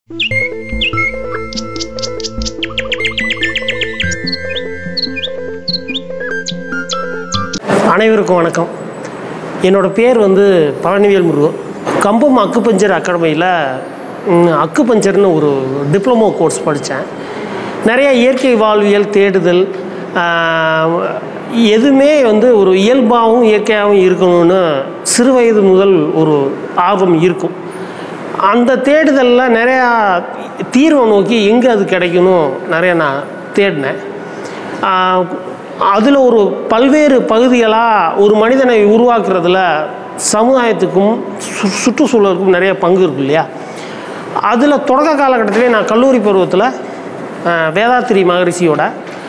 அனைவருக்கும் வணக்கம் என்னோடய பேர் வந்து பழனிவேல் முருகன் கம்பம் அக்குபஞ்சர் அகாடமியில் ம், அக்குபஞ்சர்னு ஒரு டிப்ளமோ கோர்ஸ் படித்தேன் நிறைய இயற்கை வாழ்வியல் தேடுதல் ஆஹ், எதுவுமே வந்து ஒரு இயல்பாகவும் இயற்கையாகவும் இருக்கணும்னு சிறு வயது முதல் ஒரு ஆர்வம் இருக்கும் அந்த தேடுதலில் நிறையா தீர்வை நோக்கி எங்கே அது கிடைக்கணும் நிறைய நான் தேடினேன் அதில் ஒரு பல்வேறு பகுதிகளாக ஒரு மனிதனை உருவாக்குறதுல சமுதாயத்துக்கும் சு சுற்றுச்சூழலுக்கும் நிறைய பங்கு இருக்கு இல்லையா அதில் தொடக்க காலகட்டத்திலே நான் கல்லூரி பருவத்தில் ஆஹ், வேதாத்திரி மகரிஷியோட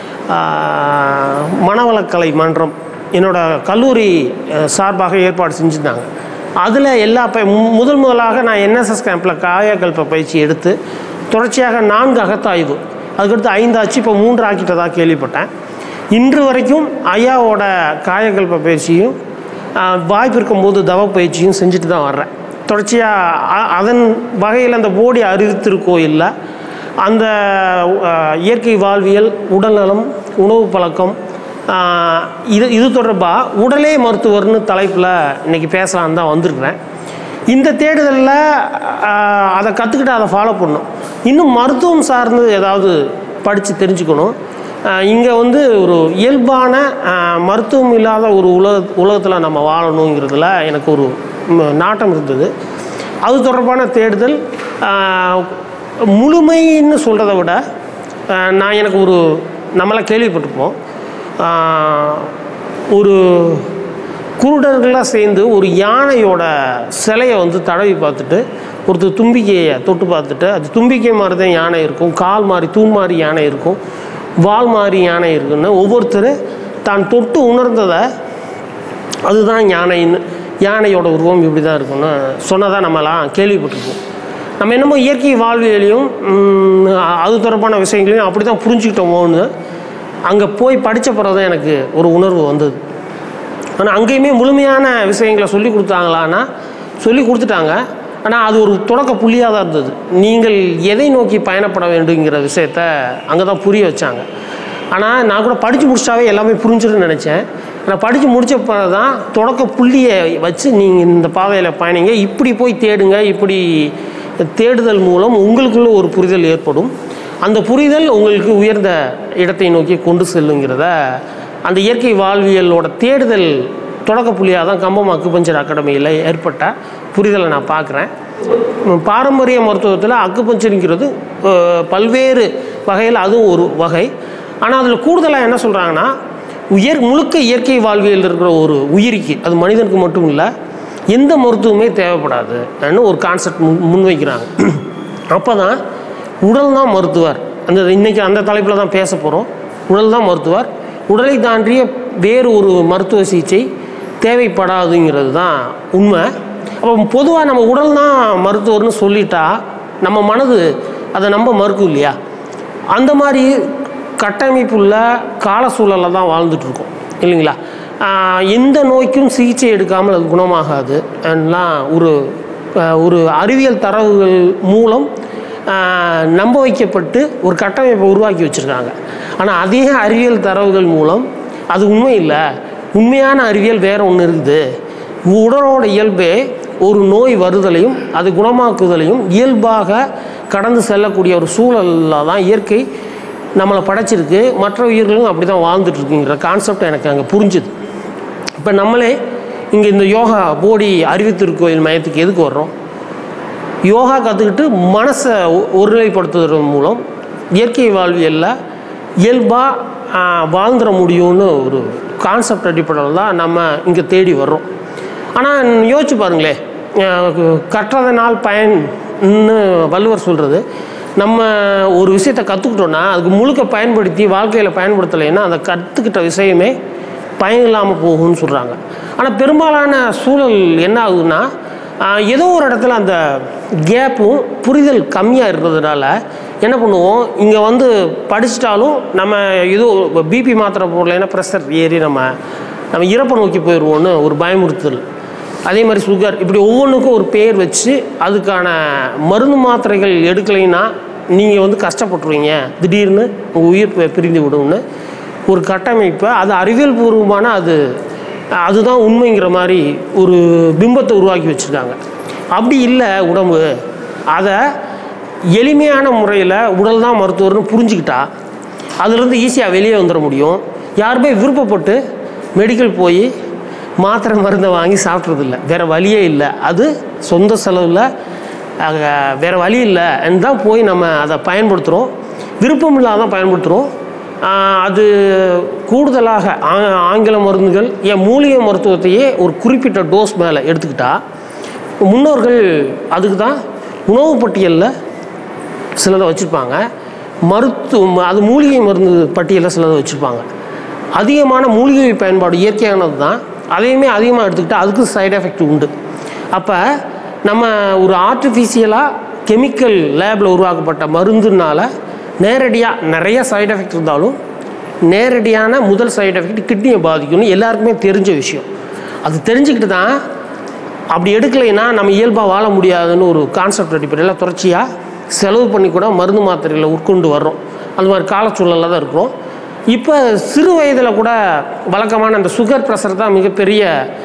ஆஹ், மனவளக்கலை மன்றம் என்னோட கல்லூரி ஆஹ், சார்பாக ஏற்பாடு செஞ்சுருந்தாங்க அதில் எல்லா ப மு- முதல் முதலாக நான் என்எஸ்எஸ் கேம்பில் காயக்கல்ப பயிற்சி எடுத்து தொடர்ச்சியாக நான்கு அகத்தாய்வு அதுக்கடுத்து ஐந்தாச்சு இப்போ மூன்று ஆக்கிட்டதாக கேள்விப்பட்டேன் இன்று வரைக்கும் ஐயாவோட காயக்கல்ப பயிற்சியும் ஆஹ், வாய்ப்பு இருக்கும்போது தவ பயிற்சியும் செஞ்சுட்டு தான் வர்றேன் தொடர்ச்சியாக அதன் வகையில் அந்த போடி அறிவித்திருக்கோயிலில் அந்த ஆஹ், இயற்கை வாழ்வியல் உடல்நலம் உணவு பழக்கம் ஆஹ், இது இது தொடர்பாக உடலே மருத்துவர்னு தலைப்பில் இன்றைக்கி பேசலான்னு தான் வந்திருக்கிறேன் இந்த தேடுதலில் ஆஹ், அதை கற்றுக்கிட்டு அதை ஃபாலோ பண்ணணும் இன்னும் மருத்துவம் சார்ந்து ஏதாவது படித்து தெரிஞ்சுக்கணும் இங்கே வந்து ஒரு இயல்பான ஆஹ், மருத்துவம் இல்லாத ஒரு உலக உலகத்தில் நம்ம வாழணுங்கிறதுல எனக்கு ஒரு ம், நாட்டம் இருந்தது அது தொடர்பான தேடுதல் ஆஹ், முழுமைன்னு சொல்கிறத விட ஆஹ், நான் எனக்கு ஒரு நம்மளாம் கேள்விப்பட்டிருப்போம் ஆஹ், ஒரு குருடர்களாக சேர்ந்து ஒரு யானையோட சிலையை வந்து தடவி பார்த்துட்டு ஒருத்தர் தும்பிக்கையை தொட்டு பார்த்துட்டு அது தும்பிக்கை மாதிரி தான் யானை இருக்கும் கால் மாதிரி தூண் மாதிரி யானை இருக்கும் வால் மாதிரி யானை இருக்குன்னு ஒவ்வொருத்தர் தான் தொட்டு உணர்ந்ததை அதுதான் யானைன்னு யானையோட உருவம் இப்படி தான் இருக்கும்னு சொன்னதாக நம்மலாம் கேள்விப்பட்டிருப்போம் நம்ம என்னமோ இயற்கை வாழ்வியலையும் ம், அது தொடர்பான விஷயங்களையும் அப்படி தான் புரிஞ்சுக்கிட்டோமோன்னு அங்கே போய் படித்த பிறகு தான் எனக்கு ஒரு உணர்வு வந்தது ஆனால் அங்கேயுமே முழுமையான விஷயங்களை சொல்லி கொடுத்தாங்களான்னா சொல்லி கொடுத்துட்டாங்க ஆனால் அது ஒரு தொடக்க புள்ளியாக தான் இருந்தது நீங்கள் எதை நோக்கி பயணப்பட வேண்டுங்கிற விஷயத்த அங்கே தான் புரிய வச்சாங்க ஆனால் நான் கூட படித்து முடிச்சாவே எல்லாமே புரிஞ்சிடும்னு நினச்சேன் ஆனால் படித்து முடிச்ச பிறகு தான் தொடக்க புள்ளியை வச்சு நீங்கள் இந்த பாதையில் பயணிங்க இப்படி போய் தேடுங்க இப்படி தேடுதல் மூலம் உங்களுக்குள்ள ஒரு புரிதல் ஏற்படும் அந்த புரிதல் உங்களுக்கு உயர்ந்த இடத்தை நோக்கி கொண்டு செல்லுங்கிறத அந்த இயற்கை வாழ்வியலோட தேடுதல் தொடக்க புள்ளியாக தான் கம்பம் அக்குபஞ்சர் அகாடமியில் ஏற்பட்ட புரிதலை நான் பார்க்குறேன் உம், பாரம்பரிய மருத்துவத்தில் அக்குபஞ்சருங்கிறது அஹ், பல்வேறு வகையில் அதுவும் ஒரு வகை ஆனால் அதில் கூடுதலாக என்ன சொல்கிறாங்கன்னா உயர் முழுக்க இயற்கை வாழ்வியல் இருக்கிற ஒரு உயிரிக்கு அது மனிதனுக்கு மட்டும் இல்லை எந்த மருத்துவமே தேவைப்படாது ன்னு ஒரு கான்செப்ட் முன் முன்வைக்கிறாங்க அப்போ தான் உடல் தான் மருத்துவர் அந்த இன்றைக்கி அந்த தலைப்பில் தான் பேச போகிறோம் உடல் தான் மருத்துவர் உடலை தாண்டிய வேறு ஒரு மருத்துவ சிகிச்சை தேவைப்படாதுங்கிறது தான் உண்மை அப்போ பொதுவாக நம்ம உடல் தான் மருத்துவர்னு சொல்லிட்டா நம்ம மனது அதை நம்ப மறுக்கும் இல்லையா அந்த மாதிரி கட்டமைப்புள்ள கால சூழலில் தான் வாழ்ந்துட்டுருக்கோம் இல்லைங்களா ஆஹ் எந்த நோய்க்கும் சிகிச்சை எடுக்காமல் அது குணமாகாது எல்லாம் ஒரு ஆஹ் ஒரு அறிவியல் தரவுகள் மூலம் ஆஹ் நம்ப வைக்கப்பட்டு ஒரு கட்டமைப்பை உருவாக்கி வச்சுருக்காங்க ஆனால் அதே அறிவியல் தரவுகள் மூலம் அது உண்மை இல்லை உண்மையான அறிவியல் வேறு ஒன்று இருக்குது உடலோட இயல்பே ஒரு நோய் வருதலையும் அது குணமாக்குதலையும் இயல்பாக கடந்து செல்லக்கூடிய ஒரு சூழலில் தான் இயற்கை நம்மளை படைச்சிருக்கு மற்ற உயிர்களும் அப்படி தான் வாழ்ந்துட்டுருக்குங்கிற கான்செப்ட் எனக்கு அங்கே புரிஞ்சுது இப்போ நம்மளே இங்கே இந்த யோகா போடி அறிவித்திருக்கோயில் மையத்துக்கு எதுக்கு வர்றோம் யோகா கற்றுக்கிட்டு மனசை ஒ- ஒருநிலைப்படுத்துவதன் மூலம் இயற்கை வாழ்வியலில் இயல்பாக வாழ்ந்துட முடியும்னு ஒரு கான்செப்ட் அடிப்படையில் தான் நம்ம இங்கே தேடி வர்றோம் ஆனால் யோசிச்சு பாருங்களேன் அஹ் கற்றதனால் பயன்னு வள்ளுவர் சொல்கிறது நம்ம ஒரு விஷயத்தை கற்றுக்கிட்டோன்னா அதுக்கு முழுக்க பயன்படுத்தி வாழ்க்கையில் பயன்படுத்தலைன்னா அந்த கற்றுக்கிட்ட விஷயமே பயன் இல்லாமல் போகும்னு சொல்கிறாங்க ஆனால் பெரும்பாலான சூழல் என்ன ஆகுதுன்னா ஆஹ், ஏதோ ஒரு இடத்துல அந்த கேப்பும் புரிதல் கம்மியாக இருக்கிறதுனால என்ன பண்ணுவோம் இங்கே வந்து படிச்சிட்டாலும் நம்ம ஏதோ பிபி மாத்திரை போடலைன்னா ப்ரெஷர் ஏறி நம்ம நம்ம இறப்பை நோக்கி போயிடுவோன்னு ஒரு பயமுறுத்தல் அதே மாதிரி சுகர் இப்படி ஒவ்வொன்றுக்கும் ஒரு பேர் வச்சு அதுக்கான மருந்து மாத்திரைகள் எடுக்கலைன்னா நீங்கள் வந்து கஷ்டப்பட்டுருவீங்க திடீர்னு உங்கள் உயிர் பி- பிரிந்து விடும்னு ஒரு கட்டமைப்பை அது அறிவியல் பூர்வமான அது அதுதான் உண்மைங்கிற மாதிரி ஒரு பிம்பத்தை உருவாக்கி வச்சுருக்காங்க அப்படி இல்லை உடம்பு அதை எளிமையான முறையில் உடல் தான் மருத்துவர்னு புரிஞ்சுக்கிட்டா அதுலேருந்து ஈஸியாக வெளியே வந்துட முடியும் யாருமே விருப்பப்பட்டு மெடிக்கல் போய் மாத்திரை மருந்தை வாங்கி சாப்பிட்றதில்ல வேறு வழியே இல்லை அது சொந்த செலவில் வேறு வழி இல்லை தான் போய் நம்ம அதை பயன்படுத்துகிறோம் விருப்பம் இல்லாத பயன்படுத்துகிறோம் அது கூடுதலாக ஆ- ஆங்கில மருந்துகள் என் மூலிகை மருத்துவத்தையே ஒரு குறிப்பிட்ட டோஸ் மேலே எடுத்துக்கிட்டா முன்னோர்கள் அதுக்கு தான் உணவு பட்டியலில் சிலதை வச்சுருப்பாங்க மருத்துவ அது மூலிகை மருந்து பட்டியலில் சிலதை வச்சுருப்பாங்க அதிகமான மூலிகை பயன்பாடு இயற்கையானது தான் அதையுமே அதிகமாக எடுத்துக்கிட்டால் அதுக்கு சைடு எஃபெக்ட் உண்டு அப்போ நம்ம ஒரு ஆர்டிஃபிஷியலாக கெமிக்கல் லேபில் உருவாக்கப்பட்ட மருந்துனால நேரடியாக நிறைய சைடு எஃபெக்ட் இருந்தாலும் நேரடியான முதல் சைடு எஃபெக்ட் கிட்னியை பாதிக்கும்னு எல்லாருக்குமே தெரிஞ்ச விஷயம் அது தெரிஞ்சுக்கிட்டு தான் அப்படி எடுக்கலைன்னா நம்ம இயல்பாக வாழ முடியாதுன்னு ஒரு கான்செப்ட் அடிப்படையில் தொடர்ச்சியாக செலவு பண்ணி கூட மருந்து மாத்திரைகளை உட்கொண்டு வர்றோம் அந்த மாதிரி காலச்சூழலில் தான் இருக்கிறோம் இப்போ சிறு வயதில் கூட வழக்கமான அந்த சுகர் ப்ரெஷர் தான் மிகப்பெரிய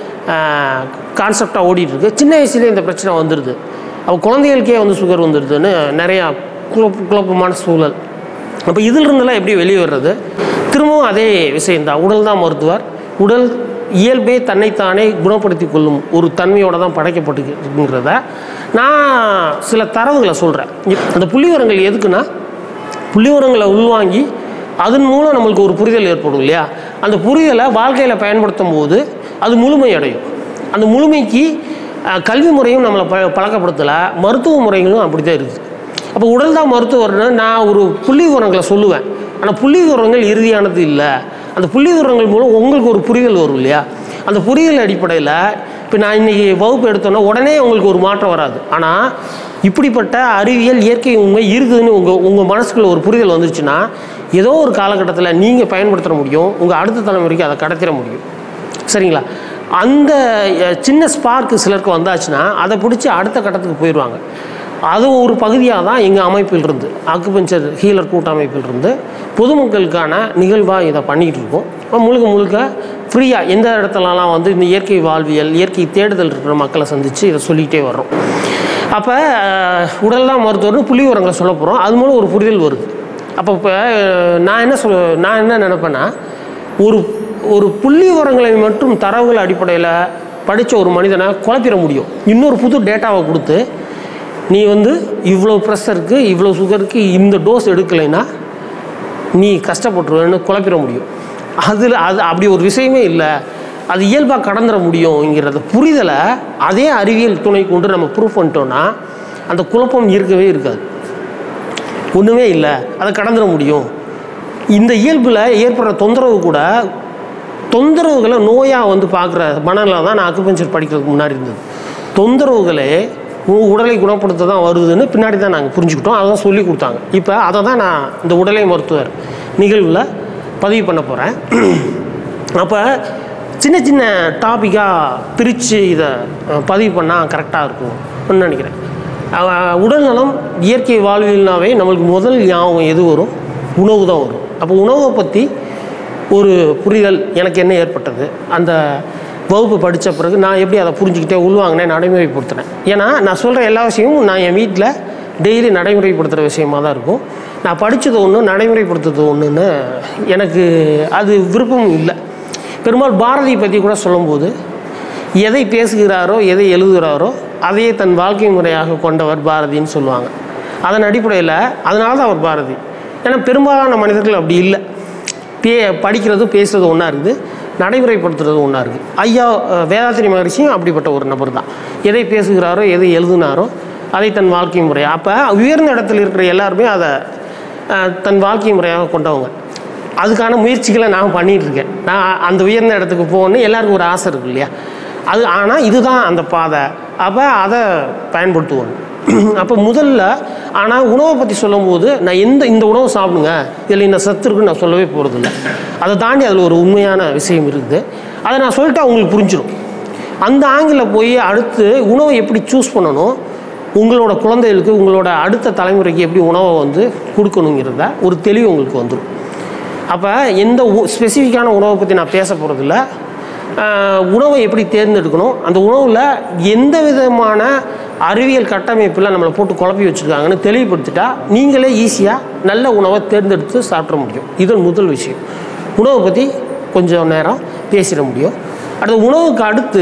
கான்செப்டாக ஓடிட்டுருக்கு சின்ன வயசுலேயே இந்த பிரச்சனை வந்துடுது அப்போ குழந்தைகளுக்கே வந்து சுகர் வந்துடுதுன்னு நிறையா குழப்ப குழப்பமான சூழல் அப்போ இதிலிருந்தெல்லாம் எப்படி வெளியே வர்றது திரும்பவும் அதே விஷயந்தான் உடல் தான் மருத்துவர் உடல் இயல்பே தன்னைத்தானே குணப்படுத்தி கொள்ளும் ஒரு தன்மையோடு தான் படைக்கப்பட்டுங்கிறத நான் சில தரவுகளை சொல்கிறேன் அந்த புள்ளிவரங்கள் எதுக்குன்னா புள்ளிவரங்களை உள்வாங்கி அதன் மூலம் நம்மளுக்கு ஒரு புரிதல் ஏற்படும் இல்லையா அந்த புரிதலை வாழ்க்கையில் பயன்படுத்தும் போது அது முழுமை அடையும் அந்த முழுமைக்கு அஹ், கல்வி முறையும் நம்மளை ப பழக்கப்படுத்தலை மருத்துவ முறைகளும் அப்படி தான் இருக்குது அப்போ உடல் தான் மருத்துவர்னு நான் ஒரு புள்ளி விவரங்களை சொல்லுவேன் ஆனால் புள்ளி விவரங்கள் இறுதியானது இல்லை அந்த புள்ளி விவரங்கள் மூலம் உங்களுக்கு ஒரு புரிதல் வரும் இல்லையா அந்த புரிதல் அடிப்படையில் இப்போ நான் இன்றைக்கி வகுப்பு எடுத்தோன்னா உடனே உங்களுக்கு ஒரு மாற்றம் வராது ஆனால் இப்படிப்பட்ட அறிவியல் இயற்கை உண்மை இருக்குதுன்னு உங்கள் உங்கள் மனசுக்குள்ள ஒரு புரிதல் வந்துருச்சுன்னா ஏதோ ஒரு காலகட்டத்தில் நீங்கள் பயன்படுத்த முடியும் உங்கள் அடுத்த தலைமுறைக்கு அதை கடத்திட முடியும் சரிங்களா அந்த அஹ், சின்ன ஸ்பார்க்கு சிலருக்கு வந்தாச்சுன்னா அதை பிடிச்சி அடுத்த கட்டத்துக்கு போயிடுவாங்க அது ஒரு பகுதியாக தான் எங்கள் அமைப்பில் இருந்து அக்குபஞ்சர் ஹீலர் கூட்டமைப்பில் இருந்து பொதுமக்களுக்கான நிகழ்வாக இதை பண்ணிக்கிட்டு இருக்கோம் அப்ப முழுக்க முழுக்க ஃப்ரீயாக எந்த இடத்துலலாம் வந்து இந்த இயற்கை வாழ்வியல் இயற்கை தேடுதல் இருக்கிற மக்களை சந்தித்து இதை சொல்லிக்கிட்டே வர்றோம் அப்போ உடல் தான் மருத்துவர்னு புள்ளி உரங்களை சொல்ல போகிறோம் அது மூலம் ஒரு புரிதல் வருது அப்போ இப்போ நான் என்ன சொல் நான் என்ன நினைப்பேன்னா ஒரு ஒரு புள்ளி உரங்களை மட்டும் தரவுகள் அடிப்படையில் படித்த ஒரு மனிதனை குழப்பிட முடியும் இன்னொரு புது டேட்டாவை கொடுத்து நீ வந்து இவ்வளோ ப்ரெஷருக்கு இவ்வளோ சுகருக்கு இந்த டோஸ் எடுக்கலைன்னா நீ கஷ்டப்பட்டுருவேன்னு குழப்பிட முடியும் அதில் அது அப்படி ஒரு விஷயமே இல்லை அது இயல்பாக கடந்துட முடியுங்கிறத புரிதலை அதே அறிவியல் துணை கொண்டு நம்ம ப்ரூவ் பண்ணிட்டோன்னா அந்த குழப்பம் இருக்கவே இருக்காது ஒன்றுமே இல்லை அதை கடந்துட முடியும் இந்த இயல்பில் ஏற்படுற தொந்தரவு கூட தொந்தரவுகளை நோயாக வந்து பார்க்குற மனநிலை தான் நான் அக்குபஞ்சர் படிக்கிறதுக்கு முன்னாடி இருந்தது தொந்தரவுகளே உ- உடலை குணப்படுத்த தான் வருதுன்னு பின்னாடி தான் நாங்கள் புரிஞ்சுக்கிட்டோம் அதை தான் சொல்லி கொடுத்தாங்க இப்போ அதை தான் நான் இந்த உடலை மருத்துவர் நிகழ்வில் பதிவு பண்ண போகிறேன் அப்போ சின்ன சின்ன டாப்பிக்காக பிரித்து இதை அஹ், பதிவு பண்ணால் கரெக்டாக இருக்கும்னு நினைக்கிறேன் அஹ், உடல்நலம் இயற்கை வாழ்வியல்னாவே நம்மளுக்கு முதல் ஞாபகம் எது வரும் உணவு தான் வரும் அப்போ உணவை பற்றி ஒரு புரிதல் எனக்கு என்ன ஏற்பட்டது அந்த வகுப்பு படித்த பிறகு நான் எப்படி அதை புரிஞ்சுக்கிட்டே உள்வாங்கினேன் நடைமுறைப்படுத்தினேன் ஏன்னா நான் சொல்கிற எல்லா விஷயமும் நான் என் வீட்டில் டெய்லி நடைமுறைப்படுத்துகிற விஷயமா தான் இருக்கும் நான் படித்தது ஒன்று நடைமுறைப்படுத்துறது ஒன்றுன்னு எனக்கு அது விருப்பம் இல்லை பெரும்பாலும் பாரதி பற்றி கூட சொல்லும்போது எதை பேசுகிறாரோ எதை எழுதுகிறாரோ அதையே தன் வாழ்க்கை முறையாக கொண்டவர் பாரதின்னு சொல்லுவாங்க அதன் அடிப்படையில் அதனால தான் அவர் பாரதி ஏன்னா பெரும்பாலான மனிதர்கள் அப்படி இல்லை பே படிக்கிறது பேசுறது ஒன்றா இருக்குது நடைமுறைப்படுத்துறது ஒன்றா இருக்குது ஐயா அஹ், வேதாத்திரி மகரிஷியும் அப்படிப்பட்ட ஒரு நபர் தான் எதை பேசுகிறாரோ எதை எழுதினாரோ அதை தன் வாழ்க்கை முறை அப்போ உயர்ந்த இடத்துல இருக்கிற எல்லாருமே அதை அஹ், தன் வாழ்க்கை முறையாக கொண்டவங்க அதுக்கான முயற்சிகளை நான் பண்ணிகிட்டு இருக்கேன் நான் அந்த உயர்ந்த இடத்துக்கு போகணுன்னு எல்லாருக்கும் ஒரு ஆசை இருக்கு இல்லையா அது ஆனால் இதுதான் அந்த பாதை அப்போ அதை பயன்படுத்துவோம் அப்போ முதல்ல ஆனால் உணவை பற்றி சொல்லும்போது நான் எந்த இந்த உணவு சாப்பிடுங்க இதில் இந்த சத்து இருக்குன்னு நான் சொல்லவே போகிறதில்ல அதை தாண்டி அதில் ஒரு உண்மையான விஷயம் இருக்குது அதை நான் சொல்லிட்டா உங்களுக்கு புரிஞ்சிடும் அந்த ஆங்கிளில் போய் அடுத்து உணவை எப்படி சூஸ் பண்ணணும் உங்களோட குழந்தைகளுக்கு உங்களோட அடுத்த தலைமுறைக்கு எப்படி உணவை வந்து கொடுக்கணுங்கிறத ஒரு தெளிவு உங்களுக்கு வந்துடும் அப்போ எந்த ஸ்பெசிஃபிக்கான உணவை பற்றி நான் பேச போகிறதில்ல உணவை எப்படி தேர்ந்தெடுக்கணும் அந்த உணவில் எந்த விதமான அறிவியல் கட்டமைப்பில் நம்மளை போட்டு குழப்பி வச்சுருக்காங்கன்னு தெளிவுபடுத்திட்டா நீங்களே ஈஸியாக நல்ல உணவை தேர்ந்தெடுத்து சாப்பிட முடியும் இது முதல் விஷயம் உணவை பற்றி கொஞ்சம் நேரம் பேசிட முடியும் அடுத்து உணவுக்கு அடுத்து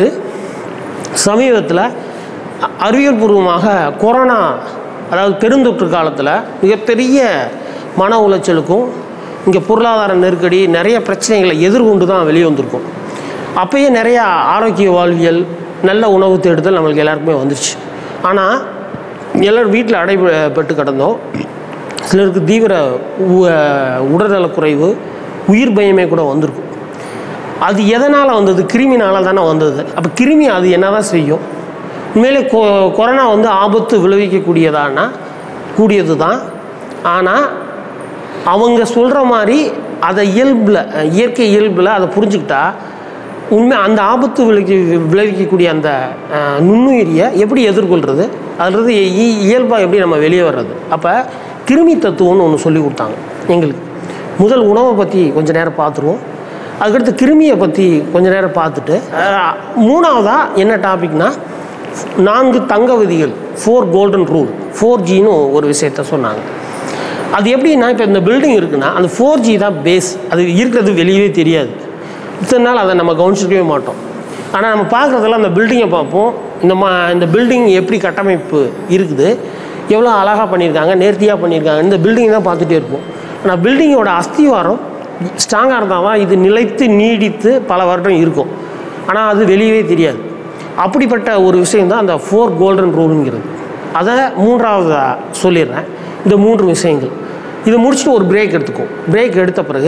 சமீபத்தில் அ- அறிவியல் பூர்வமாக கொரோனா அதாவது பெருந்தொற்று காலத்தில் மிகப்பெரிய மன உளைச்சலுக்கும் இங்கே பொருளாதார நெருக்கடி நிறைய பிரச்சனைகளை எதிர்கொண்டு தான் வெளியே வந்திருக்கும் அப்பயே நிறையா ஆரோக்கிய வாழ்வியல் நல்ல உணவு தேடுதல் நம்மளுக்கு எல்லாருக்குமே வந்துருச்சு ஆனால் எல்லோரும் வீட்டில் அடைபட்டு கிடந்தோம் சிலருக்கு தீவிர உ- உடல்நலக்குறைவு உயிர் பயமே கூட வந்திருக்கும் அது எதனால் வந்தது கிருமினால தானே வந்தது அப்போ கிருமி அது என்ன தான் செய்யும் உண்மையிலே கொ கொரோனா வந்து ஆபத்து விளைவிக்கக்கூடியதானா கூடியது தான் ஆனால் அவங்க சொல்கிற மாதிரி அதை இயல்பில் இயற்கை இயல்பில் அதை புரிஞ்சுக்கிட்டா உண்மை அந்த ஆபத்து விளைவிக்க விளைவிக்கக்கூடிய அந்த அஹ், நுண்ணுயிரியை எப்படி எதிர்கொள்கிறது அதுலேருந்து இயல்பாக எப்படி நம்ம வெளியே வர்றது அப்போ கிருமி தத்துவம்னு ஒன்று சொல்லி கொடுத்தாங்க எங்களுக்கு முதல் உணவை பற்றி கொஞ்ச நேரம் பார்த்துருவோம் அதுக்கடுத்து கிருமியை பற்றி கொஞ்ச நேரம் பார்த்துட்டு அஹ், மூணாவதா என்ன டாபிக்னா நான்கு தங்க விதிகள் ஃபோர் கோல்டன் ரூல் ஃபோர் ஜின்னு ஒரு விஷயத்த சொன்னாங்க அது எப்படின்னா இப்போ இந்த பில்டிங் இருக்குன்னா அந்த ஃபோர் ஜி தான் பேஸ் அது இருக்கிறது வெளியவே தெரியாது இத்தனை நாள் அதை நம்ம கவனிச்சிருக்கவே மாட்டோம் ஆனால் நம்ம பார்க்குறதெல்லாம் அந்த பில்டிங்கை பார்ப்போம் இந்த மா இந்த பில்டிங் எப்படி கட்டமைப்பு இருக்குது எவ்வளோ அழகாக பண்ணியிருக்காங்க நேர்த்தியாக பண்ணியிருக்காங்க இந்த பில்டிங் தான் பார்த்துட்டே இருப்போம் ஆனால் பில்டிங்கோட அஸ்திவாரம் ஸ்ட்ராங்காக இருந்தால் தான் இது நிலைத்து நீடித்து பல வருடம் இருக்கும் ஆனால் அது வெளியவே தெரியாது அப்படிப்பட்ட ஒரு விஷயம் தான் அந்த ஃபோர் கோல்டன் ரூலுங்கிறது அதை மூன்றாவதாக சொல்லிடுறேன் இந்த மூன்று விஷயங்கள் இதை முடிச்சுட்டு ஒரு பிரேக் எடுத்துக்கும் பிரேக் எடுத்த பிறகு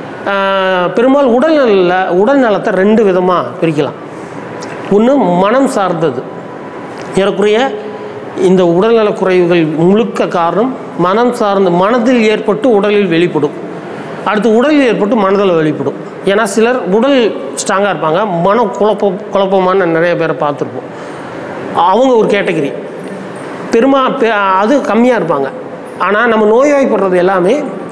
ஆஹ், பெரும்பாலும் உடல்நல உடல் நலத்தை ரெண்டு விதமாக பிரிக்கலாம் ஒன்று மனம் சார்ந்தது ஏறக்குறைய இந்த உடல்நலக் குறைவுகள் முழுக்க காரணம் மனம் சார்ந்த மனதில் ஏற்பட்டு உடலில் வெளிப்படும் அடுத்து உடலில் ஏற்பட்டு மனதில் வெளிப்படும் ஏன்னா சிலர் உடல் ஸ்ட்ராங்காக இருப்பாங்க மனம் குழப்பம் குழப்பமான நிறைய பேரை பார்த்துருப்போம் அவங்க ஒரு கேட்டகரி பெருமா பெ- அது கம்மியாக இருப்பாங்க ஆனால் நம்ம நோய்வாய்ப்படுறது எல்லாமே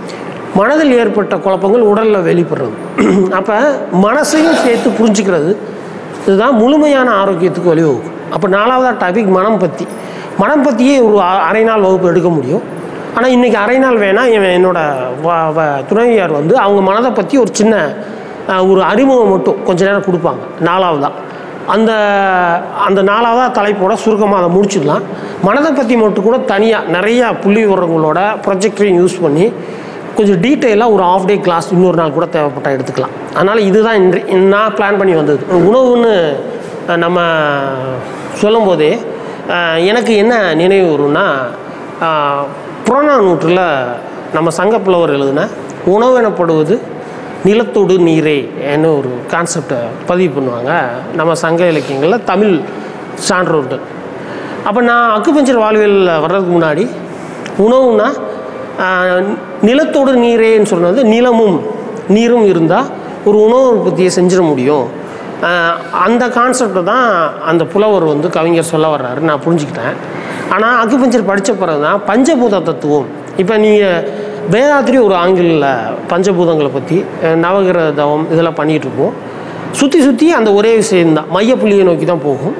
மனதில் ஏற்பட்ட குழப்பங்கள் உடலில் வெளிப்படுறது அப்போ மனசையும் சேர்த்து புரிஞ்சுக்கிறது இதுதான் முழுமையான ஆரோக்கியத்துக்கு வழிவகுக்கும் அப்போ நாலாவதாக டாபிக் மனம் பற்றி மனம் பற்றியே ஒரு அ- அரை நாள் வகுப்பு எடுக்க முடியும் ஆனால் இன்றைக்கி அரை நாள் வேணால் இவன் என்னோட வ- வ- துணைவியார் வந்து அவங்க மனதை பற்றி ஒரு சின்ன அஹ், ஒரு அறிமுகம் மட்டும் கொஞ்ச நேரம் கொடுப்பாங்க நாலாவதாக அந்த அந்த நாலாவதாக தலைப்போட சுருக்கமாக அதை முடிச்சிடலாம் மனதை பற்றி மட்டும் கூட தனியாக நிறையா புள்ளி விவரங்களோட ப்ரொஜெக்டரையும் யூஸ் பண்ணி கொஞ்சம் டீட்டெயிலாக ஒரு ஆஃப் டே கிளாஸ் இன்னொரு நாள் கூட தேவைப்பட்டால் எடுத்துக்கலாம் அதனால் இதுதான் இன்று நான் பிளான் பண்ணி வந்தது உணவுன்னு அஹ், நம்ம சொல்லும்போதே அஹ், எனக்கு என்ன நினைவு வரும்னா அஹ், புறநானூற்றில் நம்ம சங்கப்புலவர் எழுதின உணவு எனப்படுவது நிலத்தோடு நீரே என்ன ஒரு கான்செப்டை பதிவு பண்ணுவாங்க நம்ம சங்க இலக்கியங்களில் தமிழ் சான்றோர்கள் அப்போ நான் அக்குபஞ்சர் வாழ்வியலில் வர்றதுக்கு முன்னாடி உணவுனா ஆஹ், நிலத்தோடு நீரேன்னு சொன்னது நிலமும் நீரும் இருந்தால் ஒரு உணவு உற்பத்தியை செஞ்சிட முடியும் ஆஹ், அந்த கான்செப்டை தான் அந்த புலவர் வந்து கவிஞர் சொல்ல வர்றாரு நான் புரிஞ்சுக்கிட்டேன் ஆனால் அக்குபஞ்சர் படித்த பிறகு தான் பஞ்சபூத தத்துவம் இப்போ நீங்கள் வேதாத்திரி ஒரு ஆங்கிலில் பஞ்சபூதங்களை பற்றி அஹ், நவகிரக தவம் இதெல்லாம் பண்ணிகிட்டு இருப்போம் சுற்றி சுற்றி அந்த ஒரே விஷயம்தான் மையப்புள்ளியை நோக்கி தான் போகும்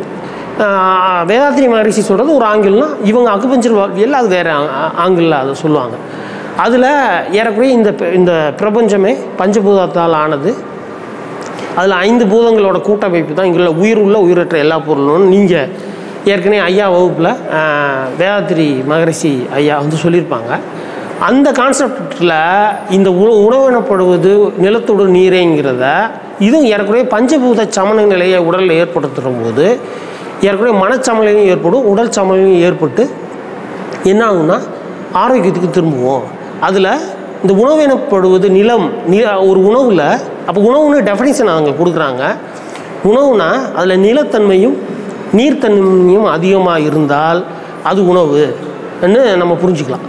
ஆஹ், வேதாத்திரி மகரிஷி சொல்கிறது ஒரு ஆங்கிள்னா இவங்க அக்குபஞ்சர் வாழ்வியல் அது வேறு ஆங்கிளில் அதை சொல்லுவாங்க அதில் ஏறக்குறைய இந்த ப- இந்த பிரபஞ்சமே பஞ்சபூதத்தால் ஆனது அதில் ஐந்து பூதங்களோட கூட்டமைப்பு தான் இங்குள்ள உயிர் உள்ள உயிரற்ற எல்லா பொருளும் நீங்கள் ஏற்கனவே ஐயா வகுப்பில் ஆஹ், வேதாத்திரி மகரிஷி ஐயா வந்து சொல்லியிருப்பாங்க அந்த கான்செப்டில் இந்த உண உணவெனப்படுவது நிலத்தோடு நீரேங்கிறத இதுவும் ஏறக்குறைய பஞ்சபூத சமன நிலையை உடலில் ஏற்படுத்துகிற போது ஏறக்குறைய மனச்சமநிலையும் ஏற்படும் உடல் சமநிலையும் ஏற்பட்டு என்ன ஆகும்னா ஆரோக்கியத்துக்கு திரும்புவோம் அதில் இந்த உணவு எனப்படுவது நிலம் நி ஒரு உணவில் அப்போ உணவுன்னு டெஃபனிஷன் அவங்க கொடுக்குறாங்க உணவுனா அதில் நிலத்தன்மையும் நீர்த்தன்மையும் அதிகமாக இருந்தால் அது உணவுன்னு நம்ம புரிஞ்சுக்கலாம்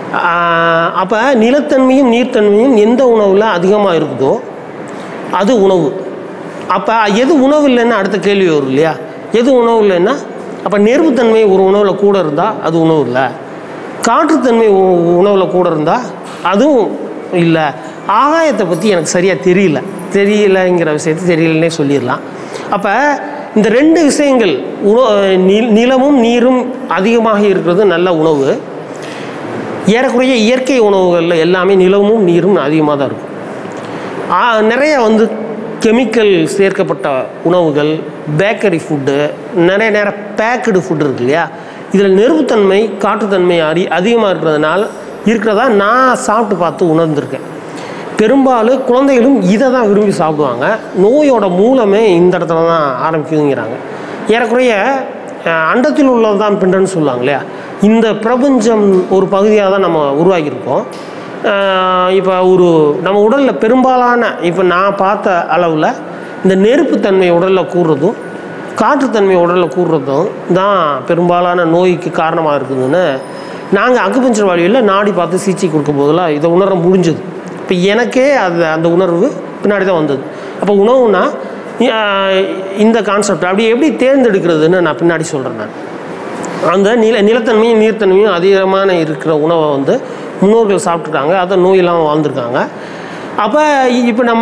அப்போ நிலத்தன்மையும் நீர்த்தன்மையும் எந்த உணவில் அதிகமாக இருக்குதோ அது உணவு அப்போ எது உணவு இல்லைன்னா அடுத்த கேள்வி வரும் இல்லையா எது உணவு இல்லைன்னா அப்போ நெருப்புத்தன்மை ஒரு உணவில் கூட இருந்தால் அது உணவு இல்லை காற்றுத்தன்மை உணவில் கூட இருந்தால் அதுவும் இல்லை ஆகாயத்தை பற்றி எனக்கு சரியாக தெரியல தெரியலைங்கிற விஷயத்தை தெரியலன்னே சொல்லிடலாம் அப்போ இந்த ரெண்டு விஷயங்கள் உண நி- நிலமும் நீரும் அதிகமாக இருக்கிறது நல்ல உணவு ஏறக்குறைய இயற்கை உணவுகளில் எல்லாமே நிலமும் நீரும் அதிகமாக தான் இருக்கும் ஆ, நிறைய வந்து கெமிக்கல் சேர்க்கப்பட்ட உணவுகள் பேக்கரி ஃபுட்டு நிறைய நேரம் பேக்கடு ஃபுட் இருக்கு இல்லையா இதில் நெருப்புத்தன்மை காற்றுத்தன்மை அதி அதிகமாக இருக்கிறதுனால இருக்கிறதா நான் சாப்பிட்டு பார்த்து உணர்ந்திருக்கேன் பெரும்பாலும் குழந்தைகளும் இதை தான் விரும்பி சாப்பிடுவாங்க நோயோட மூலமே இந்த இடத்துல தான் ஆரம்பிக்குதுங்கிறாங்க ஏறக்குறைய அஹ், அண்டத்தில் உள்ளது தான் பிண்டன்னு சொல்லுவாங்க இல்லையா இந்த பிரபஞ்சம் ஒரு பகுதியாக தான் நம்ம உருவாக்கியிருக்கோம் இப்போ ஒரு நம்ம உடலில் பெரும்பாலான இப்போ நான் பார்த்த அளவில் இந்த நெருப்புத்தன்மை உடலில் கூறுறதும் காற்றுத்தன்மை உடலில் கூறுறதும் தான் பெரும்பாலான நோய்க்கு காரணமாக இருக்குதுன்னு நாங்கள் அக்குபஞ்சர் வழியில் நாடி பார்த்து சிகிச்சை கொடுக்கும் போதெல்லாம் இதை உணர முடிஞ்சது இப்போ எனக்கே அது அந்த உணர்வு பின்னாடி தான் வந்தது அப்போ உணவுனா ஆஹ், இந்த கான்செப்ட் அப்படி எப்படி தேர்ந்தெடுக்கிறதுன்னு நான் பின்னாடி சொல்கிறேன் நான் அந்த நில நிலத்தன்மையும் நீர்த்தன்மையும் அதிகமான இருக்கிற உணவை வந்து முன்னோர்கள் சாப்பிட்ருக்காங்க அதை நோய் இல்லாமல் வாழ்ந்துருக்காங்க அப்போ இப்போ நம்ம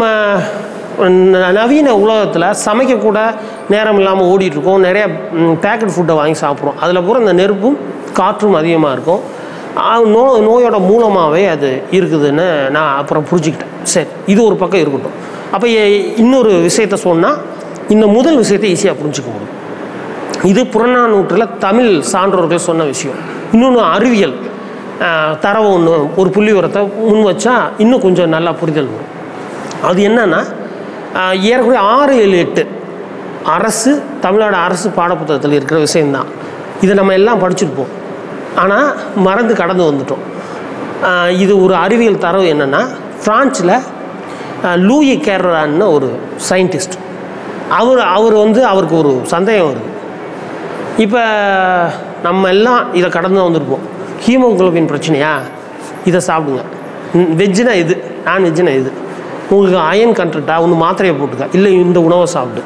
ந- நவீன உலகத்தில் சமைக்கக்கூட நேரம் இல்லாமல் ஓடிட்டுருக்கோம் நிறைய பேக்கெட் ஃபுட்டை வாங்கி சாப்பிட்றோம் அதில் பூரா இந்த நெருப்பும் காற்றும் அதிகமாக இருக்கும் ஆ, நோ நோயோட மூலமாகவே அது இருக்குதுன்னு நான் அப்புறம் புரிஞ்சுக்கிட்டேன் சரி இது ஒரு பக்கம் இருக்கட்டும் அப்போ இன்னொரு விஷயத்த சொன்னால் இந்த முதல் விஷயத்தை ஈஸியாக புரிஞ்சுக்க முடியும் இது புறநானூற்றில் தமிழ் சான்றோர்கள் சொன்ன விஷயம் இன்னொன்று அறிவியல் ஆஹ், தரவு ஒன்று ஒரு புள்ளி உரத்தை முன் வச்சா இன்னும் கொஞ்சம் நல்லா புரிதல் வரும் அது என்னன்னா ஆஹ், ஏறக்குறைய ஆறு ஏழு எட்டு அரசு தமிழ்நாடு அரசு பாடப்புத்தகத்தில் இருக்கிற விஷயம்தான் இதை நம்ம எல்லாம் படிச்சிருப்போம் ஆனால் மறந்து கடந்து வந்துட்டோம் ஆஹ், இது ஒரு அறிவியல் தரவு என்னென்னா ஃப்ரான்ஸில் லூயி கேரரான்னு ஒரு சயின்டிஸ்ட் அவர் அவர் வந்து அவருக்கு ஒரு சந்தேகம் வருது இப்போ நம்ம எல்லாம் இதை கடந்து வந்திருப்போம் ஹீமோகுளோபின் பிரச்சனையா இதை சாப்பிடுங்க வெஜ்ஜுனா இது நான் வெஜ்ஜுனா இது உங்களுக்கு அயன் கண்ட்ரட்டா ஒன்று மாத்திரையை போட்டுக்க இல்லை இந்த உணவை சாப்பிடு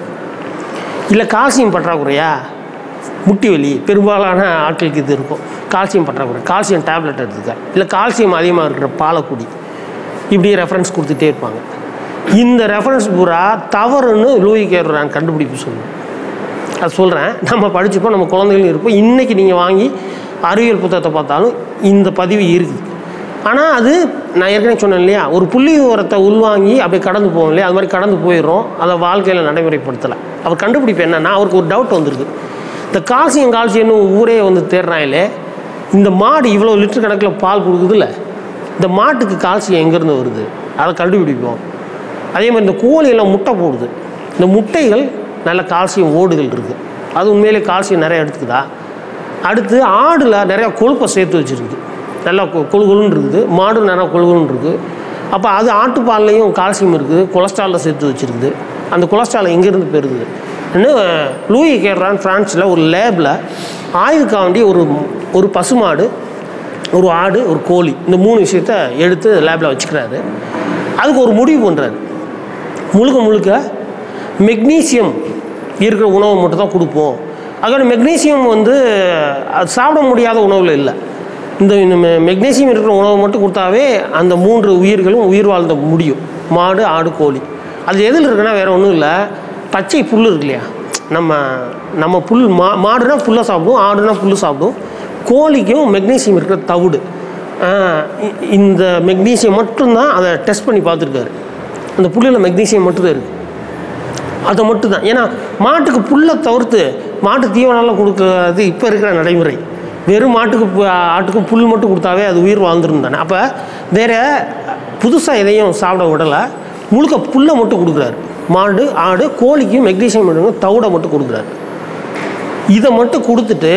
இல்லை கால்சியம் பற்றாக்குறையா முட்டி வலி பெரும்பாலான ஆட்களுக்கு இது இருக்கும் கால்சியம் பற்றாக்குறை கால்சியம் டேப்லெட் எடுத்துக்க இல்லை கால்சியம் அதிகமாக இருக்கிற பாலை குடி இப்படி ரெஃபரன்ஸ் கொடுத்துட்டே இருப்பாங்க இந்த ரெஃபரன்ஸ் பூரா தவறுன்னு லூயி கேர்ரான் கண்டுபிடிப்பு சொல்லுவோம் அது சொல்கிறேன் நம்ம படிச்சுப்போம் நம்ம குழந்தைகளும் இருப்போம் இன்றைக்கி நீங்கள் வாங்கி அறிவியல் புத்தகத்தை பார்த்தாலும் இந்த பதிவு இருக்குது ஆனால் அது நான் ஏற்கனவே சொன்னேன் இல்லையா ஒரு புள்ளி விவரத்தை உள்வாங்கி அப்படியே கடந்து போவோம் இல்லையா அது மாதிரி கடந்து போயிடுறோம் அதை வாழ்க்கையில் நடைமுறைப்படுத்தலை அவர் கண்டுபிடிப்பு என்னன்னா அவருக்கு ஒரு டவுட் வந்திருக்கு இந்த கால்சியம் கால்சியம்னு ஊரே வந்து தேடுறாங்களே இந்த மாடு இவ்வளோ லிட்டர் கணக்கில் பால் கொடுக்குதுல்ல இந்த மாட்டுக்கு கால்சியம் எங்கேருந்து வருது அதை கண்டுபிடிப்போம் அதே மாதிரி இந்த கோழியெல்லாம் முட்டை போடுது இந்த முட்டைகள் நல்ல கால்சியம் ஓடுகள் இருக்குது அது உண்மையிலே கால்சியம் நிறைய எடுத்துக்குதா அடுத்து ஆடில் நிறையா கொழுப்பை சேர்த்து வச்சுருக்குது நல்லா கொ- கொழு கொழுன்னு இருக்குது மாடு நிறையா கொழு கொழுன்னு இருக்குது அப்போ அது ஆட்டுப்பால்லையும் கால்சியம் இருக்குது கொலஸ்ட்ராலில் சேர்த்து வச்சுருக்குது அந்த கொலஸ்ட்ரால் எங்கேருந்து பெறுது இன்னும் லூயி கேர்ரான் ஃப்ரான்ஸில் ஒரு லேபில் ஆய்வுக்காண்டி ஒரு ஒரு பசுமாடு ஒரு ஆடு ஒரு கோழி இந்த மூணு விஷயத்த எடுத்து லேபில் வச்சுக்கிறாரு அதுக்கு ஒரு முடிவு பண்ணுறாரு முழுக்க முழுக்க மெக்னீசியம் இருக்கிற உணவை மட்டும் தான் கொடுப்போம் அதோட மெக்னீசியம் வந்து அது சாப்பிட முடியாத உணவில் இல்லை இந்த இந்த மெ- மெக்னீசியம் இருக்கிற உணவை மட்டும் கொடுத்தாவே அந்த மூன்று உயிர்களும் உயிர் வாழ்ந்த முடியும் மாடு ஆடு கோழி அது எதில் இருக்குன்னா வேறு ஒன்றும் இல்லை பச்சை புல் இருக்கு இல்லையா நம்ம நம்ம புல் மா மாடுனா புல்லை சாப்பிடும் ஆடுனா புல் சாப்பிடும் கோழிக்கும் மெக்னீசியம் இருக்கிற தவிடு ஆஹ் இ- இந்த மெக்னீசியம் மட்டும்தான் அதை டெஸ்ட் பண்ணி பார்த்துருக்காரு அந்த புல்லில் மெக்னீசியம் மட்டும்தான் இருக்குது அதை மட்டும் தான் ஏன்னா மாட்டுக்கு புல்லை தவிர்த்து மாட்டு தீவனம்லாம் கொடுக்கறது இப்போ இருக்கிற நடைமுறை வெறும் மாட்டுக்கு பு- ஆட்டுக்கும் புல் மட்டும் கொடுத்தாவே அது உயிர் வாழ்ந்துரும் தானே அப்போ வேற புதுசாக எதையும் சாப்பிட விடலை முழுக்க புல்லை மட்டும் கொடுக்குறாரு மாடு ஆடு கோழிக்கும் மெக்னீசியம் மட்டும் தவிடை மட்டும் கொடுக்குறாரு இதை மட்டும் கொடுத்துட்டு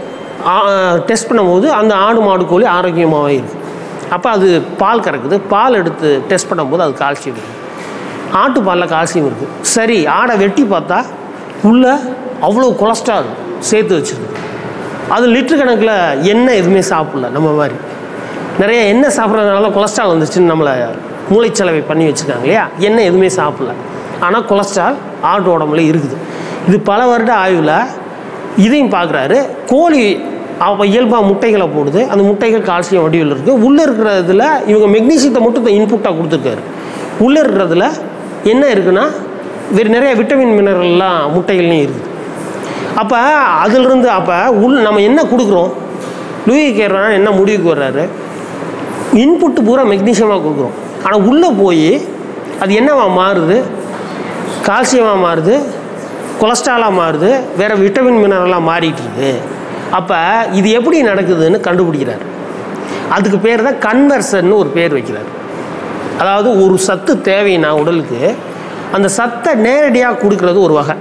டெஸ்ட் பண்ணும்போது அந்த ஆடு மாடு கோழி ஆரோக்கியமாகவே இருக்குது அப்போ அது பால் கறக்குது பால் எடுத்து டெஸ்ட் பண்ணும்போது அது கால்சியம் இருக்குது ஆட்டு பாலில் கால்சியம் இருக்குது சரி ஆடை வெட்டி பார்த்தா உள்ள அவ்வளோ கொலஸ்ட்ரால் சேர்த்து வச்சிருக்கு அது லிட்டர் கணக்கில் எண்ணெய் எதுவுமே சாப்பிடல நம்ம மாதிரி நிறைய எண்ணெய் சாப்பிட்றதுனால கொலஸ்ட்ரால் வந்துச்சுன்னு நம்மளை மூளைச்சலவை பண்ணி வச்சுருக்காங்க இல்லையா எண்ணெய் எதுவுமே சாப்பிடல ஆனால் கொலஸ்ட்ரால் ஆட்டு உடம்புல இருக்குது இது பல வருட ஆய்வில் இதையும் பார்க்குறாரு கோழி அப்போ இயல்பாக முட்டைகளை போடுது அந்த முட்டைகள் கால்சியம் வடிவில் இருக்குது உள்ளே இருக்கிறதுல இவங்க மெக்னீசியத்தை மட்டும் இன்புட்டாக கொடுத்துருக்காரு உள்ளே இருக்கிறதுல என்ன இருக்குன்னா வேறு நிறைய விட்டமின் மினரல்லாம் முட்டைகள்லையும் இருக்குது அப்போ அதிலிருந்து அப்போ உள் நம்ம என்ன கொடுக்குறோம் லூயி கேர்னா என்ன முடிவுக்கு வர்றாரு இன்புட்டு பூரா மெக்னீஷியமாக கொடுக்குறோம் ஆனால் உள்ளே போய் அது என்னவா மாறுது கால்சியமாக மாறுது கொலஸ்ட்ராலாக மாறுது வேறு விட்டமின் மினரலாக மாறிட்டு இருக்கு அப்போ இது எப்படி நடக்குதுன்னு கண்டுபிடிக்கிறார் அதுக்கு பேர் தான் கன்வர்சன்னு ஒரு பேர் வைக்கிறார் அதாவது ஒரு சத்து தேவைன்னா உடலுக்கு அந்த சத்தை நேரடியாக கொடுக்கறது ஒரு வகை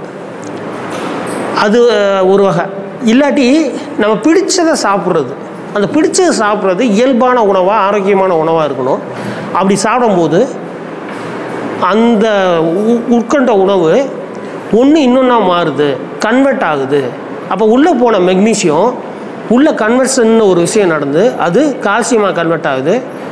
அது அஹ், ஒரு வகை இல்லாட்டி நம்ம பிடிச்சதை சாப்பிட்றது அந்த பிடிச்சதை சாப்பிட்றது இயல்பான உணவாக ஆரோக்கியமான உணவாக இருக்கணும் அப்படி சாப்பிடும்போது அந்த உ- உட்கொண்ட உணவு ஒன்று இன்னொன்றா மாறுது கன்வெர்ட் ஆகுது அப்போ உள்ளே போன மெக்னீசியம் உள்ள கன்வெர்ஷன் ஒரு விஷயம் நடந்து அது கால்சியமாக கன்வெர்ட் ஆகுது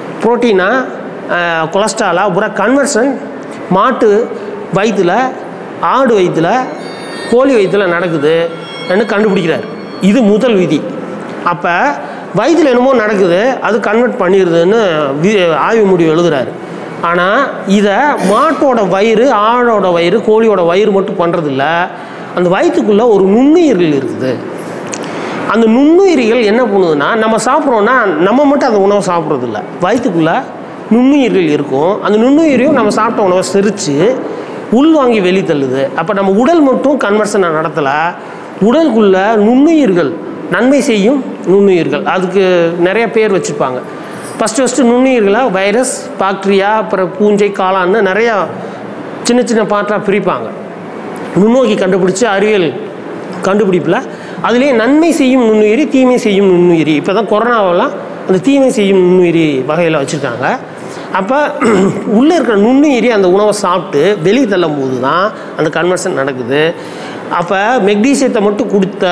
ப்ரோட்டீனாக கொலஸ்ட்ராலாக பூரா கன்வர்ஷன் மாட்டு வயிற்றில் ஆடு வயிற்றில் கோழி வயிற்றில் நடக்குதுன்னு கண்டுபிடிக்கிறார் இது முதல் விதி அப்போ வயிற்றில் என்னமோ நடக்குது அது கன்வெர்ட் பண்ணிடுதுன்னு வி- ஆய்வு முடிவு எழுதுறாரு ஆனால் இதை மாட்டோட வயிறு ஆடோட வயிறு கோழியோட வயிறு மட்டும் பண்ணுறதில்ல அந்த வயிற்றுக்குள்ளே ஒரு நுண்ணுயிர்கள் இருக்குது அந்த நுண்ணுயிரிகள் என்ன பண்ணுதுன்னா நம்ம சாப்பிட்றோன்னா நம்ம மட்டும் அந்த உணவை சாப்பிட்றதில்ல வயிற்றுக்குள்ளே நுண்ணுயிர்கள் இருக்கும் அந்த நுண்ணுயிரியும் நம்ம சாப்பிட்ட உணவை செரித்து உள்வாங்கி வெளி தள்ளுது அப்போ நம்ம உடல் மட்டும் கன்வர்ஷனை நடத்தலை உடலுக்குள்ள நுண்ணுயிர்கள் நன்மை செய்யும் நுண்ணுயிர்கள் அதுக்கு நிறைய பேர் வச்சுருப்பாங்க ஃபஸ்ட்டு ஃபஸ்ட்டு நுண்ணுயிர்களை வைரஸ் பாக்டீரியா அப்புறம் பூஞ்சை காளான்னு நிறையா சின்ன சின்ன பாட்டாக பிரிப்பாங்க நுண்ணோக்கி கண்டுபிடிச்ச அறிவியல் கண்டுபிடிப்பில் அதுலேயே நன்மை செய்யும் நுண்ணுயிரி தீமை செய்யும் நுண்ணுயிரி இப்போ தான் கொரோனாவெல்லாம் அந்த தீமை செய்யும் நுண்ணுயிரி வகையில் வச்சுருக்காங்க அப்போ உள்ளே இருக்கிற நுண்ணுயிரி அந்த உணவை சாப்பிட்டு வெளியே தள்ளும் போது தான் அந்த கன்வர்ஷன் நடக்குது அப்போ மெக்னீசியத்தை மட்டும் கொடுத்த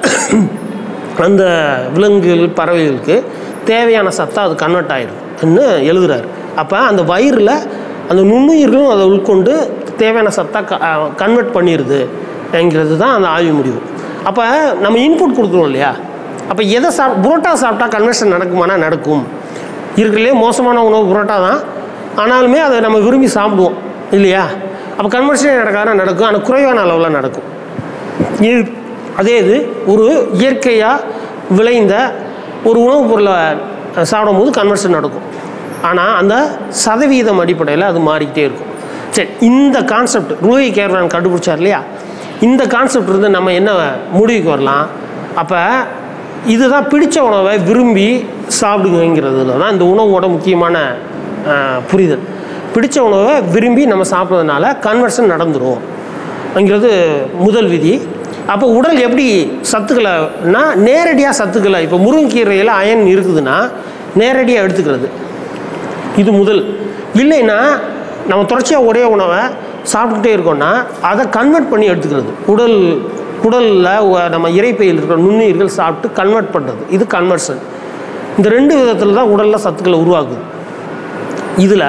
அந்த விலங்குகள் பறவைகளுக்கு தேவையான சத்தம் அது கன்வெர்ட் ஆயிடும்னு எழுதுறாரு அப்போ அந்த வயிறில் அந்த நுண்ணுயிர்களும் அதை உட்கொண்டு தேவையான சத்தா கன்வெர்ட் பண்ணிடுது என்கிறது தான் அந்த ஆய்வு முடிவு அப்போ நம்ம இன்புட் கொடுக்குறோம் இல்லையா அப்போ எதை சாப் புரோட்டா சாப்பிட்டா கன்வர்ஷன் நடக்குமானா நடக்கும் இருக்கிறதுலே மோசமான உணவு புரோட்டா தான் ஆனாலுமே அதை நம்ம விரும்பி சாப்பிடுவோம் இல்லையா அப்போ கன்வர்ஷன் நடக்காத நடக்கும் ஆனால் குறைவான அளவில் நடக்கும் இது அதே இது ஒரு இயற்கையாக விளைந்த ஒரு உணவுப் பொருளை சாப்பிடும்போது கன்வர்ஷன் நடக்கும் ஆனால் அந்த சதவீதம் அடிப்படையில் அது மாறிக்கிட்டே இருக்கும் சரி இந்த கான்செப்ட் ரூஹி கேர்வான் கண்டுபிடிச்சார் இல்லையா இந்த கான்செப்ட் இருந்து நம்ம என்ன முடிவுக்கு வரலாம் அப்போ இதுதான் பிடிச்ச உணவை விரும்பி சாப்பிடுங்கிறதுல தான் இந்த உணவோட முக்கியமான அஹ், புரிதல் பிடிச்ச உணவை விரும்பி நம்ம சாப்பிட்றதுனால கன்வர்ஷன் நடந்துரும் ங்கிறது முதல் விதி அப்போ உடல் எப்படி சத்துக்களைனா நேரடியாக சத்துக்களை இப்போ முருங்கைக்கீரையில் அயன் இருக்குதுன்னா நேரடியாக எடுத்துக்கிறது இது முதல் இல்லைன்னா நம்ம தொடர்ச்சியாக ஒரே உணவை சாப்பிட்டுட்டே இருக்கோம்னா அதை கன்வெர்ட் பண்ணி எடுத்துக்கிறது உடல் உடலில் நம்ம இறைப்பையில் இருக்கிற நுண்ணுயிர்கள் சாப்பிட்டு கன்வெர்ட் பண்ணுறது இது கன்வர்ஷன் இந்த ரெண்டு விதத்தில் தான் உடலில் சத்துக்களை உருவாக்குது இதில்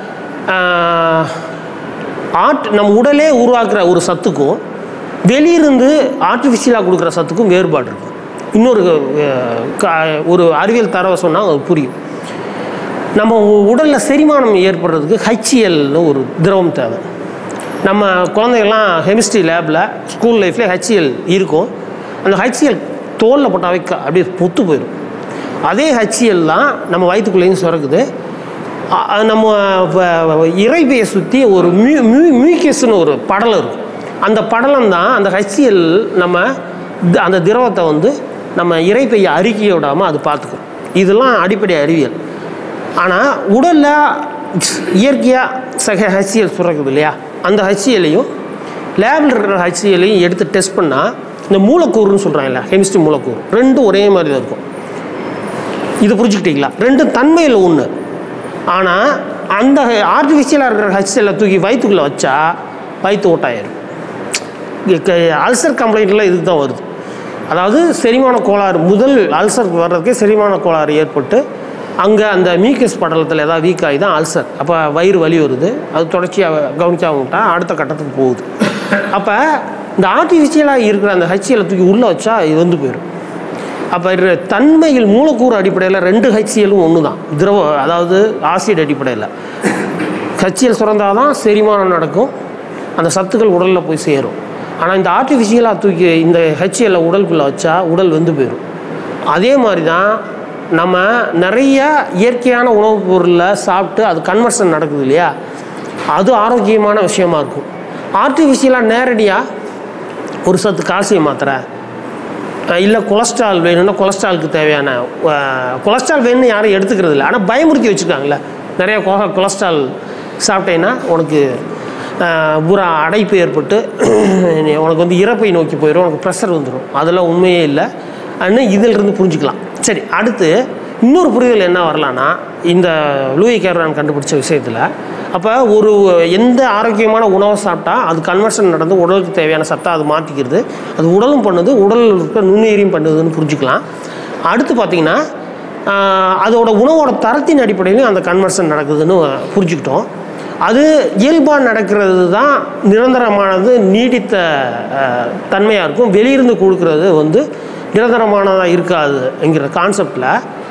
ஆர்ட் நம்ம உடலே உருவாக்குற ஒரு சத்துக்கும் வெளியிருந்து ஆர்டிஃபிஷியலாக கொடுக்குற சத்துக்கும் வேறுபாடு இருக்கும் இன்னொரு அஹ், க- ஒரு அறிவியல் தரவை சொன்னால் அது புரியும் நம்ம உடலில் செரிமானம் ஏற்படுறதுக்கு ஹெச்இஎல்னு ஒரு திரவம் தேவை நம்ம குழந்தைகள்லாம் கெமிஸ்ட்ரி லேபில் ஸ்கூல் லைஃப்ல ஹெச்இஎல் இருக்கும் அந்த ஹெச்இஎல் தோலில் போட்டாவே க- அப்படியே பொத்து போயிடும் அதே ஹெச்இஎல் தான் நம்ம வயிற்றுக்குள்ளேயும் சுரக்குது அ- அது நம்ம வ- வ- இறைப்பையை சுற்றி ஒரு மியூ மியூ மியூக்கஸ்னு ஒரு படலம் இருக்கும் அந்த படலம் தான் அந்த ஹெச்இஎல் நம்ம த- அந்த திரவத்தை வந்து நம்ம இறைப்பையை அருக்கி விடாமல் அது பார்த்துக்கும் இதெல்லாம் அடிப்படை அறிவியல் ஆனால் உடலில் இயற்கையாக சக ஹெச்சிஎல் சுரக்குது இல்லையா அந்த ஹெச்சிஎலையும் லேபில் இருக்கிற ஹெச்சிஎலையும் எடுத்து டெஸ்ட் பண்ணால் இந்த மூலக்கூறுன்னு சொல்கிறாங்கல்ல கெமிஸ்ட்ரி மூலக்கூறு ரெண்டும் ஒரே மாதிரி தான் இருக்கும் இது புரிஞ்சுக்கிட்டீங்களா ரெண்டும் தன்மையில் ஒன்று ஆனால் அந்த ஆர்டிஃபிஷியலாக இருக்கிற ஹெச்சிஎல்லை தூக்கி வயிற்றுக்குள்ளே வச்சா வயிற்று ஓட்டாயிரும் அல்சர் கம்ப்ளைண்ட்லாம் இதுக்கு தான் வருது அதாவது செரிமான கோளாறு முதல் அல்சர் வர்றதுக்கே செரிமான கோளாறு ஏற்பட்டு அங்கே அந்த மியூக்கஸ் படலத்தில் ஏதாவது வீக் ஆகி தான் அல்சர் அப்போ வயிறு வலி வருது அது தொடர்ச்சியாக கவனிக்காம விட்டா அடுத்த கட்டத்துக்கு போகுது அப்போ இந்த ஆர்டிஃபிஷியலாக இருக்கிற அந்த ஹச்சியலை தூக்கி உள்ளே வச்சா இது வந்து போயிடும் அப்போ தன்மையில் மூலக்கூறு அடிப்படையில் ரெண்டு ஹச்சியலும் ஒன்று தான் திரவ அதாவது ஆசிட் அடிப்படையில் ஹச்சியல் சுரந்தால் தான் செரிமானம் நடக்கும் அந்த சத்துக்கள் உடலில் போய் சேரும் ஆனால் இந்த ஆர்டிஃபிஷியலாக தூக்கி இந்த ஹெச்எல்ல உடலுக்குள்ளே வச்சா உடல் வெந்து போயிடும் அதே மாதிரி தான் நம்ம நிறைய இயற்கையான உணவுப் பொருளை சாப்பிட்டு அது கன்வர்ஷன் நடக்குது இல்லையா அது ஆரோக்கியமான விஷயமா இருக்கும் ஆர்டிஃபிஷியலாக நேரடியாக ஒரு சத்து கால்சியம் மாத்திரை இல்லை கொலஸ்ட்ரால் வேணும்னா கொலஸ்ட்ராலுக்கு தேவையான அஹ், கொலஸ்ட்ரால் வேணும்னு யாரும் எடுத்துக்கிறது இல்லை ஆனால் பயமுறுத்தி வச்சுருக்காங்களே நிறைய கொ- கொலஸ்ட்ரால் சாப்பிட்டேன்னா உனக்கு அஹ், பூரா அடைப்பு ஏற்பட்டு நீ- உனக்கு வந்து இறப்பை நோக்கி போயிடும் உனக்கு ப்ரெஷர் வந்துடும் அதெல்லாம் உண்மையே இல்லை அன்னு இதிலிருந்து புரிஞ்சுக்கலாம் சரி அடுத்து இன்னொரு புரிதல் என்ன வரலான்னா இந்த லூயி கேர்ரான் கண்டுபிடிச்ச விஷயத்தில் அப்போ ஒரு எந்த ஆரோக்கியமான உணவை சாப்பிட்டா அது கன்வர்ஷன் நடந்து உடலுக்கு தேவையான சத்தை அது மாற்றிக்கிறது அது உடலும் பண்ணுது உடலில் இருக்க நுண்ணுயிரியும் பண்ணுதுன்னு புரிஞ்சுக்கலாம் அடுத்து பார்த்திங்கன்னா ஆஹ், அதோட உணவோட தரத்தின் அடிப்படையிலும் அந்த கன்வர்ஷன் நடக்குதுன்னு புரிஞ்சுக்கிட்டோம் அது இயல்பாக நடக்கிறது தான் நிரந்தரமானது நீடித்த தன்மையாக இருக்கும் வெளியிருந்து கொடுக்கறது வந்து நிரந்தரமானதாக இருக்காதுங்கிற கான்செப்டில்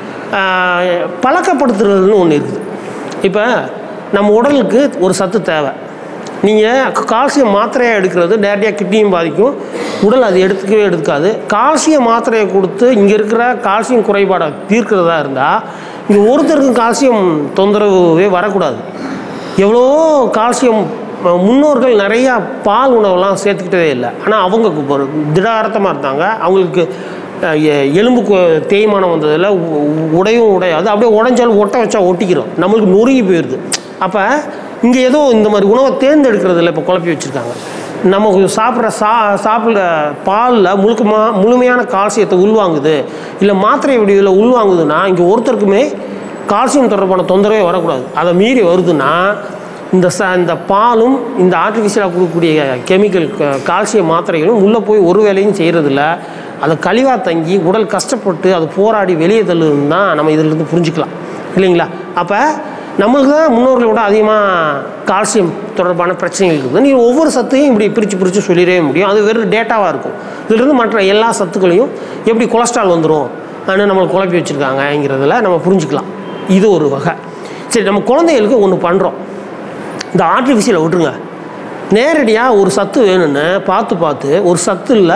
பழக்கப்படுத்துறதுன்னு ஒன்று இருக்குது இப்போ நம்ம உடலுக்கு ஒரு சத்து தேவை நீங்கள் கால்சியம் மாத்திரையாக எடுக்கிறது நேரடியாக கிட்னியும் பாதிக்கும் உடல் அது எடுத்துக்கவே எடுக்காது கால்சியம் மாத்திரையை கொடுத்து இங்கே இருக்கிற கால்சியம் குறைபாடை தீர்க்கிறதா இருந்தால் இங்கே ஒருத்தருக்கும் கால்சியம் தொந்தரவே வரக்கூடாது எவ்வளோ கால்சியம் அஹ், முன்னோர்கள் நிறையா பால் உணவெல்லாம் சேர்த்துக்கிட்டதே இல்லை ஆனால் அவங்க ஒரு திடாரத்தமாக இருந்தாங்க அவங்களுக்கு அஹ், எ- எலும்பு கு- தேய்மானம் வந்ததில் உ- உ- உடையும் உடையாது அப்படியே உடைஞ்சாலும் ஒட்ட வச்சா ஒட்டிக்கிறோம் நம்மளுக்கு நொறுங்கி போயிடுது அப்போ இங்கே ஏதோ இந்த மாதிரி உணவை தேர்ந்தெடுக்கிறதுல இப்போ குழப்பி வச்சுருக்காங்க நமக்கு சாப்பிட்ற சா சாப்பிட்ற பாலில் முழுக்கமா முழுமையான கால்சியத்தை உள்வாங்குது இல்லை மாத்திரை வடிவில் உள்வாங்குதுன்னா இங்கே ஒருத்தருக்குமே கால்சியம் தொடர்பான தொந்தரவே வரக்கூடாது அதை மீறி வருதுன்னா இந்த ச இந்த பாலும் இந்த ஆர்டிஃபிஷியலாக கொடுக்கக்கூடிய கெமிக்கல் க- கால்சியம் மாத்திரைகளும் உள்ளே போய் ஒரு வேலையும் செய்கிறதில்ல அதை கழிவாக தங்கி உடல் கஷ்டப்பட்டு அது போராடி வெளியே தள்ளுதுன்னு தான் நம்ம இதிலிருந்து புரிஞ்சுக்கலாம் இல்லைங்களா அப்போ நம்மளுக்கு தான் முன்னோர்களை விட அதிகமாக கால்சியம் தொடர்பான பிரச்சனைகள் இருக்குது நீங்கள் ஒவ்வொரு சத்தையும் இப்படி பிரித்து பிரித்து சொல்லிடவே முடியும் அது வெறும் டேட்டாவாக இருக்கும் இதிலிருந்து மற்ற எல்லா சத்துக்களையும் எப்படி கொலஸ்ட்ரால் வந்துடும் ஆனால் நம்மளை குழப்பி வச்சுருக்காங்கங்கிறதுல நம்ம புரிஞ்சுக்கலாம் இது ஒரு வகை சரி நம்ம குழந்தைகளுக்கு ஒன்று பண்ணுறோம் இந்த ஆர்டிஃபிஷியலை விட்டுருங்க நேரடியாக ஒரு சத்து வேணும்னு பார்த்து பார்த்து ஒரு சத்து இல்லை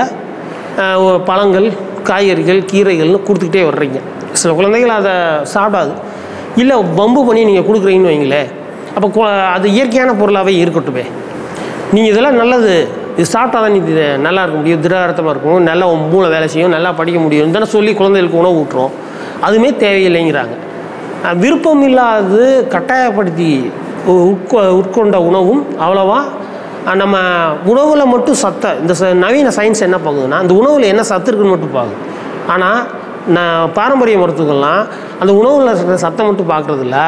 பழங்கள் காய்கறிகள் கீரைகள்னு கொடுத்துக்கிட்டே வர்றீங்க சில குழந்தைகள் அதை சாப்பிடாது இல்லை பம்பு பண்ணி நீங்கள் கொடுக்குறீங்கன்னு வைங்களேன் அப்போ கு- அது இயற்கையான பொருளாகவே இருக்கட்டுமே நீங்கள் இதெல்லாம் நல்லது இது சாப்பிட்டா தான் நீ இது நல்லா இருக்க முடியும் திடகாரத்தமாக இருக்கும் நல்லா உன் மூளை வேலை செய்யும் நல்லா படிக்க முடியும் தானே சொல்லி குழந்தைகளுக்கு உணவு ஊட்டுறோம் அதுவுமே தேவையில்லைங்கிறாங்க அஹ் விருப்பம் இல்லாது கட்டாயப்படுத்தி உ- உட்கொ உட்கொண்ட உணவும் அவ்வளோவா அஹ் நம்ம உணவில் மட்டும் சத்தை இந்த ச- நவீன சயின்ஸ் என்ன பார்க்குதுன்னா அந்த உணவில் என்ன சத்து இருக்குன்னு மட்டும் பார்க்குது ஆனால் நான் பாரம்பரிய மருத்துவங்கள்லாம் அந்த உணவில் இருக்கிற சத்தை மட்டும் பார்க்குறதில்ல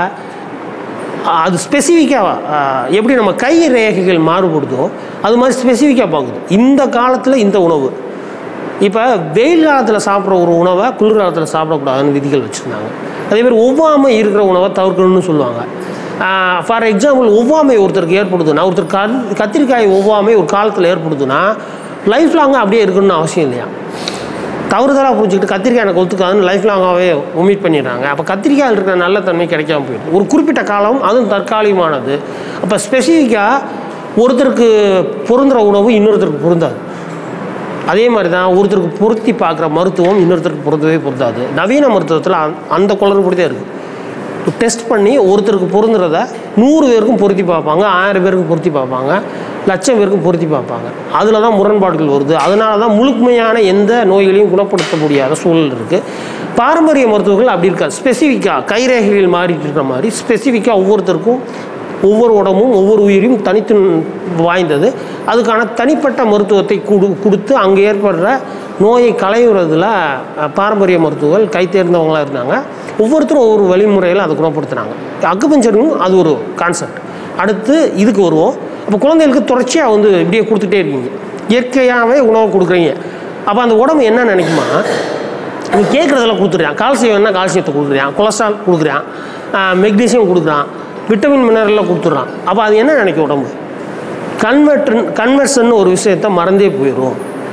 அது ஸ்பெசிஃபிக்காக எப்படி நம்ம கை ரேகைகள் மாறுபடுதோ அது மாதிரி ஸ்பெசிஃபிக்காக பார்க்குது இந்த காலத்தில் இந்த உணவு இப்போ வெயில் காலத்தில் சாப்பிட்ற ஒரு உணவை குளிர் காலத்தில் சாப்பிடக்கூடாதுன்னு விதிகள் வச்சுருந்தாங்க அதே மாதிரி ஒவ்வாமை இருக்கிற உணவை தவிர்க்கணும்னு சொல்லுவாங்க ஃபார் எக்ஸாம்பிள் ஒவ்வாமை ஒருத்தருக்கு ஏற்படுதுன்னா ஒருத்தர் கத் கத்திரிக்காய் ஒவ்வாமை ஒரு காலத்தில் ஏற்படுதுன்னா லைஃப் லாங்காக அப்படியே இருக்கணும்னு அவசியம் இல்லையா தவறுதலாக புரிஞ்சுக்கிட்டு கத்திரிக்காய் எனக்கு ஒத்துக்காதுன்னு லைஃப் லாங்காகவே ஒமிட் பண்ணிடுறாங்க அப்போ கத்திரிக்காயில் இருக்கிற நல்ல தன்மை கிடைக்காம போயிடுது ஒரு குறிப்பிட்ட காலம் அதுவும் தற்காலிகமானது அப்போ ஸ்பெசிஃபிக்காக ஒருத்தருக்கு பொருந்துகிற உணவு இன்னொருத்தருக்கு பொருந்தாது அதே மாதிரி தான் ஒருத்தருக்கு பொருத்தி பார்க்குற மருத்துவம் இன்னொருத்தருக்கு பொருந்தவே பொருந்தாது நவீன மருத்துவத்தில் அந்த- அந்த குளறுபடி தான் இருக்குது டெஸ்ட் பண்ணி ஒருத்தருக்கு பொருந்துறத நூறு பேருக்கும் பொருத்தி பார்ப்பாங்க ஆயிரம் பேருக்கும் பொருத்தி பார்ப்பாங்க லட்சம் பேருக்கும் பொருத்தி பார்ப்பாங்க அதில் தான் முரண்பாடுகள் வருது அதனால தான் முழுமையான எந்த நோய்களையும் குணப்படுத்த முடியாத சூழல் இருக்குது பாரம்பரிய மருத்துவர்கள் அப்படி இருக்காது ஸ்பெசிஃபிக்காக கைரேகைகள் மாறிட்டு இருக்கிற மாதிரி ஸ்பெசிஃபிக்காக ஒவ்வொருத்தருக்கும் ஒவ்வொரு உடம்பும் ஒவ்வொரு உயிரையும் தனித்து வாய்ந்தது அதுக்கான தனிப்பட்ட மருத்துவத்தை கொடு கொடுத்து அங்கே ஏற்படுற நோயை களையுறதுல அஹ், பாரம்பரிய மருத்துவர்கள் கை தேர்ந்தவங்களாக இருந்தாங்க ஒவ்வொருத்தரும் ஒவ்வொரு வழிமுறையில் அதை குணப்படுத்துனாங்க அக்குபஞ்சரும் அது ஒரு கான்செப்ட் அடுத்து இதுக்கு வருவோம் அப்போ குழந்தைகளுக்கு தொடர்ச்சியாக வந்து இப்படியே கொடுத்துட்டே இருக்கீங்க இயற்கையாகவே உணவு கொடுக்குறீங்க அப்போ அந்த உடம்பு என்ன நினைக்குமா நீ கேட்குறதெல்லாம் கொடுத்துட்றான் கால்சியம் வேணா கால்சியத்தை கொடுக்குறான் கொலஸ்ட்ரால் கொடுக்குறான் மெக்னீசியம் கொடுக்குறான் விட்டமின் மினரல்லாம் கொடுத்துட்றான் அப்போ அது என்ன நினைக்கும் உடம்பு கன்வெர்டன் கன்வர்ஷன் ஒரு விஷயத்த மறந்தே போயிடும்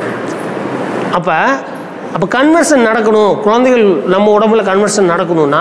அப்போ அப்போ கன்வர்ஷன் நடக்கணும் குழந்தைகள் நம்ம உடம்புல கன்வர்ஷன் நடக்கணும்னா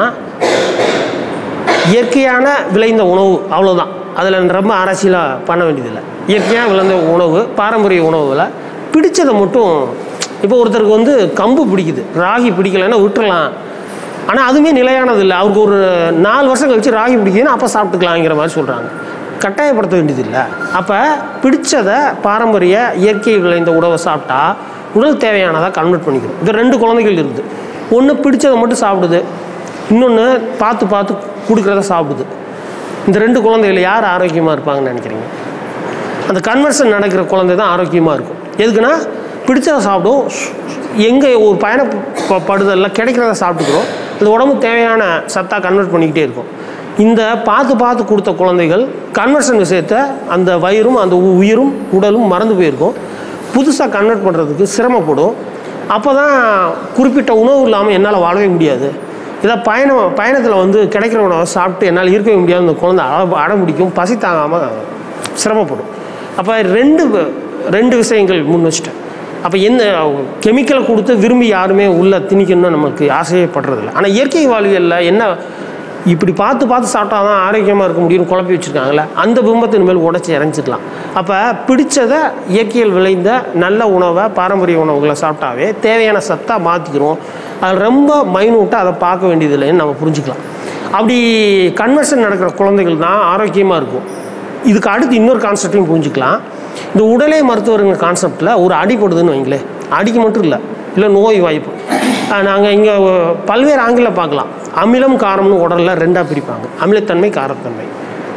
இயற்கையான விளைந்த உணவு அவ்வளோதான் அதில் ரொம்ப ஆராய்ச்சியெலாம் பண்ண வேண்டியதில்லை இயற்கையாக விளைந்த உணவு பாரம்பரிய உணவுகளை பிடிச்சதை மட்டும் இப்போ ஒருத்தருக்கு வந்து கம்பு பிடிக்குது ராகி பிடிக்கலைன்னா விட்டுறலாம் ஆனால் அதுவுமே நிலையானது இல்லை அவருக்கு ஒரு நாலு வருஷம் கழிச்சு ராகி பிடிக்குதுன்னா அப்போ சாப்பிட்டுக்கலாங்கிற மாதிரி சொல்கிறாங்க கட்டாயப்படுத்த வேண்டியதில்லை அப்போ பிடிச்சதை பாரம்பரிய இயற்கை விளைந்த உணவை சாப்பிட்டா உடல் தேவையானதாக கன்வெர்ட் பண்ணிக்கணும் இது ரெண்டு குழந்தைகள் இருக்குது ஒன்று பிடிச்சதை மட்டும் சாப்பிடுது இன்னொன்று பார்த்து பார்த்து கொடுக்குறத சாப்பிடுது இந்த ரெண்டு குழந்தைகள் யார் ஆரோக்கியமாக இருப்பாங்கன்னு நினைக்கிறீங்க அந்த கன்வர்ஷன் நடக்கிற குழந்தை தான் ஆரோக்கியமாக இருக்கும் எதுக்குன்னா பிடிச்சதை சாப்பிடும் எங்கே ஒரு பயண ப- படுதலில் கிடைக்கிறத சாப்பிட்டுக்கிறோம் அந்த உடம்பு தேவையான சத்தாக கன்வெர்ட் பண்ணிக்கிட்டே இருக்கும் இந்த பார்த்து பார்த்து கொடுத்த குழந்தைகள் கன்வர்ஷன் விஷயத்த அந்த வயிறும் அந்த உ- உயிரும் உடலும் மறந்து போயிருக்கும் புதுசாக கன்வெர்ட் பண்ணுறதுக்கு சிரமப்படும் அப்போ தான் குறிப்பிட்ட உணவு இல்லாமல் என்னால் வாழவே முடியாது இதை பயணம் பயணத்தில் வந்து கிடைக்கிற உணவை சாப்பிட்டு என்னால் இருக்கவே முடியாது அந்த குழந்தை அட அடம் பிடிக்கும் பசி தாங்காமல் சிரமப்படும் அப்போ ரெண்டு வ- ரெண்டு விஷயங்கள் முன் வச்சுட்டேன் அப்போ எந்த கெமிக்கலை கொடுத்து விரும்பி யாருமே உள்ள திணிக்கணும்னு நமக்கு ஆசையே படுறதில்ல ஆனால் இயற்கை வாழ்வியலில் என்ன இப்படி பார்த்து பார்த்து சாப்பிட்டா தான் ஆரோக்கியமாக இருக்க முடியும்னு குழப்பி வச்சுருக்காங்களே அந்த பிம்பத்தின் மேல் உடச்சி இறஞ்சிடலாம் அப்போ பிடிச்சதை இயற்கையில் விளைந்த நல்ல உணவை பாரம்பரிய உணவுகளை சாப்பிட்டாவே தேவையான சத்தாக மாற்றிக்கிறோம் அது ரொம்ப மைனூட்டாக அதை பார்க்க வேண்டியதில்லைன்னு நம்ம புரிஞ்சுக்கலாம் அப்படி கன்வர்ஷன் நடக்கிற குழந்தைகள் தான் ஆரோக்கியமாக இருக்கும் இதுக்கு அடுத்து இன்னொரு கான்செப்டையும் புரிஞ்சுக்கலாம் இந்த உடலே மருத்துவருங்கிற கான்செப்டில் ஒரு அடிப்படுதுன்னு வைங்களேன் அடிக்கு மட்டும் இல்லை இல்லை நோய் வாய்ப்பு நாங்கள் இங்கே பல்வேறு ஆங்கிளில் பார்க்கலாம் அமிலம் காரம்னு உடலில் ரெண்டாக பிரிப்பாங்க அமிலத்தன்மை காரத்தன்மை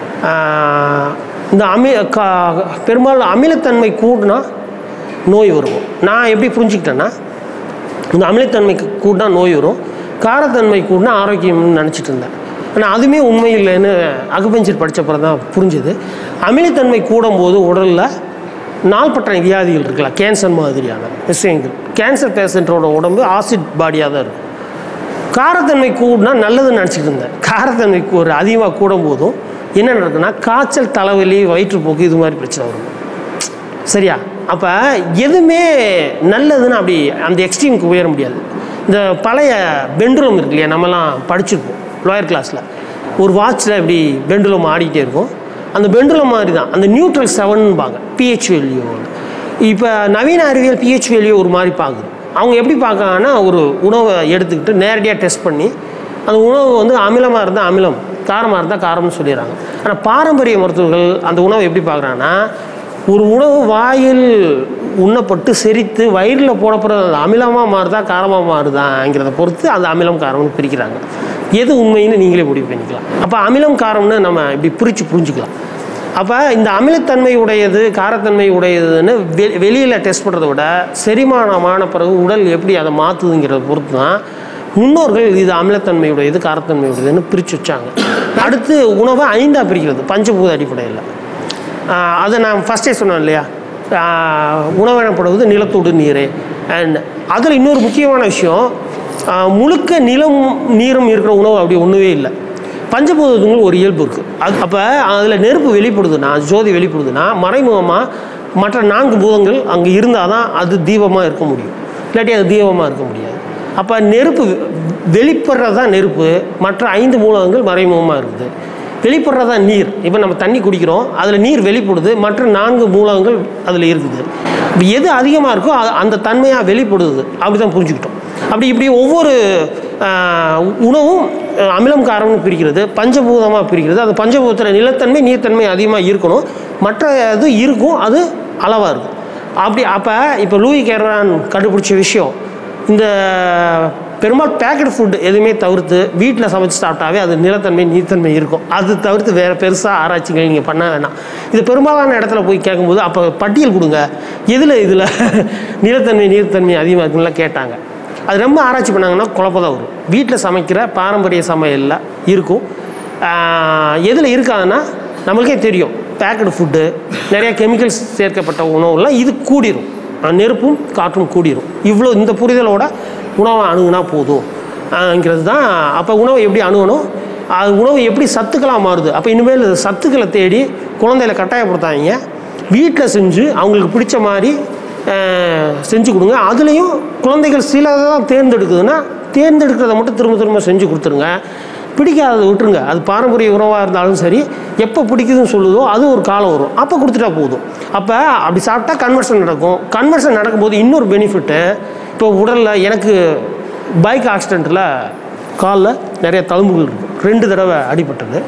ஆஹ் இந்த அமி கா பெரும்பாலும் அமிலத்தன்மை கூடுனா நோய் வரும் நான் எப்படி புரிஞ்சுக்கிட்டேன்னா இந்த அமிலத்தன்மைக்கு கூடனா நோய் வரும் காரத்தன்மை கூடனா ஆரோக்கியம்னு நினச்சிட்டு இருந்தேன் ஆனால் அதுவுமே உண்மை இல்லைன்னு அகுபஞ்சர் படித்தப்பறம் தான் புரிஞ்சுது அமிலத்தன்மை கூடும்போது உடலில் நாள்பட்ட வியாதிகள் இருக்குல்ல கேன்சர் மாதிரியான விஷயங்கள் கேன்சர் பேஷண்ட்டோட உடம்பு ஆசிட் பாடியாக தான் இருக்கும் காரத்தன்மை கூடனா நல்லதுன்னு நினச்சிட்டு இருந்தேன் காரத்தன்மை ஒரு அதிகமாக கூடும் போதும் என்ன நடக்குன்னா காய்ச்சல் தலைவலி வயிற்றுப்போக்கு இது மாதிரி பிரச்சனை வரும் சரியா அப்போ எதுவுமே நல்லதுன்னு அப்படி அந்த எக்ஸ்ட்ரீமுக்கு உயர முடியாது இந்த பழைய பெண்டுலம் இருக்கு இல்லையா நம்மலாம் படிச்சிருப்போம் லோயர் கிளாஸில் ஒரு வாட்சில் இப்படி பெண்டுலம் ஆடிக்கிட்டே இருக்கும் அந்த பெண்டுலம் மாதிரி தான் அந்த நியூட்ரல் செவன்பாங்க பிஹெச் வேல்யூ இப்போ நவீன அறிவியல் பிஹெச் வேல்யூ ஒரு மாதிரி பார்க்குது அவங்க எப்படி பார்க்கறாங்கன்னா ஒரு உணவை எடுத்துக்கிட்டு நேரடியாக டெஸ்ட் பண்ணி அந்த உணவு வந்து அமிலமாக இருந்தால் அமிலம் காரமாக இருந்தால் காரம்னு சொல்லிடுறாங்க ஆனால் பாரம்பரிய மருத்துவர்கள் அந்த உணவை எப்படி பார்க்குறாங்கன்னா ஒரு உணவு வாயில் உண்ணப்பட்டு செரித்து வயிறில் போடப்படுறது அது அமிலமாக மாறுதா காரமாக மாறுதாங்கிறத பொறுத்து அந்த அமிலம் காரம்னு பிரிக்கிறாங்க எது உண்மைன்னு நீங்களே முடிவு பண்ணிக்கலாம் அப்போ அமிலம் காரம்னு நம்ம இப்படி பிரித்து புரிஞ்சுக்கலாம் அப்போ இந்த அமிலத்தன்மை உடையது காரத்தன்மை உடையதுன்னு வெ வெளியில் டெஸ்ட் பண்ணுறத விட செரிமானமான பிறகு உடல் எப்படி அதை மாற்றுதுங்கிறத பொறுத்து தான் முன்னோர்கள் இது அமிலத்தன்மை உடையது காரத்தன்மை உடையதுன்னு பிரித்து வச்சாங்க அடுத்து உணவை ஐந்தாக பிரிக்கிறது பஞ்சபூத அடிப்படையில் ஆஹ் அதை நான் ஃபஸ்ட்டே சொன்னேன் இல்லையா ஆஹ் உணவெனப்படுவது நிலத்தோடு நீரே அண்ட் அதில் இன்னொரு முக்கியமான விஷயம் ஆஹ் முழுக்க நிலம் நீரும் இருக்கிற உணவு அப்படி ஒன்றுவே இல்லை பஞ்சபூதங்கள் ஒரு இயல்பு இருக்குது அது அப்போ அதில் நெருப்பு வெளிப்படுதுன்னா ஜோதி வெளிப்படுதுன்னா மறைமுகமாக மற்ற நான்கு பூதங்கள் அங்கே இருந்தால் தான் அது தீபமாக இருக்க முடியும் இல்லாட்டி அது தீபமாக இருக்க முடியாது அப்போ நெருப்பு வெளிப்படுறது தான் நெருப்பு மற்ற ஐந்து மூலகங்கள் மறைமுகமாக இருக்குது வெளிப்படுறது தான் நீர் இப்போ நம்ம தண்ணி குடிக்கிறோம் அதில் நீர் வெளிப்படுது மற்ற நான்கு மூலகங்கள் அதில் இருக்குது இப்போ எது அதிகமாக இருக்கோ அது அந்த தன்மையாக வெளிப்படுது அப்படி தான் புரிஞ்சுக்கிட்டோம் அப்படி இப்படி ஒவ்வொரு ஆஹ், உணவும் அஹ், அமிலம் காரம்னு பிரிக்கிறது பஞ்சபூதமாக பிரிக்கிறது அது பஞ்சபூதத்தில் நிலத்தன்மை நீர்த்தன்மை அதிகமாக இருக்கணும் மற்ற இது இருக்கும் அது அளவாக இருக்கும் அப்படி அப்போ இப்போ லூயி கேரான் கண்டுபிடிச்ச விஷயம் இந்த பெரும்பாலும் பேக்கெட் ஃபுட் எதுவுமே தவிர்த்து வீட்டில் சமைச்சு சாப்பிட்டாவே அது நிலத்தன்மை நீர்த்தன்மை இருக்கும் அது தவிர்த்து வேறு பெருசாக ஆராய்ச்சிகள் நீங்கள் பண்ண வேணாம் இது பெரும்பாலான இடத்துல போய் கேட்கும்போது அப்போ பட்டியல் கொடுங்க எதில் இதில் நிலத்தன்மை நீர்த்தன்மை அதிகமாக இருக்குன்னு கேட்டாங்க அது ரொம்ப ஆராய்ச்சி பண்ணாங்கன்னா குழப்பம் தான் வரும் வீட்டில் சமைக்கிற பாரம்பரிய சமையலில் இருக்கும் எதில் இருக்காதுன்னா நம்மளுக்கே தெரியும் பேக்கடு ஃபுட்டு நிறைய கெமிக்கல்ஸ் சேர்க்கப்பட்ட உணவுலாம் இது கூடிரும் அஹ் நெருப்பும் காற்றும் கூடிரும் இவ்வளோ இந்த புரிதலோட உணவை அணுகுனா போதும் ங்கிறது தான் அப்போ உணவை எப்படி அணுகணும் அது உணவு எப்படி சத்துக்களாக மாறுது அப்போ இனிமேல் சத்துக்களை தேடி குழந்தைகளை கட்டாயப்படுத்தாதீங்க வீட்டில் செஞ்சு அவங்களுக்கு பிடிச்ச மாதிரி அஹ், செஞ்சு கொடுங்க அதுலேயும் குழந்தைகள் சிலதை தான் தேர்ந்தெடுக்குதுன்னா தேர்ந்தெடுக்கிறத மட்டும் திரும்ப திரும்ப செஞ்சு கொடுத்துருங்க பிடிக்காததை விட்டுருங்க அது பாரம்பரிய உணவாக இருந்தாலும் சரி எப்போ பிடிக்குதுன்னு சொல்லுதோ அது ஒரு காலம் வரும் அப்போ கொடுத்துட்டா போதும் அப்போ அப்படி சாப்பிட்டா கன்வர்ஷன் நடக்கும் கன்வர்ஷன் நடக்கும்போது இன்னொரு பெனிஃபிட்டு இப்போ உடலில் எனக்கு பைக் ஆக்சிடெண்ட்டில் காலில் நிறைய தழும்புகள் இருக்கும் ரெண்டு தடவை அடிபட்டது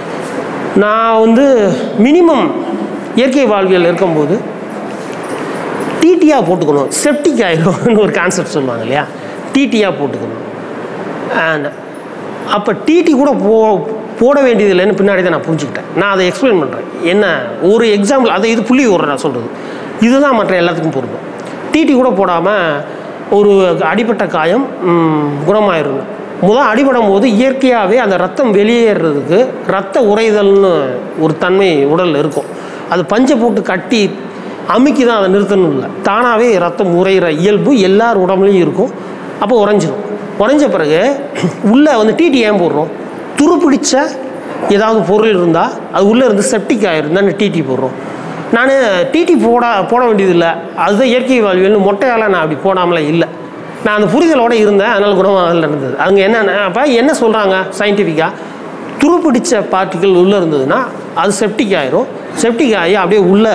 நான் வந்து மினிமம் இயற்கை வாழ்வியல் இருக்கும்போது டிடியாக போட்டுக்கணும் செப்டிக் ஆயிரும்னு ஒரு கான்செப்ட் சொல்லுவாங்க இல்லையா டிடியாக போட்டுக்கணும் அண்ட் அப்போ டிடி கூட போ போட வேண்டியதில்லைன்னு பின்னாடி தான் நான் புரிஞ்சுக்கிட்டேன் நான் அதை எக்ஸ்பிளைன் பண்ணுறேன் என்ன ஒரு எக்ஸாம்பிள் அதை இது புள்ளி விடுறேன் நான் சொல்கிறது இதுதான் மற்ற எல்லாத்துக்கும் பொருந்தும் டிடி கூட போடாமல் ஒரு அடிபட்ட காயம் ம், குணமாயிருங்க முதல் அடிபடும் போது இயற்கையாகவே அந்த ரத்தம் வெளியேறதுக்கு ரத்த உறைதல்னு ஒரு தன்மை உடலில் இருக்கும் அது பஞ்சை போட்டு கட்டி அமுக்கி தான் அதை நிறுத்தணும் இல்லை தானாகவே ரத்தம் உறையிற இயல்பு எல்லார் உடம்புலையும் இருக்கும் அப்போ உறைஞ்சிரும் உறைஞ்ச பிறகு உள்ளே வந்து டிடி ஏன் போடுறோம் துரு பிடிச்ச ஏதாவது பொருள் இருந்தால் அது உள்ளே இருந்து செப்டிக் ஆகிருந்தால் டிடி போடுறோம் நான் டிடி போட போட வேண்டியதில்லை அதுதான் இயற்கை வாழ்வியல்னு மொட்டையால் நான் அப்படி போடாமலே இல்லை நான் அந்த புரிதலோடு இருந்தேன் அதனால் குணமாக இருந்தது அவங்க என்ன அப்போ என்ன சொல்கிறாங்க சயின்டிஃபிக்காக துருப்பிடிச்ச பார்ட்டிகள் உள்ளே இருந்ததுன்னா அது செப்டிக் ஆயிரும் செப்டிக் ஆகி அப்படியே உள்ளே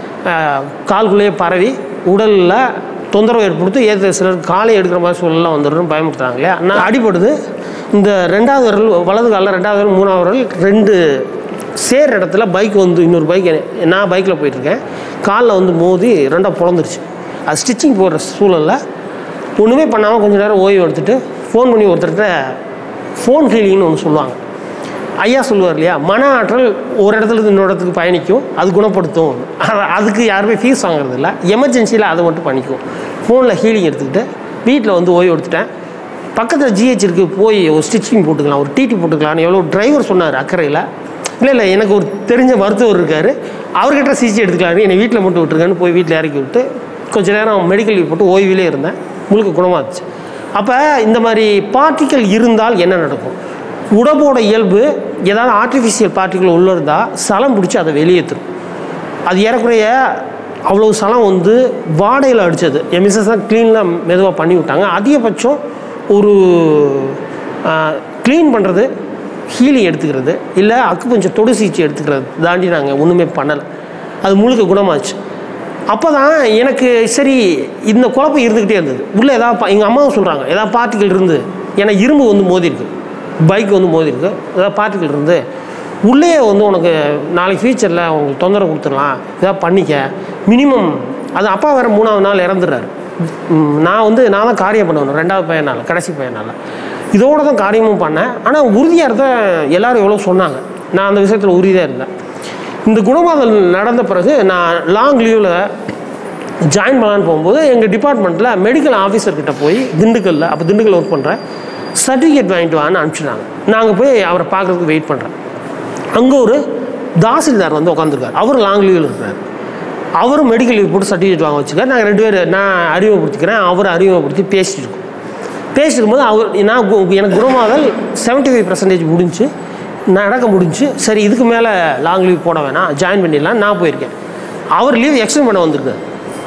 கால்குள்ளேயே பரவி உடலில் தொந்தரவு ஏற்படுத்தி ஏற்ற சிலர் காலை எடுக்கிற மாதிரி சூழலாம் வந்துடும் பயமுறுத்துறாங்க இல்லையா நான் அடிபடுது இந்த ரெண்டாவது விரல் வலது காலில் ரெண்டாவது விரல் மூணாவது விரல் ரெண்டு சேர் இடத்துல பைக் வந்து இன்னொரு பைக் நான் பைக்கில் போயிட்டுருக்கேன் காலில் வந்து மோதி ரெண்டாக பிறந்துருச்சு அது ஸ்டிச்சிங் போடுற சூழலில் ஒன்றுமே பண்ணாமல் கொஞ்ச நேரம் ஓய்வு எடுத்துட்டு ஃபோன் பண்ணி ஒருத்தர்கிட்ட ஃபோன் ஹீலிங்னு ஒன்று சொல்லுவாங்க ஐயா சொல்லுவார் இல்லையா மன ஆற்றல் ஒரு இடத்துல இருந்து இன்னொரு இடத்துக்கு பயணிக்கும் அது குணப்படுத்தும் அது- அதுக்கு யாருமே ஃபீஸ் வாங்குறது இல்லை எமர்ஜென்சியில் அதை மட்டும் பண்ணிக்கும் ஃபோனில் ஹீலிங் எடுத்துக்கிட்டு வீட்டில் வந்து ஓய்வு எடுத்துட்டேன் பக்கத்தில் ஜிஹெச் இருக்கு போய் ஒரு ஸ்டிச்சிங் போட்டுக்கலாம் ஒரு டிடி போட்டுக்கலாம்னு எவ்வளோ டிரைவர் சொன்னார் அக்கறையில் இல்லை இல்லை எனக்கு ஒரு தெரிஞ்ச மருத்துவர் இருக்கார் அவர்கிட்ட சிகிச்சை எடுத்துக்கலாம் என்னை வீட்டில் மட்டும் விட்டுருங்கன்னு போய் வீட்டில் இறக்கி விட்டு கொஞ்ச நேரம் மெடிக்கல் லீவ் போட்டு ஓய்விலே இருந்தேன் முழுக்க குணமாச்சு அப்போ இந்த மாதிரி பார்ட்டிக்கல் இருந்தால் என்ன நடக்கும் உடம்போட இயல்பு ஏதாவது ஆர்டிஃபிஷியல் பார்ட்டிக்கல் உள்ளே இருந்தால் சலம் பிடிச்சி அதை வெளியேற்றும் அது ஏறக்குறைய அவ்வளோ சலம் வந்து வாடையில் அடித்தது என் மிஸ்ஸஸ் தான் க்ளீன்லாம் மெதுவாக பண்ணி விட்டாங்க அதிகபட்சம் ஒரு க்ளீன் பண்ணுறது ஹீலிங் எடுத்துக்கிறது இல்லை அக்கு கொஞ்சம் தொடு சிகிச்சை எடுத்துக்கிறது தாண்டி நாங்கள் ஒன்றுமே பண்ணலை அது முழுக்க குணமாச்சு அப்போ தான் எனக்கு சரி இந்த குழப்பம் இருந்துக்கிட்டே இருந்தது உள்ளே ஏதாவது எங்கள் அம்மாவும் சொல்கிறாங்க ஏதாவது பார்ட்டிகள் இருந்து ஏன்னா இரும்பு வந்து மோதிருக்கு பைக் வந்து மோதிருக்கு ஏதாவது பார்ட்டிகள் இருந்து உள்ளே வந்து உனக்கு நாளைக்கு ஃபியூச்சரில் உங்களுக்கு தொந்தரவு கொடுத்துடலாம் ஏதாவது பண்ணிக்க மினிமம் அது அப்பா வேறு மூணாவது நாள் இறந்துடுறாரு ம், நான் வந்து நான் தான் காரியம் பண்ணணும் ரெண்டாவது பையனால் கடைசி பையனால் இதோட தான் காரியமும் பண்ணேன் ஆனால் உறுதியாக இருந்த எல்லாரும் எவ்வளோ சொன்னாங்க நான் அந்த விஷயத்தில் உறுதியாக இருந்தேன் இந்த குணமாதல் நடந்த பிறகு நான் லாங் லீவில் ஜாயின் பண்ணலான்னு போகும்போது எங்கள் டிபார்ட்மெண்ட்டில் மெடிக்கல் ஆஃபீஸர்கிட்ட போய் திண்டுக்கல்ல அப்போ திண்டுக்கல் ஒர்க் பண்ணுறேன் சர்டிஃபிகேட் வாங்கிட்டு வான்னு அனுப்பிச்சிட்டாங்க நாங்கள் போய் அவரை பார்க்குறதுக்கு வெயிட் பண்ணுறேன் அங்கே ஒரு தாசில்தார் வந்து உட்காந்துருக்காரு அவர் லாங் லீவில் இருக்கிறார் அவரும் மெடிக்கல் லீவ் போட்டு சர்டிஃபிகேட் வாங்க வச்சுக்கார் நாங்கள் ரெண்டு பேர் நான் அறிமுகப்படுத்திக்கிறேன் அவர் அறிமுகப்படுத்தி பேசிட்டு இருக்கோம் பேசிட்டு இருக்கும்போது அவர் நான் கு- எனக்கு குணமாதல் 75% ஃபைவ் பர்சன்டேஜ் முடிஞ்சு நடக்க முடிஞ்சு சரி இதுக்கு மேலே லாங் லீவ் போட வேணாம் ஜாயின் பண்ணிடலாம் நான் போயிருக்கேன் அவர் லீவ் எக்ஸ்டெண்ட் பண்ண வந்திருக்காரு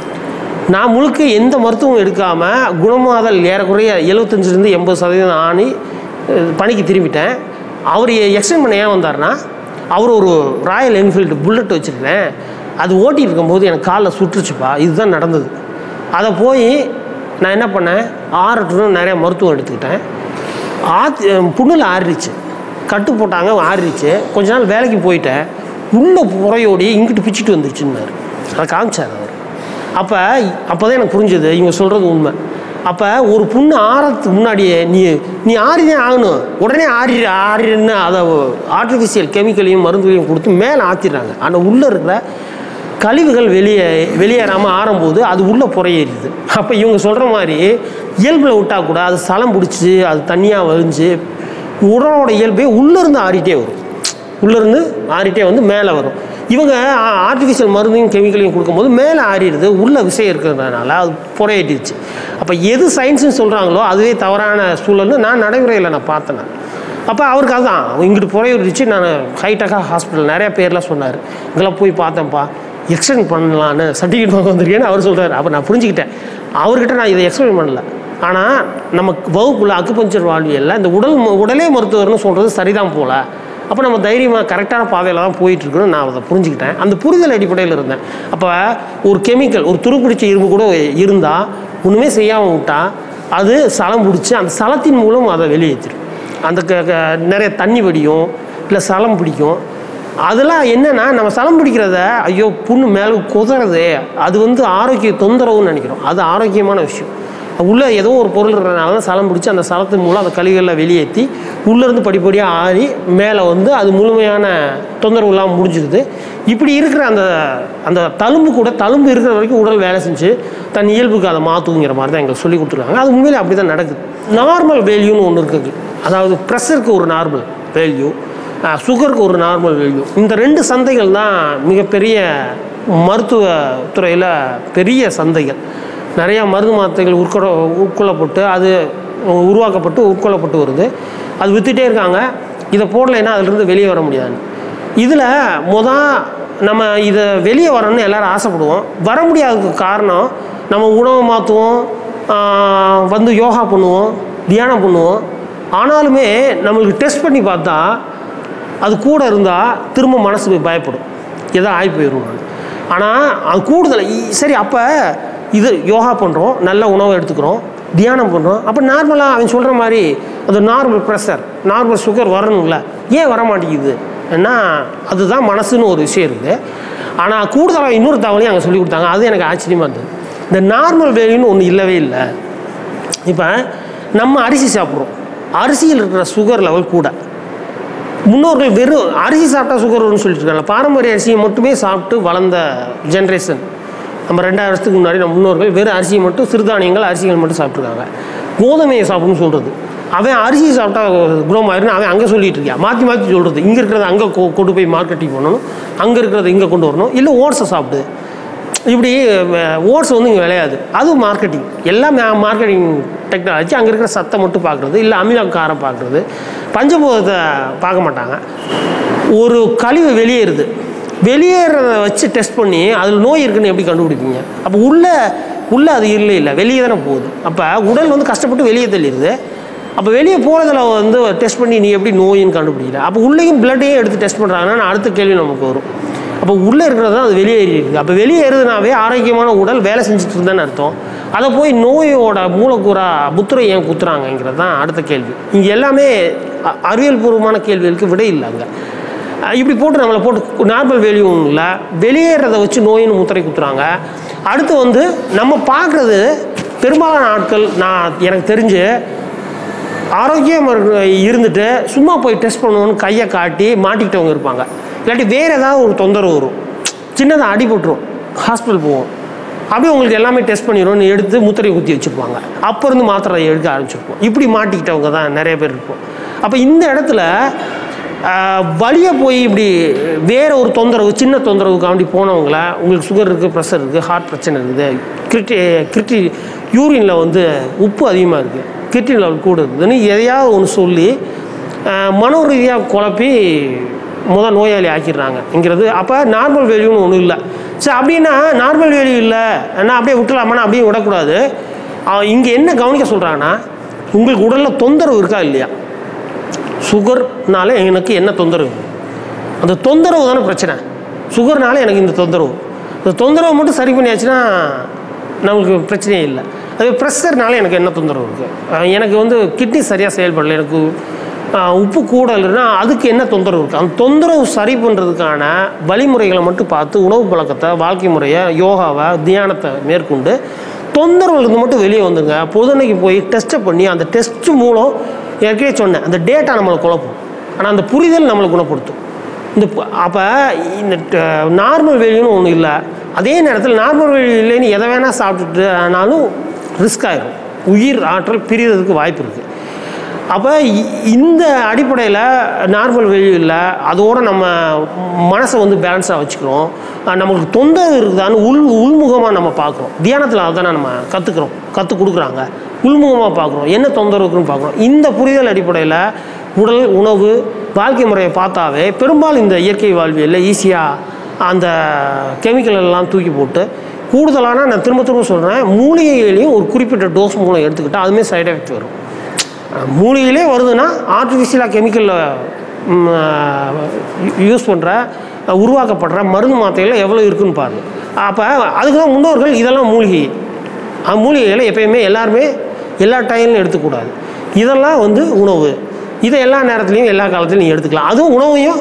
நான் முழுக்க எந்த மருத்துவம் எடுக்காமல் குணமாதல் ஏறக்குறைய எழுபத்தஞ்சிலேருந்து எண்பது சதவீதம் ஆணி அஹ், பணிக்கு திரும்பிட்டேன் அவர் எக்ஸ்டெண்ட் பண்ண ஏன் வந்தார்னா அவர் ஒரு ராயல் என்ஃபீல்டு புல்லட் வச்சுருக்கேன் அது ஓட்டிட்டு இருக்கும்போது எனக்கு காலில் சுட்டுருச்சுப்பா இதுதான் நடந்தது அதை போய் நான் என்ன பண்ணேன் ஆறட்டுன்னு நிறைய மருத்துவம் எடுத்துக்கிட்டேன் ஆத்தி புண்ணில் ஆறிடுச்சு கட்டு போட்டாங்க ஆறிடுச்சு கொஞ்ச நாள் வேலைக்கு போயிட்டேன் உள்ள புறையோடி இங்கிட்டு பிச்சுட்டு வந்துருச்சுன்னாரு அதை காமிச்சார் அவர் அப்போ அப்போ தான் எனக்கு புரிஞ்சது இவங்க சொல்கிறது உண்மை அப்போ ஒரு புண்ணு ஆறதுக்கு முன்னாடியே நீ நீ ஆறிதான் ஆகணும் உடனே ஆறி ஆறின்னு அதை ஆர்டிஃபிஷியல் கெமிக்கலையும் மருந்துகளையும் கொடுத்து மேலே ஆற்றிடுறாங்க ஆனால் உள்ளே இருக்கிற கழிவுகள் வெளியே வெளியேறாமல் ஆறும்போது அது உள்ளே புறையேறிது அப்போ இவங்க சொல்கிற மாதிரி இயல்பில் விட்டால் கூட அது சலம் பிடிச்சி அது தண்ணியாக வலிஞ்சு உடலோட இயல்பே உள்ளேருந்து ஆறிட்டே வரும் உள்ளேருந்து ஆறிட்டே வந்து மேலே வரும் இவங்க ஆர்டிஃபிஷியல் மருந்தையும் கெமிக்கலையும் கொடுக்கும்போது மேலே ஆறிடுது உள்ள விஷயம் இருக்கிறதுனால அது புறையேட்டிடுச்சு அப்போ எது சயின்ஸ்னு சொல்கிறாங்களோ அதுவே தவறான சூழல்னு நான் நடைமுறையில் நான் பார்த்தேன் நான். அப்போ அவருக்கு அதுதான் இங்கிட்டு புறையிடுச்சு நான் ஹைடெக்காக ஹாஸ்பிட்டல் நிறைய பேர்லாம் சொன்னார் இங்கெல்லாம் போய் பார்த்தேன்ப்பா எக்ஸ்டெண்ட் பண்ணலான்னு சர்டிஃபிகேட் வாங்க வந்திருக்கேன்னு அவர் சொல்கிறார் அப்போ நான் புரிஞ்சுக்கிட்டேன் அவர்கிட்ட நான் இதை எக்ஸ்பிளைன் பண்ணல ஆனால் நமக்கு வகுப்புல அக்குபஞ்சர் வாழ்வியல்ல இந்த உடல் ம- உடலே மருத்துவர்னு சொல்கிறது சரிதான் போல அப்போ நம்ம தைரியமாக கரெக்டான பாதையில் தான் போயிட்டுருக்குன்னு நான் அதை புரிஞ்சுக்கிட்டேன் அந்த புரிதல் அடிப்படையில் இருந்தேன் அப்போ ஒரு கெமிக்கல் ஒரு துருப்பிடிச்ச இரும்பு கூட இருந்தால் ஒன்றுமே செய்யாமல் விட்டா அது சலம் பிடிச்சி அந்த சலத்தின் மூலம் அதை வெளியேற்றிடும் அந்த க க- நிறைய தண்ணி வடியும் இல்லை சலம் பிடிக்கும் அதெல்லாம் என்னன்னா நம்ம சலம் பிடிக்கிறத ஐயோ புண்ணு மேலே குதறது அது வந்து ஆரோக்கிய தொந்தரவுன்னு நினைக்கிறோம் அது ஆரோக்கியமான விஷயம் உள்ளே ஏதோ ஒரு பொருள் இருக்கிறனால தான் சலம் பிடிச்சி அந்த சலத்தின் மூலம் அந்த கழிவுகளில் வெளியேற்றி உள்ளேருந்து படிப்படியாக ஆறி மேலே வந்து அது முழுமையான தொந்தரவு இல்லாமல் முடிஞ்சிருது இப்படி இருக்கிற அந்த அந்த தழும்பு கூட தழும்பு இருக்கிற வரைக்கும் உடல் வேலை செஞ்சு தன் இயல்புக்கு அதை மாற்றுங்கிற மாதிரி தான் எங்களுக்கு சொல்லி கொடுத்துருக்காங்க அது உண்மையிலே அப்படி தான் நடக்குது நார்மல் வேல்யூன்னு ஒன்று இருக்குது அதாவது ப்ரெஷருக்கு ஒரு நார்மல் வேல்யூ சுகருக்கு ஒரு நார்மல் வேல்யூ இந்த ரெண்டு சந்தைகள் தான் மிகப்பெரிய மருத்துவ துறையில் பெரிய சந்தைகள் நிறையா மருந்து மாத்திரைகள் உட்கொள்ள உட்கொள்ளப்பட்டு அது உருவாக்கப்பட்டு உட்கொள்ளப்பட்டு வருது அது வித்துட்டே இருக்காங்க இதை போடலைன்னா அதிலிருந்து வெளியே வர முடியாது இதில் முத நம்ம இதை வெளியே வரணும்னு எல்லாரும் ஆசைப்படுவோம் வர முடியாததுக்கு காரணம் நம்ம உணவு மாற்றுவோம் வந்து யோகா பண்ணுவோம் தியானம் பண்ணுவோம் ஆனாலுமே நம்மளுக்கு டெஸ்ட் பண்ணி பார்த்தா அது கூட இருந்தால் திரும்ப மனசு போய் பயப்படும் ஏதோ ஆகி போயிடும் ஆனால் அது கூடுதல் இ- சரி அப்போ இது யோகா பண்ணுறோம் நல்ல உணவை எடுத்துக்கிறோம் தியானம் பண்ணுறோம் அப்போ நார்மலாக அவன் சொல்கிற மாதிரி அது நார்மல் ப்ரெஷர் நார்மல் சுகர் வரணும்ல ஏன் வர மாட்டேங்குது ஏன்னா அதுதான் மனசுன்னு ஒரு விஷயம் இருக்குது ஆனால் கூடுதலாக இன்னொரு தகவலையும் அங்கே சொல்லி கொடுத்தாங்க அது எனக்கு ஆச்சரியமாக இருந்தது இந்த நார்மல் வேல்யூன்னு ஒன்று இல்லவே இல்லை இப்போ நம்ம அரிசி சாப்பிட்றோம் அரிசியில் இருக்கிற சுகர் லெவல் கூட முன்னோர்கள் வெறும் அரிசி சாப்பிட்டா சுகர் வரும்னு சொல்லிட்டு இருக்காங்க பாரம்பரிய அரிசியை மட்டுமே சாப்பிட்டு வளர்ந்த ஜென்ரேஷன் நம்ம ரெண்டாயிரம் வருஷத்துக்கு முன்னாடி நம்ம முன்னோர்கள் வெறும் அரிசியை மட்டும் சிறுதானியங்கள் அரிசிகள் மட்டும் சாப்பிட்ருக்காங்க கோதுமையை சாப்பிடணும்னு சொல்கிறது அவன் அரிசி சாப்பிட்டா குணமாயிருன்னு அவன் அங்கே சொல்லிட்டு இருக்கான் மாற்றி மாற்றி சொல்கிறது இங்கே இருக்கிறத அங்கே கொண்டு போய் மார்க்கெட்டிங் பண்ணணும் அங்கே இருக்கிறத இங்கே கொண்டு வரணும் இல்லை ஓட்ஸை சாப்பிடு இப்படி ஓட்ஸ் வந்து இங்கே விளையாது அது மார்க்கெட்டிங் எல்லாம் மார்க்கெட்டிங் டெக்னாலஜி அங்கே இருக்கிற சத்தை மட்டும் பார்க்குறது இல்லை அமில காரம் பார்க்குறது பஞ்சபூதத்தை பார்க்க மாட்டாங்க ஒரு கழிவு வெளியேறுது வெளியேறத வச்சு டெஸ்ட் பண்ணி அதில் நோய் இருக்குன்னு எப்படி கண்டுபிடிப்பீங்க அப்போ உள்ள உள்ள அது இல்லை இல்லை வெளியே தானே போகுது அப்போ உடல் வந்து கஷ்டப்பட்டு வெளியே தள்ளிடுது அப்போ வெளியே போகிறதுல வந்து டெஸ்ட் பண்ணி நீ எப்படி நோயின்னு கண்டுபிடிக்கல அப்போ உள்ளேயும் பிளட்டையும் எடுத்து டெஸ்ட் பண்ணுறாங்கன்னா அடுத்த கேள்வி நமக்கு வரும் அப்போ உள்ளே இருக்கிறது தான் அது வெளியேறி இருக்குது அப்போ வெளியேறுதுனாவே ஆரோக்கியமான உடல் வேலை செஞ்சுட்டு இருந்தேன்னு அர்த்தம் அதை போய் நோயோட மூலக்கூறா புத்துரை ஏன் குத்துறாங்கங்கிறது தான் அடுத்த கேள்வி இங்கே எல்லாமே அ- அறிவியல் பூர்வமான கேள்விகளுக்கு விடை இல்லை அங்கே அஹ் இப்படி போட்டு நம்மளை போட்டு நார்மல் வேல்யூ ஒன்றும் இல்லை வெளியேறதை வச்சு நோயின்னு முத்திரை குத்துறாங்க அடுத்து வந்து நம்ம பார்க்குறது பெரும்பாலான ஆட்கள் நான் எனக்கு தெரிஞ்சு ஆரோக்கியம் இருக்க- இருந்துட்டு சும்மா போய் டெஸ்ட் பண்ணுவோன்னு கையை காட்டி மாட்டிக்கிட்டவங்க இருப்பாங்க இல்லாட்டி வேறு ஏதாவது ஒரு தொந்தரவு வரும் சின்னதாக அடிபட்டுரும் ஹாஸ்பிட்டல் போவோம் அப்படியே உங்களுக்கு எல்லாமே டெஸ்ட் பண்ணிடும்னு எடுத்து முத்திரை குத்தி வச்சுருப்பாங்க அப்போ இருந்து மாத்திரை எடுக்க ஆரம்பிச்சிருப்போம் இப்படி மாட்டிக்கிட்டவங்க தான் நிறைய பேர் இருப்போம் அப்போ இந்த இடத்துல வழியை போய் இப்படி வேற ஒரு தொந்தரவு சின்ன தொந்தரவுக்காண்டி போனவங்கள உங்களுக்கு சுகர் இருக்குது ப்ரெஷர் இருக்குது ஹார்ட் பிரச்சனை இருக்குது கிரிட்டி கிரிட்டி யூரினில் வந்து உப்பு அதிகமாக இருக்குது கிரிட்டின் லெவல் கூட இருக்குதுன்னு எதையாவது ஒன்று சொல்லி ஆஹ், மனோ ரீதியாக குழப்பி முத நோயாளி ஆக்கிடுறாங்கங்கிறது அப்போ நார்மல் வேல்யூன்னு ஒன்றும் இல்லை சரி அப்படின்னா நார்மல் வேல்யூ இல்லை நான் அப்படியே விட்டுலாமான்னா அப்படியே விடக்கூடாது இங்கே என்ன கவனிக்க சொல்கிறாங்கன்னா உங்களுக்கு உடலில் தொந்தரவு இருக்கா இல்லையா சுகர்னால எனக்கு என்ன தொந்தரவு அந்த தொந்தரவு தானே பிரச்சனை சுகர்னால எனக்கு இந்த தொந்தரவு இந்த தொந்தரவை மட்டும் சரி பண்ணியாச்சுன்னா நம்மளுக்கு பிரச்சனையே இல்லை அது ப்ரெஷர்னால எனக்கு என்ன தொந்தரவு இருக்குது எனக்கு வந்து கிட்னி சரியாக செயல்படல எனக்கு ஆஹ், உப்பு கூட இல்லைன்னா அதுக்கு என்ன தொந்தரவு இருக்குது அந்த தொந்தரவு சரி பண்ணுறதுக்கான வழிமுறைகளை மட்டும் பார்த்து உணவு பழக்கத்தை வாழ்க்கை முறையை யோகாவை தியானத்தை மேற்கொண்டு தொந்தரவுலேருந்து மட்டும் வெளியே வந்துங்க பொதுனைக்கு போய் டெஸ்ட்டை பண்ணி அந்த டெஸ்ட் மூலம் ஏற்கனவே சொன்னேன் அந்த டேட்டா நம்மளை குழப்பும் ஆனால் அந்த புரிதல் நம்மளை குணப்படுத்தும் இந்த அப்போ இந்த நார்மல் வேல்யூன்னு ஒன்றும் இல்லை அதே நேரத்தில் நார்மல் வேல்யூ இல்லைன்னு எதை வேணால் சாப்பிட்டுட்டு ஆனாலும் ரிஸ்க் ஆயிரும் உயிர் ஆற்றல் பிரியறதுக்கு வாய்ப்பு இருக்குது அப்போ இந்த அடிப்படையில் நார்மல் வெளியில் அதோட நம்ம மனசை வந்து பேலன்ஸாக வச்சுக்கிறோம் அஹ் நமக்கு தொந்தரவு இருக்குதான்னு உள் உள்முகமாக நம்ம பார்க்குறோம் தியானத்தில் அதுதானே நம்ம கற்றுக்குறோம் கற்றுக் கொடுக்குறாங்க உள்முகமாக பார்க்குறோம் என்ன தொந்தரவு இருக்குன்னு பார்க்குறோம் இந்த புரிதல் அடிப்படையில் உடல் உணவு வாழ்க்கை முறையை பார்த்தாவே பெரும்பாலும் இந்த இயற்கை வாழ்வியலில் ஈஸியாக அந்த கெமிக்கல் எல்லாம் தூக்கி போட்டு கூடுதலான நான் திரும்ப திரும்ப சொல்கிறேன் மூலிகைகளையும் ஒரு குறிப்பிட்ட டோஸ் மூலம் எடுத்துக்கிட்டால் அதுவுமே சைடு எஃபெக்ட் வரும் அஹ் மூலிகையிலே வருதுன்னா ஆர்டிஃபிஷியலாக கெமிக்கலில் யூஸ் பண்ணுற உருவாக்கப்படுற மருந்து மாத்திரைகள் எவ்வளோ இருக்குன்னு பாருங்க அப்போ அதுக்கு தான் முன்னோர்கள் இதெல்லாம் மூலிகை அஹ் மூலிகைகளை எப்பயுமே எல்லாருமே எல்லா டைம்லையும் எடுத்துக்கூடாது இதெல்லாம் வந்து உணவு இதை எல்லா நேரத்துலையும் எல்லா காலத்துலையும் நீங்கள் எடுத்துக்கலாம் அதுவும் உணவையும்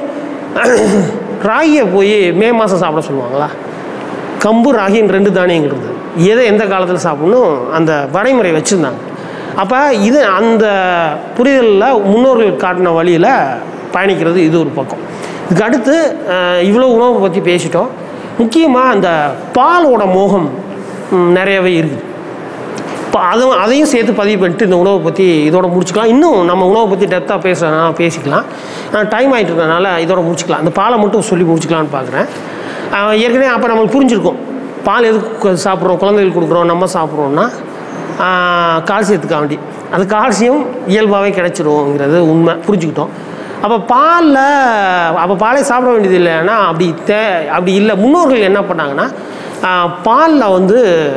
ராகியை போய் மே மாதம் சாப்பிட சொல்லுவாங்களா கம்பு ராகின்னு ரெண்டு தானியங்கள் இருந்தது எதை எந்த காலத்தில் சாப்பிடணும் அந்த வரைமுறை வச்சுருந்தாங்க அப்போ இது அந்த புரிதலில் முன்னோர்கள் காட்டின வழியில் பயணிக்கிறது இது ஒரு பக்கம் இதுக்கு அடுத்து அஹ், இவ்வளோ உணவை பற்றி பேசிட்டோம் முக்கியமாக அந்த பாலோட மோகம் ம், நிறையவே இருக்குது இப்போ அதுவும் அதையும் சேர்த்து பதிவு பண்ணிட்டு இந்த உணவை பற்றி இதோட முடிச்சுக்கலாம் இன்னும் நம்ம உணவை பற்றி டெப்த்தாக பேசுகிறதுனா பேசிக்கலாம் டைம் ஆகிட்டு இருக்கறனால இதோட முடிச்சுக்கலாம் அந்த பாலை மட்டும் சொல்லி முடிச்சுக்கலான்னு பார்க்குறேன் ஆஹ் ஏற்கனவே அப்போ நம்மளுக்கு புரிஞ்சிருக்கும் பால் எதுக்கு சாப்பிட்றோம் குழந்தைகளுக்கு கொடுக்குறோம் நம்ம சாப்பிட்றோன்னா கால்சியத்துக்காக வேண்டி அது கால்சியம் இயல்பாகவே கிடைச்சிருங்கிறது உண்மை புரிஞ்சுக்கிட்டோம் அப்போ பாலில் அப்போ பாலை சாப்பிட வேண்டியது இல்லைன்னா அப்படி தே அப்படி இல்லை முன்னோர்கள் என்ன பண்ணாங்கன்னா பாலில் வந்து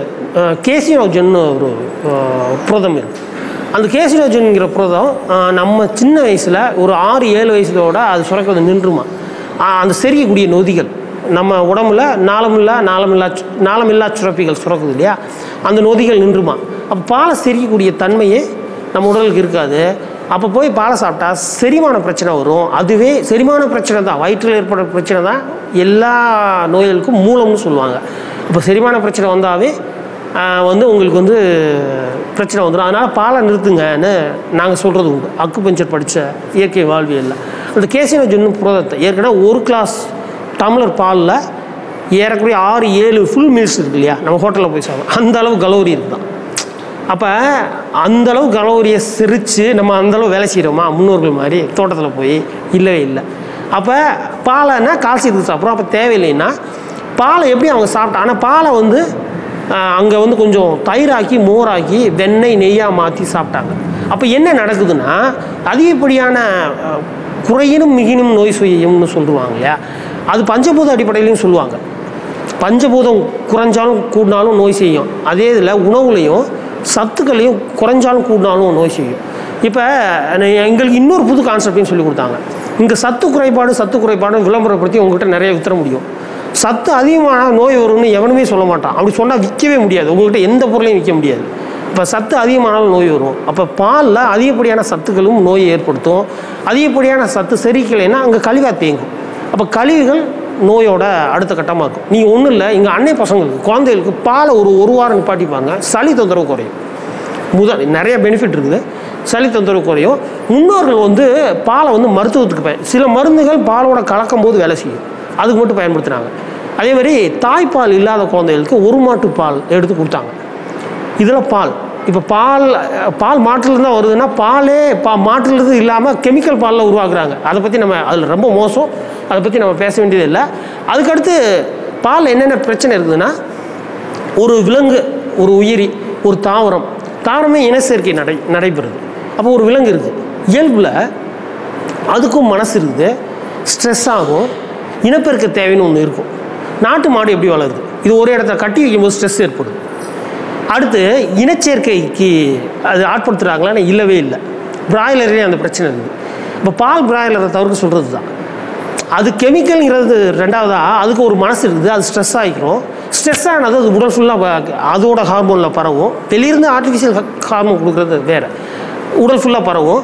கேசினோஜன்னு ஒரு ஆஹ், புரதம் இருக்குது அந்த கேசினோஜன்ங்கிற புரதம் ஆஹ், நம்ம சின்ன வயசில் ஒரு ஆறு ஏழு வயசுலோட அது சுரக்கிறது நின்றுமா ஆஹ், அந்த செரிக்கக்கூடிய நொதிகள் நம்ம உடம்புல நாளமில்லா நாளமில்லா சு- நாளமில்லா சுரப்பிகள் சுரக்குது இல்லையா அந்த நொதிகள் நின்றுமா அப்போ பாலை செரிக்கக்கூடிய தன்மையே நம்ம உடலுக்கு இருக்காது அப்போ போய் பாலை சாப்பிட்டா செரிமான பிரச்சனை வரும் அதுவே செரிமான பிரச்சனை தான் வயிற்றில் ஏற்படுற பிரச்சனை தான் எல்லா நோய்களுக்கும் மூலம்னு சொல்லுவாங்க இப்போ செரிமான பிரச்சனை வந்தாவே ஆஹ், வந்து உங்களுக்கு வந்து பிரச்சனை வந்துடும் அதனால் பாலை நிறுத்துங்கன்னு நாங்கள் சொல்கிறது உண்டு அக்கு பஞ்சர் படித்த இயற்கை வாழ்வியலில் அந்த கேசினோஜன் புரதத்தை ஏற்கனவே ஒரு கிளாஸ் டம்ளர் பாலில் ஏறக்குறைய ஆறு ஏழு ஃபுல் மீல்ஸ் இருக்கு இல்லையா நம்ம ஹோட்டலில் போய் சாப்பிடும் அந்த அளவு கலோரி இருக்குதான் அப்போ அந்தளவு கலோரியை சிரித்து நம்ம அந்தளவு வேலை செய்கிறோமா முன்னோர்கள் மாதிரி தோட்டத்தில் போய் இல்லவே இல்லை அப்போ பாலைன்னா கால்சியத்துக்கு சாப்பிட்றோம் அப்போ தேவையில்லைன்னா பாலை எப்படி அவங்க சாப்பிட்டா ஆனால் பாலை வந்து அங்கே வந்து கொஞ்சம் தயிராக்கி மோராக்கி வெண்ணெய் நெய்யாக மாற்றி சாப்பிட்டாங்க அப்போ என்ன நடக்குதுன்னா அதிகப்படியான அஹ், குறையினும் மிகினும் நோய் செய்யும்னு சொல்லுவாங்க இல்லையா அது பஞ்சபூத அடிப்படையிலையும் சொல்லுவாங்க பஞ்சபூதம் குறைஞ்சாலும் கூடினாலும் நோய் செய்யும் அதே இதில் உணவுலையும் சத்துக்களையும் குறைஞ்சாலும் கூடினாலும் நோய் செய்யும் இப்போ எங்களுக்கு இன்னொரு புது கான்செப்டையும் சொல்லி கொடுத்தாங்க இங்கே சத்து குறைபாடு சத்து குறைபாடு விளம்பரப்படுத்தி உங்கள்கிட்ட நிறைய வித்துற முடியும் சத்து அதிகமான நோய் வரும்னு எவனுமே சொல்ல மாட்டான் அப்படி சொன்னால் விற்கவே முடியாது உங்கள்கிட்ட எந்த பொருளையும் விற்க முடியாது இப்போ சத்து அதிகமானாலும் நோய் வரும் அப்போ பாலில் அதிகப்படியான சத்துக்களும் நோயை ஏற்படுத்தும் அதிகப்படியான சத்து செரிக்கலைன்னா அங்கே கழிவாக தேங்கும் அப்போ கழிவுகள் நோயோட அடுத்த கட்டமாக இருக்கும் நீங்கள் ஒன்றும் இல்லை எங்கள் அன்னை பசங்களுக்கு குழந்தைகளுக்கு பாலை ஒரு ஒரு வாரம் நிப்பாட்டிப்பாங்க சளி தொந்தரவு குறையும் முதல் நிறைய பெனிஃபிட் இருக்குது சளி தொந்தரவு குறையும் முன்னோர்கள் வந்து பாலை வந்து மருத்துவத்துக்கு பயன் சில மருந்துகள் பாலோட கலக்கும் போது வேலை செய்யும் அதுக்கு மட்டும் பயன்படுத்துனாங்க அதே மாதிரி தாய்ப்பால் இல்லாத குழந்தைகளுக்கு ஒரு மாட்டு பால் எடுத்து கொடுத்தாங்க இதில் பால் இப்போ பால் அஹ், பால் மாட்டிலேருந்து தான் வருதுன்னா பாலே பா மாட்டிலேருந்து இல்லாமல் கெமிக்கல் பாலில் உருவாக்குறாங்க அதை பற்றி நம்ம அதில் ரொம்ப மோசம் அதை பற்றி நம்ம பேச வேண்டியது இல்லை அதுக்கடுத்து பால் என்னென்ன பிரச்சனை இருக்குதுன்னா ஒரு விலங்கு ஒரு உயிரி ஒரு தாவரம் தாவரமே இனச்சேர்க்கை நடை நடைபெறுது அப்போ ஒரு விலங்கு இருக்குது இயல்பில் அதுக்கும் மனசு இருக்குது ஸ்ட்ரெஸ் ஆகும் இனப்பெருக்க தேவைன்னு ஒன்று இருக்கும் நாட்டு மாடு எப்படி வளருது இது ஒரு இடத்துல கட்டி வைக்கும்போது ஸ்ட்ரெஸ் ஏற்படுது அடுத்து இனச்சேர்க்கைக்கு அது ஆட்படுத்துகிறாங்களான்னு இல்லவே இல்லை பிராய்லரே அந்த பிரச்சனை இருக்குது இப்போ பால் பிராய்லரை தவிர்க்க சொல்கிறது தான் அது கெமிக்கல்ங்கிறது ரெண்டாவதா அதுக்கு ஒரு மனசு இருக்குது அது ஸ்ட்ரெஸ் ஆகிக்கிறோம் ஸ்ட்ரெஸ் ஆனது அது உடல் ஃபுல்லாக அதோட ஹார்மோனில் பரவும் வெளியிருந்து ஆர்டிஃபிஷியல் ஹார்மோன் கொடுக்குறது வேறு உடல் ஃபுல்லாக பரவும்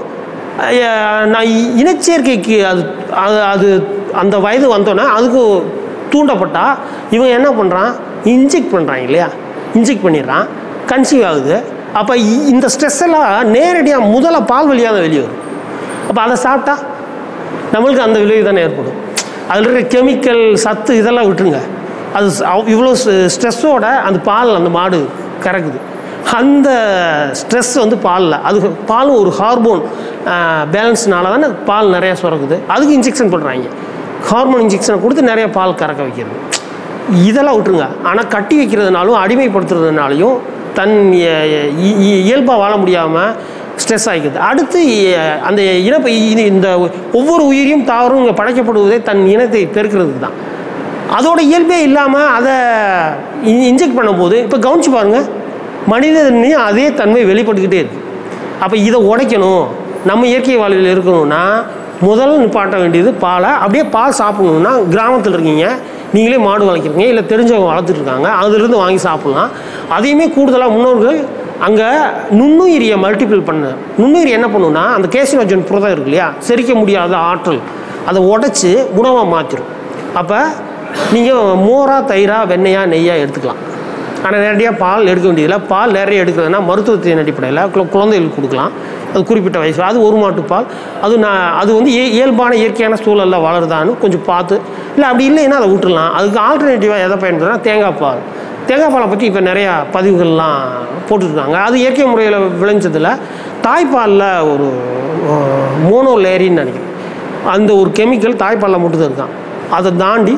அஹ் நான் இ- இனச்சேர்க்கைக்கு அது அது அது அந்த வயது வந்தோன்னே அதுக்கு தூண்டப்பட்டா இவன் என்ன பண்ணுறான் இன்ஜெக்ட் பண்ணுறான் இல்லையா இன்ஜெக்ட் பண்ணிடுறான் கன்சீவ் ஆகுது அப்போ இந்த ஸ்ட்ரெஸ் எல்லாம் நேரடியாக முதல்ல பால் வழியாக தான் வெளியே வரும் அப்போ அதை சாப்பிட்டா நம்மளுக்கு அந்த விளைவு தானே ஏற்படும் அதில் இருக்கிற கெமிக்கல் சத்து இதெல்லாம் விட்டுருங்க அது ஸ்- அவ்- இவ்வளோ ஸ்ட்ரெஸ்ஸோட அந்த பால் அந்த மாடு கறக்குது அந்த ஸ்ட்ரெஸ் வந்து பாலில் அது பாலும் ஒரு ஹார்மோன் பேலன்ஸ்னால தானே பால் நிறையா சுரக்குது அதுக்கு இன்ஜெக்ஷன் பண்ணுறாங்க ஹார்மோன் இன்ஜெக்ஷனை கொடுத்து நிறைய பால் கறக்க வைக்கிறது இதெல்லாம் விட்டுருங்க ஆனால் கட்டி வைக்கிறதுனாலும் அடிமைப்படுத்துறதுனாலையும் தன் இயல்பாக வாழ முடியாமல் ஸ்ட்ரெஸ் ஆகிக்குது அடுத்து எ- அந்த இனப்ப இ- இந்த ஒவ்வொரு உயிரியும் தாவரும் இங்கே படைக்கப்படுவதே தன் இனத்தை பெருக்கிறதுக்கு தான் அதோட இயல்பே இல்லாமல் அதை இன்ஜெக்ட் பண்ணும்போது இப்போ கவனிச்சு பாருங்கள் மனிதனையும் அதே தன்மை வெளிப்பட்டுக்கிட்டே இருக்கு அப்போ இதை உடைக்கணும் நம்ம இயற்கை வாழ்வில் இருக்கணும்னா முதல் நிப்பாட்ட வேண்டியது பாலை அப்படியே பால் சாப்பிடணும்னா கிராமத்தில் இருக்கீங்க நீங்களே மாடு வளர்க்குறீங்க இல்லை தெரிஞ்சவங்க வளர்த்துட்டு இருக்காங்க அதிலிருந்து வாங்கி சாப்பிட்லாம் அதையுமே கூடுதலாக முன்னோர்கள் அங்கே நுண்ணுயிரியை மல்டிபிள் பண்ண நுண்ணுயிரி என்ன பண்ணுன்னா அந்த கேசினோஜன் புரதம் இருக்கு இல்லையா செரிக்க முடியாத ஆற்றல் அதை உடைச்சி உணவாக மாற்றிடும் அப்போ நீங்கள் மோரா தயிரா வெண்ணெயா நெய்யா எடுத்துக்கலாம் ஆனால் நேரடியாக பால் எடுக்க வேண்டியதில்லை பால் நிறைய எடுக்கிறதுனா மருத்துவத்தின் அடிப்படையில் கு- குழந்தைகளுக்கு கொடுக்கலாம் அது குறிப்பிட்ட வயசு அது ஒரு மாட்டு பால் அது நான் அது வந்து இய- இயல்பான இயற்கையான சூழலில் வளருதான்னு கொஞ்சம் பார்த்து இல்லை அப்படி இல்லைன்னா அதை விட்டுறலாம் அதுக்கு ஆல்டர்னேட்டிவாக எதை பயன்படுத்துனா தேங்காய் பால் தேங்காய் பாலை பற்றி இப்போ நிறையா பதிவுகள்லாம் போட்டுருக்காங்க அது இயற்கை முறையில் விளைஞ்சதில் தாய்ப்பாலில் ஒரு மோனோ லேரின்னு நினைக்கிறேன் அந்த ஒரு கெமிக்கல் தாய்ப்பாலில் மட்டும் தான் இருக்கான் அதை தாண்டி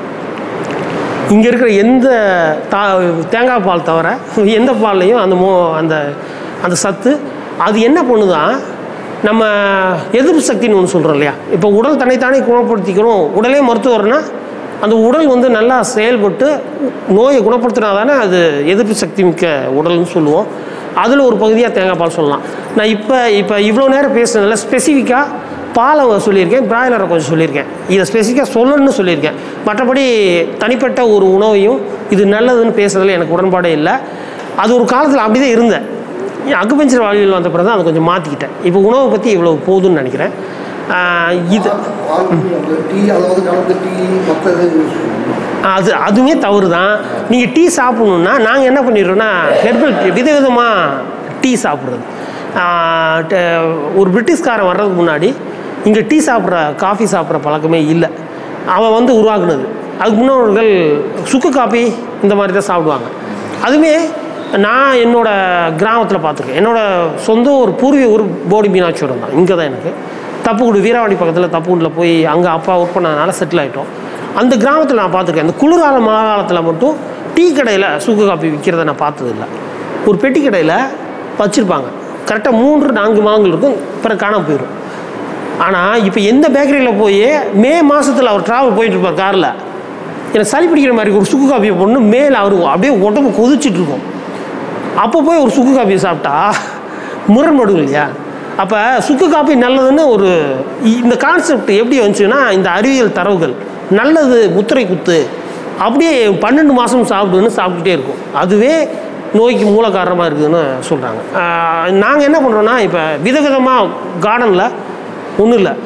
இங்கே இருக்கிற எந்த தா தேங்காய் பால் தவிர எந்த பால்லையும் அந்த மோ அந்த அந்த சத்து அது என்ன பண்ணுதான் நம்ம எதிர்ப்பு சக்தின்னு ஒன்று சொல்கிறோம் இல்லையா இப்போ உடல் தன்னைத்தானே குணப்படுத்திக்கிறோம் உடலே மருத்துவர்னா அந்த உடல் வந்து நல்லா செயல்பட்டு நோயை குணப்படுத்தினா தானே அது எதிர்ப்பு சக்தி மிக்க உடல்னு சொல்லுவோம் அதில் ஒரு பகுதியாக தேங்காய் பால் சொல்லலாம் நான் இப்போ இப்போ இவ்வளோ நேரம் பேசுனதில் ஸ்பெசிஃபிக்காக பாலை சொல்லியிருக்கேன் பிராய்லரை கொஞ்சம் சொல்லியிருக்கேன் இதை ஸ்பெசிஃபிக்காக சொல்லணும்னு சொல்லியிருக்கேன் மற்றபடி தனிப்பட்ட ஒரு உணவையும் இது நல்லதுன்னு பேசுறதுல எனக்கு உடன்பாடே இல்லை அது ஒரு காலத்தில் அப்படி தான் இருந்தேன் அக்குபஞ்சர் வாழ்வியல் வந்த பிறகு தான் அதை கொஞ்சம் மாற்றிக்கிட்டேன் இப்போ உணவை பற்றி இவ்வளோ போதும்னு நினைக்கிறேன் ஆஹ் இது வாழ்க்கை அந்த டீ அதாவது கலந்து டீ மற்ற இது யூஸ் பண்ணுவோம் அது அதுவுமே தவறு தான் நீங்கள் டீ சாப்பிடணுன்னா நாங்கள் என்ன பண்ணிடுறோன்னா ஹெர்பல் டீ விதவிதமாக டீ சாப்பிட்றது ஆஹ் ட- ஒரு பிரிட்டிஷ்காரன் வர்றதுக்கு முன்னாடி இங்கே டீ சாப்பிட்ற காஃபி சாப்பிட்ற பழக்கமே இல்லை அவன் வந்து உருவாக்குனது அதுக்கு முன்னோர்கள் சுக்கு காப்பி இந்த மாதிரி தான் சாப்பிடுவாங்க அதுவுமே நான் என்னோட கிராமத்தில் பார்த்துருக்கேன் என்னோட சொந்த ஒரு பூர்வீக ஊர் போடி மீனாட்சியோடம் தான் இங்கே தான் எனக்கு தப்புக்குடு வீராவாடி பக்கத்தில் தப்புக்குடில் போய் அங்கே அப்பா ஒர்க் பண்ணதுனால செட்டில் ஆகிட்டோம் அந்த கிராமத்தில் நான் பார்த்துருக்கேன் அந்த குளிர்கால மழை காலத்தில் மட்டும் டீ கடையில் சுக்கு காப்பி விற்கிறத நான் பார்த்ததில்ல ஒரு பெட்டி கடையில் வச்சுருப்பாங்க கரெக்டாக மூன்று நான்கு மாதங்கள் இருக்கும் பிறகு காணாம போயிடும் ஆனால் இப்போ எந்த பேக்கரியில் போய் மே மாதத்தில் அவர் ட்ராவல் போயிட்டு இருப்பார் காரில் எனக்கு சளி பிடிக்கிற மாதிரி ஒரு சுக்கு காப்பியை போடணும் மேலே அவர் அப்படியே உடம்பு கொதிச்சிட்டு இருக்கும் அப்போ போய் ஒரு சுக்கு காப்பியை சாப்பிட்டா முரண்படும் இல்லையா அப்போ சுக்கு காப்பி நல்லதுன்னு ஒரு இ- இந்த கான்செப்ட் எப்படி வந்துச்சுன்னா இந்த அறிவியல் தரவுகள் நல்லது முத்திரை குத்து அப்படியே பன்னெண்டு மாதம் சாப்பிடுன்னு சாப்பிட்டுட்டே இருக்கும் அதுவே நோய்க்கு மூல காரணமாக இருக்குதுன்னு சொல்கிறாங்க நாங்கள் என்ன பண்ணுறோன்னா இப்போ விதவிதமாக கார்டனில் ஒன்றும் இல்லை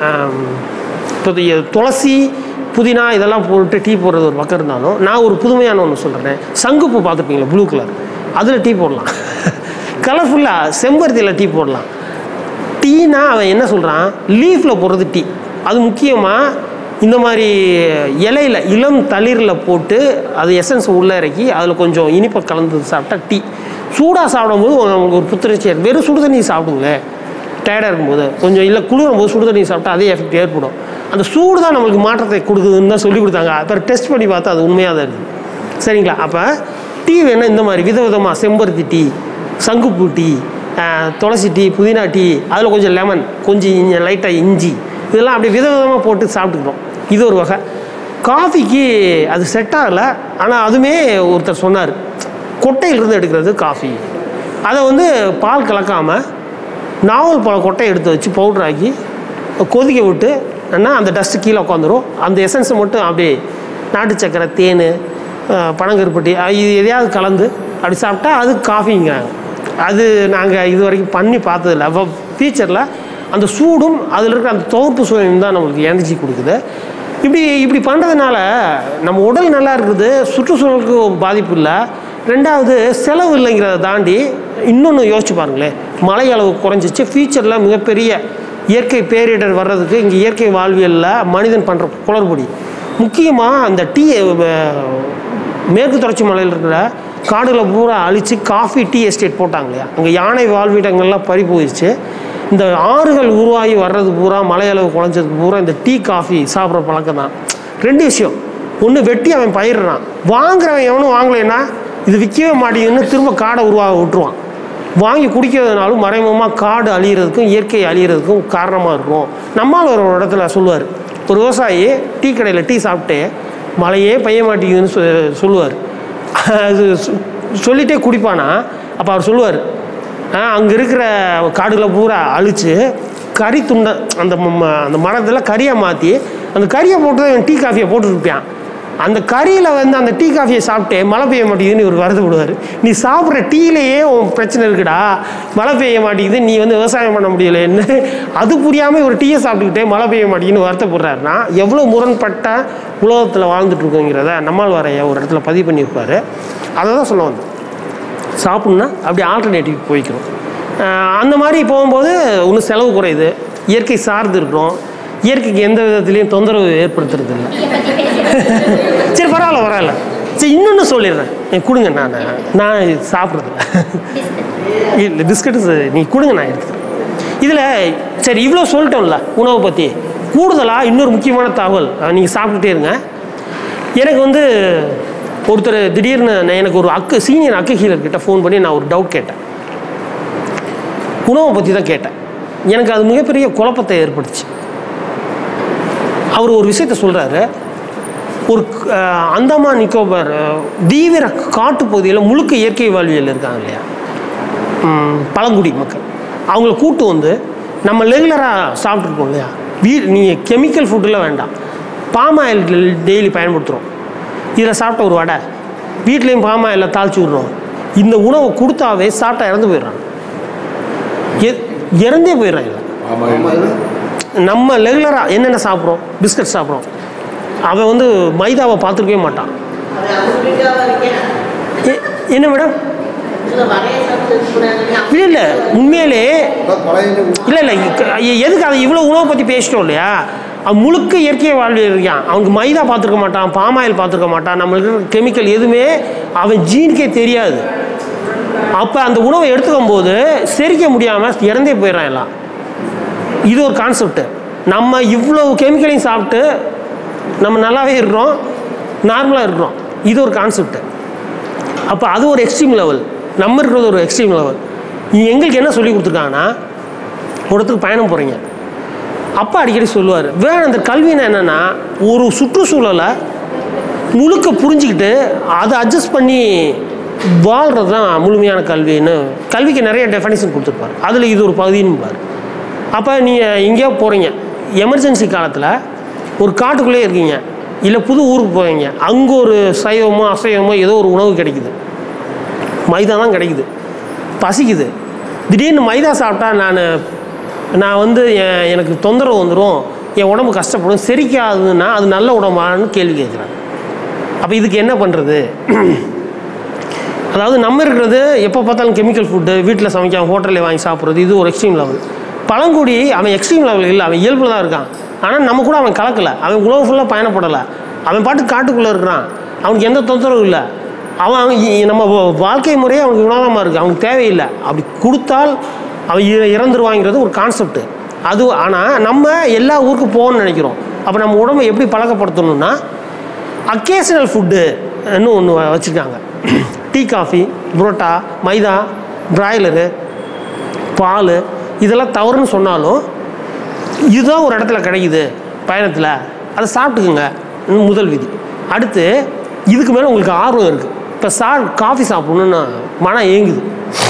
இப்போ இது துளசி புதினா இதெல்லாம் போட்டு டீ போடுறது ஒரு பக்கம் இருந்தாலும் நான் ஒரு புதுமையான ஒன்று சொல்கிறேன் சங்குப்பூ பார்த்துருப்பீங்களா ப்ளூ கலர் அதில் டீ போடலாம் கலர்ஃபுல்லாக செம்பருத்தியில் டீ போடலாம் டீனா அவன் என்ன சொல்கிறான் லீஃபில் போடுறது டீ அது முக்கியமாக இந்த மாதிரி இலையில இளம் தளிரில் போட்டு அது எசன்ஸ் உள்ளே இறக்கி அதில் கொஞ்சம் இனிப்பை கலந்து சாப்பிட்டா டீ சூடாக சாப்பிடும்போது நமக்கு ஒரு புத்துணர்ச்சி ஏற்படும். வெறும் சுடு தண்ணி சாப்பிடுங்களேன் டயர்டாக இருக்கும்போது கொஞ்சம் இல்லை குளிரும் போது சுடு தண்ணி சாப்பிட்டா அதே எஃபெக்ட் ஏற்படும் அந்த சூடு தான் நம்மளுக்கு மாற்றத்தை கொடுக்குதுன்னு தான் சொல்லி கொடுத்தாங்க அப்புறம் டெஸ்ட் பண்ணி பார்த்தா அது உண்மையாக தான் இருக்குது சரிங்களா அப்போ டீ வேணா இந்த மாதிரி விதவிதமாக செம்பருத்தி டீ சங்குப்பூ டீ ஆஹ், துளசி டீ புதினா டீ அதில் கொஞ்சம் லெமன் கொஞ்சம் லைட்டாக இஞ்சி இதெல்லாம் அப்படியே விதவிதமாக போட்டு சாப்பிட்டுக்கிறோம் இது ஒரு வகை காஃபிக்கு அது செட் ஆகலை ஆனால் அதுவுமே ஒருத்தர் சொன்னார் கொட்டையிலிருந்து எடுக்கிறது காஃபி அதை வந்து பால் கலக்காமல் நாவல் பழ கொட்டையை எடுத்து வச்சு பவுடர் ஆக்கி கொதிக்க விட்டு என்ன அந்த டஸ்ட்டு கீழே உட்காந்துரும் அந்த எசன்ஸை மட்டும் அப்படியே நாட்டு சக்கரை தேன் அஹ், பனங்கருப்பட்டி அஹ், இது எதையாவது கலந்து அப்படி சாப்பிட்டா அது காஃபிங்கிறாங்க அது நாங்கள் இது வரைக்கும் பண்ணி பார்த்ததில்ல அப்போ ஃபியூச்சரில் அந்த சூடும் அதில் இருக்கிற அந்த துவர்ப்பு சுவையும் தான் நம்மளுக்கு எனர்ஜி கொடுக்குது இப்படி இப்படி பண்ணுறதுனால நம்ம உடல் நல்லா இருக்குது சுற்றுச்சூழலுக்கு பாதிப்பு இல்லை ரெண்டாவது செலவு இல்லைங்கிறத தாண்டி இன்னொன்று யோசிச்சு பாருங்களேன் மழை அளவு குறைஞ்சிச்சு ஃபியூச்சரில் மிகப்பெரிய இயற்கை பேரிடர் வர்றதுக்கு இங்கே இயற்கை வாழ்வியலில் மனிதன் பண்ணுற குளறுபடி முக்கியமாக அந்த டீ மேற்கு தொடர்ச்சி மலையில் இருக்கிற காடுகளை பூரா அழித்து காஃபி டீ எஸ்டேட் போட்டாங்க இல்லையா அங்கே யானை வாழ்விடங்கள்லாம் பறி போயிடுச்சு இந்த ஆறுகள் உருவாகி வர்றது பூரா மலையளவு குறைஞ்சதுக்கு பூரா இந்த டீ காஃபி சாப்பிட்ற பழக்கம் தான் ரெண்டு விஷயம் ஒன்று வெட்டி அவன் பயிரிடுறான் வாங்குறவன் எவனும் வாங்கலைன்னா இது விற்கவே மாட்டேங்குதுன்னு திரும்ப காடை உருவாக விட்டுருவான் வாங்கி குடிக்கிறதுனாலும் மறைமுகமாக காடு அழியிறதுக்கும் இயற்கை அழியிறதுக்கும் காரணமாக இருக்கும் நம்மால் ஒரு இடத்துல சொல்லுவார் ஒரு விவசாயி டீ கடையில் டீ சாப்பிட்டு மழையே பெய்ய மாட்டேங்குதுன்னு சொ சொல்லுவார் அது சொ- சொல்லிட்டே குடிப்பானா அப்போ அவர் சொல்லுவார் அங்கே இருக்கிற காடுகளை பூரா அழித்து கறி துண்டை அந்த ம- ம- அந்த மரத்தில் கறியை மாற்றி அந்த கறியை போட்டு தான் இவன் டீ காஃபியை போட்டுருப்பான் அந்த கறியில் வந்து அந்த டீ காஃபியை சாப்பிட்டு மழை பெய்ய மாட்டேங்குதுன்னு இவர் வருத்தப்படுவார் நீ சாப்பிட்ற டீலேயே உன் பிரச்சனை இருக்குடா மழை பெய்ய மாட்டேங்குது நீ வந்து விவசாயம் பண்ண முடியலைன்னு அது புரியாமல் இவர் டீயை சாப்பிட்டுக்கிட்டே மழை பெய்ய மாட்டேங்குதுன்னு வருத்தப்படுறாருன்னா எவ்வளோ முரண்பட்ட உலகத்தில் வாழ்ந்துட்டு இருக்கோங்கிறத நம்மால் வரைய ஒரு இடத்துல பதிவு பண்ணியிருப்பாரு அதை தான் சொல்ல வந்தேன் சாப்பிட்ணுன்னா அப்படி ஆல்டர்னேட்டிவ் போய்க்கிறோம் ஆஹ் அந்த மாதிரி போகும்போது ஒன்றும் செலவு குறையுது இயற்கை சார்ந்து இருக்கிறோம் இயற்கைக்கு எந்த விதத்துலையும் தொந்தரவு ஏற்படுத்துறது இல்லை சரி பரவாயில்ல பரவாயில்ல சரி இன்னொன்று சொல்லிடுறேன் நீ கொடுங்க நான் நான் சாப்பிட்றதில்ல இல்லை பிஸ்கட்டு நீ கொடுங்க நான் எடுத்துக்கிறேன் இதில் சரி இவ்வளோ சொல்லிட்டோம்ல உணவை பற்றி கூடுதலாக இன்னொரு முக்கியமான தகவல் நீங்கள் சாப்பிட்டுட்டே இருங்க எனக்கு வந்து ஒருத்தர் திடீர்னு நான் எனக்கு ஒரு அக்கு சீனியர் அக்கு ஹீலர் கிட்ட ஃபோன் பண்ணி நான் ஒரு டவுட் கேட்டேன் உணவை பற்றி தான் கேட்டேன் எனக்கு அது மிகப்பெரிய குழப்பத்தை ஏற்படுத்துச்சு அவர் ஒரு விஷயத்த சொல்கிறாரு ஒரு அஹ், அந்தமான் நிக்கோபார் அஹ், தீவிர காட்டுப்பகுதியில் முழுக்க இயற்கை வாழ்வியல் இருக்காங்க இல்லையா ம், பழங்குடி மக்கள் அவங்கள கூட்டு வந்து நம்ம ரெகுலராக சாப்பிட்ருக்கோம் இல்லையா வீ நீங்கள் கெமிக்கல் ஃபுட்டில் வேண்டாம் பாம் ஆயில் டெய்லி பயன்படுத்துகிறோம் இதில் சாப்பிட்ட ஒரு வடை வீட்லேயும் பாம் ஆயிலில் தாளிச்சு விட்றோம் இந்த உணவை கொடுத்தாவே சாப்பிட்டா இறந்து போயிடுறாங்க எ- இறந்தே போயிடுறாங்க நம்ம ரெகுலராக என்னென்ன சாப்பிட்றோம் பிஸ்கட் சாப்பிட்றோம் அவன் வந்து மைதாவை பார்த்துருக்கவே மாட்டான் எ- என்ன மேடம் இல்லை இல்லை உண்மையிலே அதான் பழைய இல்லை இல்லை இ- எதுக்கு அதை இவ்வளோ உணவை பற்றி பேசிட்டோம் இல்லையா அவன் முழுக்க இயற்கை வாழ்வியல் இருக்கான் அவனுக்கு மைதா பார்த்துருக்க மாட்டான் பாமாயில் பார்த்துருக்க மாட்டான் நம்மளுக்கு கெமிக்கல் எதுவுமே அவன் ஜீனுக்கே தெரியாது அப்போ அந்த உணவை எடுத்துக்கும் போது செரிக்க முடியாமல் இறந்தே போயிடறான் எல்லாம் இது ஒரு கான்செப்ட் நம்ம இவ்வளோ கெமிக்கலையும் சாப்பிட்டு நம்ம நல்லாவே இருக்கிறோம் நார்மலாக இருக்கிறோம் இது ஒரு கான்செப்ட் அப்போ அது ஒரு எக்ஸ்ட்ரீம் லெவல் நம்ம இருக்கிறது ஒரு எக்ஸ்ட்ரீம் லெவல் எங்களுக்கு என்ன சொல்லி கொடுத்துருக்காங்கன்னா ஒரு இடத்துக்கு பயணம் போகிறீங்க அப்பா அடிக்கடி சொல்லுவார் வேற அந்த கல்வினா என்னென்னா ஒரு சுற்றுச்சூழலை முழுக்க புரிஞ்சுக்கிட்டு அதை அட்ஜஸ்ட் பண்ணி வாழ்கிறது தான் முழுமையான கல்வின்னு கல்விக்கு நிறைய டெஃபனிஷன் கொடுத்துருப்பார் அதில் இது ஒரு பகுதின்னு அப்போ நீங்கள் எங்கேயோ போகிறீங்க எமர்ஜென்சி காலத்தில் ஒரு காட்டுக்குள்ளே இருக்கீங்க இல்லை புது ஊருக்கு போவீங்க அங்கே ஒரு சைவமோ அசைவமோ ஏதோ ஒரு உணவு கிடைக்குது மைதா தான் கிடைக்குது பசிக்குது திடீர்னு மைதா சாப்பிட்டா நான் நான் வந்து என் எனக்கு தொந்தரவு வந்துடும் என் உடம்பு கஷ்டப்படும் செரிக்காதுன்னா அது நல்ல உடம்பான்னு கேள்வி கேட்குறாங்க அப்போ இதுக்கு என்ன பண்ணுறது அதாவது நம்ம இருக்கிறது எப்போ பார்த்தாலும் கெமிக்கல் ஃபுட்டு வீட்டில் சமைக்காம ஹோட்டலில் வாங்கி சாப்பிட்றது இது ஒரு எக்ஸ்ட்ரீம் லெவல் பழங்குடி அவன் எக்ஸ்ட்ரீம் லெவல் இல்லை அவன் இயல்பில் தான் இருக்கான் ஆனால் நம்ம கூட அவன் கலக்கலை அவன் உலகம் ஃபுல்லாக பயணப்படலை அவன் பாட்டு காட்டுக்குள்ளே இருக்கிறான் அவனுக்கு எந்த தொந்தரவும் இல்லை அவன் அவன் இ- நம்ம வா- வாழ்க்கை முறையே அவனுக்கு வினோதமாக இருக்குது அவனுக்கு தேவையில்லை அப்படி கொடுத்தால் அவன் இ- இறந்துருவாங்கிறது ஒரு கான்செப்ட் அது ஆனால் நம்ம எல்லா ஊருக்கு போகணும்னு நினைக்கிறோம் அப்போ நம்ம உடம்பை எப்படி பழக்கப்படுத்தணும்னா அக்கேஷனல் ஃபுட்டு இன்னும் ஒன்று வச்சுருக்காங்க tea coffee parotta maida broiler பால் இதெல்லாம் தவறுன்னு சொன்னாலும் இதுதான் ஒரு இடத்துல கிடைக்குது பயணத்தில் அதை சாப்பிட்டுக்குங்க இது முதல் விதி அடுத்து இதுக்கு மேலே உங்களுக்கு ஆர்வம் இருக்குது இப்போ சா காஃபி சாப்பிட்ணுன்னு மனம் ஏங்குது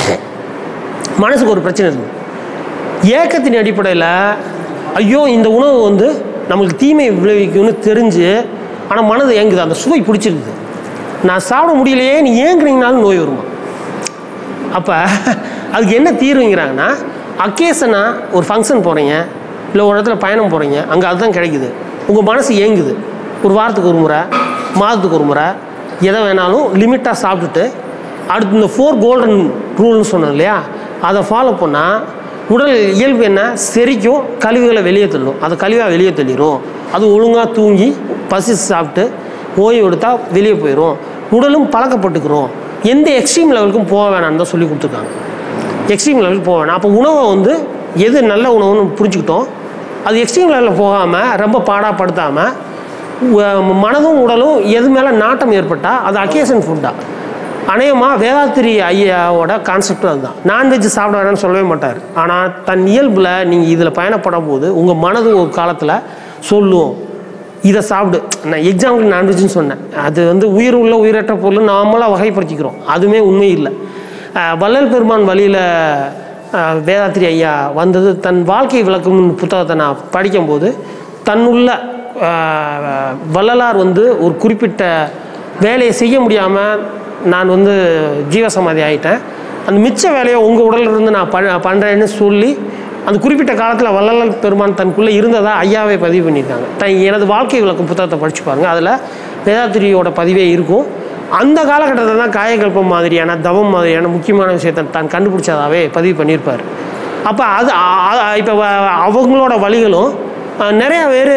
மனசுக்கு ஒரு பிரச்சனை இருக்குது ஏக்கத்தின் அடிப்படையில் ஐயோ இந்த உணவு வந்து நம்மளுக்கு தீமை விளைவிக்கும்னு தெரிஞ்சு ஆனால் மனது ஏங்குது அந்த சுவை பிடிச்சிருக்குது நான் சாப்பிட முடியலையே நீ ஏங்குனீங்கனாலும் நோய் வருமா அப்போ அதுக்கு என்ன தீர்வுங்கிறாங்கன்னா அக்கேஷனாக ஒரு ஃபங்க்ஷன் போகிறீங்க இல்லை ஒரு இடத்துல பயணம் போகிறீங்க அங்கே அதுதான் கிடைக்குது உங்கள் மனசு ஏங்குது ஒரு வாரத்துக்கு ஒரு முறை மாதத்துக்கு ஒரு முறை எதை வேணாலும் லிமிட்டாக சாப்பிட்டுட்டு அடுத்து இந்த ஃபோர் கோல்டன் ரூல்னு சொன்னோம் இல்லையா அதை ஃபாலோ பண்ணால் உடல் இயல்பு என்ன செரிக்கும் கழிவுகளை வெளியே தள்ளும் அது கழிவாக வெளியே தள்ளிடும் அது ஒழுங்காக தூங்கி பசி சாப்பிட்டு ஓய்வு எடுத்தால் வெளியே போயிடும் உடலும் பழக்கப்பட்டுக்கிறோம் எந்த எக்ஸ்ட்ரீம் லெவலுக்கும் போக வேணாம்னு தான் சொல்லி கொடுத்துருக்காங்க எக்ஸ்ட்ரீம் லெவலுக்கு போக வேணாம் அப்போ உணவை வந்து எது நல்ல உணவுன்னு புரிஞ்சுக்கிட்டோம் அது எக்ஸ்ட்ரீம் லெவலில் போகாமல் ரொம்ப பாடாப்படுத்தாமல் மனதும் உடலும் எது மேலே நாட்டம் ஏற்பட்டால் அது அக்கேஷன் ஃபுட்டாக அநேகமாக வேதாத்திரி ஐயாவோட கான்செப்ட் அதுதான் நான்வெஜ் சாப்பிட வேணாம்னு சொல்லவே மாட்டார் ஆனால் தன் இயல்பில் நீங்கள் இதில் பயணப்படும் போது உங்கள் மனது ஒரு காலத்தில் சொல்லும் இதை சாப்பிடு நான் எக்ஸாம்பிள் நான்வெஜ்னு சொன்னேன் அது வந்து உயிர் உள்ள உயிரற்ற பொருள் நாமளாக வகைப்படுத்திக்கிறோம் அதுவுமே உண்மை இல்லை அஹ் வள்ளல் பெருமான் வழியில் வேதாத்திரி ஐயா வந்தது தன் வாழ்க்கை விளக்கும் புத்தகத்தை நான் படிக்கும்போது தன்னுள்ள அஹ், வள்ளலார் வந்து ஒரு குறிப்பிட்ட வேலையை செய்ய முடியாமல் நான் வந்து ஜீவசமாதி ஆகிட்டேன் அந்த மிச்ச வேலையை உங்கள் உடல்ல இருந்து நான் ப பண்ணுறேன்னு சொல்லி அந்த குறிப்பிட்ட காலத்தில் வள்ளலார் பெருமான் தனக்குள்ளே இருந்ததா ஐயாவே பதிவு பண்ணியிருக்காங்க தன் எனது வாழ்க்கை விளக்கும் புத்தகத்தை படிச்சு பாருங்க அதில் வேதாத்திரியோட பதிவே இருக்கும் அந்த காலகட்டத்தில் தான் காயகல்பம் மாதிரியான தவம் மாதிரியான முக்கியமான விஷயத்தை தான் கண்டுபிடிச்சதாவே பதிவு பண்ணியிருப்பார் அப்போ அது இப்போ அவங்களோட வழிகளும் அஹ், நிறைய பேர்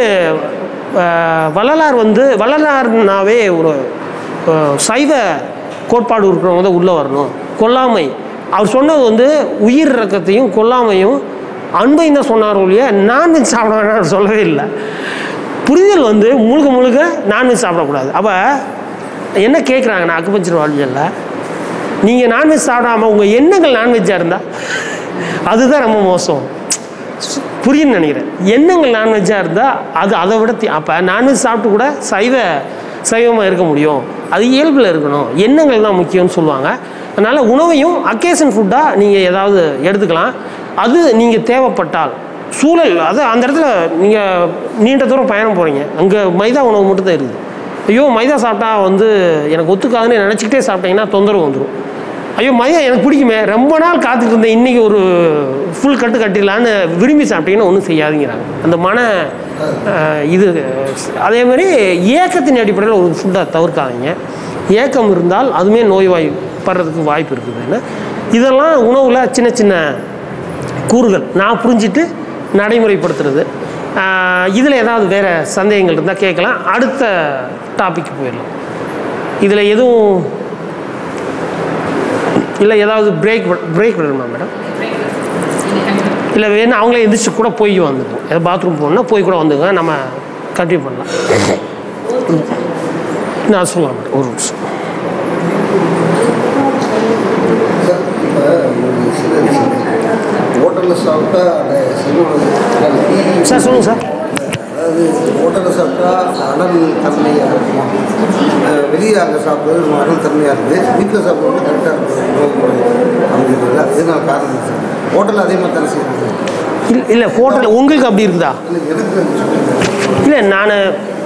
வள்ளலார் வந்து வள்ளலார்னாவே ஒரு அஹ், சைவ கோட்பாடு இருக்கிறவங்க தான் உள்ளே வரணும் கொல்லாமை அவர் சொன்னது வந்து உயிர் இறக்கத்தையும் கொல்லாமையும் அன்பையும் தான் சொன்னார் ஒழிய நான்வெஜ் சாப்பிட வேணாம்னு சொல்லவே இல்லை புரிதல் வந்து முழுக்க முழுக்க நான்வெஜ் சாப்பிடக்கூடாது அப்போ என்ன கேட்குறாங்கன்னா அக்குபஞ்சர் வாழ்வியலில் நீங்கள் நான்வெஜ் சாப்பிடாம உங்கள் எண்ணங்கள் நான்வெஜ்ஜாக இருந்தால் அதுதான் ரொம்ப மோசம் புரியுன்னு நினைக்கிறேன் எண்ணங்கள் நான்வெஜ்ஜாக இருந்தால் அது அதை விட அப்போ நான்வெஜ் சாப்பிட்டு கூட சைவ சைவமாக இருக்க முடியும் அது இயல்பில் இருக்கணும் எண்ணங்கள் தான் முக்கியம்னு சொல்லுவாங்க அதனால் உணவையும் அக்கேஷன் ஃபுட்டாக நீங்கள் ஏதாவது எடுத்துக்கலாம் அது நீங்கள் தேவைப்பட்டால் சூழல் அது அந்த இடத்துல நீங்கள் நீண்ட தூரம் பயணம் போகிறீங்க அங்கே மைதா உணவு மட்டும் தான் இருக்குது ஐயோ மைதா சாப்பிட்டா வந்து எனக்கு ஒத்துக்காதுன்னு நினச்சிக்கிட்டே சாப்பிட்டீங்கன்னா தொந்தரவு வந்துடும் ஐயோ மைதா எனக்கு பிடிக்குமே ரொம்ப நாள் காத்துட்டு இருந்தேன் இன்றைக்கி ஒரு ஃபுல் கட்டு கட்டிடலான்னு விரும்பி சாப்பிட்டீங்கன்னா ஒன்றும் செய்யாதீங்கிறாங்க அந்த மன அஹ், இது அதே மாதிரி ஏக்கத்தின் அடிப்படையில் ஒரு ஃபுட்டை தவிர்க்காதீங்க ஏக்கம் இருந்தால் அதுவுமே நோய்வாய் படுறதுக்கு வாய்ப்பு இருக்குதுன்னு இதெல்லாம் உணவில் சின்ன சின்ன கூறுகள் நான் புரிஞ்சிட்டு நடைமுறைப்படுத்துறது இதில் ஏதாவது வேறு சந்தேகங்கள் இருந்தால் கேட்கலாம் அடுத்த டாபிக் போயிடலாம் இதில் எதுவும் இல்லை ஏதாவது பிரேக் பிரேக் விடணுமா மேடம் இல்லை வேணும் அவங்களே எந்திரிச்சு கூட போய் வந்துக்கும் ஏதாவது பாத்ரூம் போகணுன்னா போய் கூட வந்துங்க நம்ம கண்டினியூ பண்ணலாம் நான் சொல்லலாம் மேடம் ஒரு நிமிஷம் சார் இப்போ ஒரு சில விஷயம் ஹோட்டலில் சாப்பிட்டா அந்த செல்வம் டீ சார் சொல்லுங்கள் சார் அதாவது ஹோட்டலில் சாப்பிட்டா அனல் தன்மையாக இருக்கும் அஹ் வெளியே அங்கே சாப்பிட்றது அனல் தன்மையாக இருக்குது வீட்டில் சாப்பிட்றது கரெக்டாக இருக்குது உணவு முறை அப்படிங்கிறதுல இதனால் காரணம் சார் ஹோட்டலில் அதே மாதிரி தானே செய்யறாங்க இல்லை இல்லை ஹோட்டல் உங்களுக்கு அப்படி இருக்குதா இல்லை எதுக்கு அப்படி சொல்லுங்க இல்லை நான்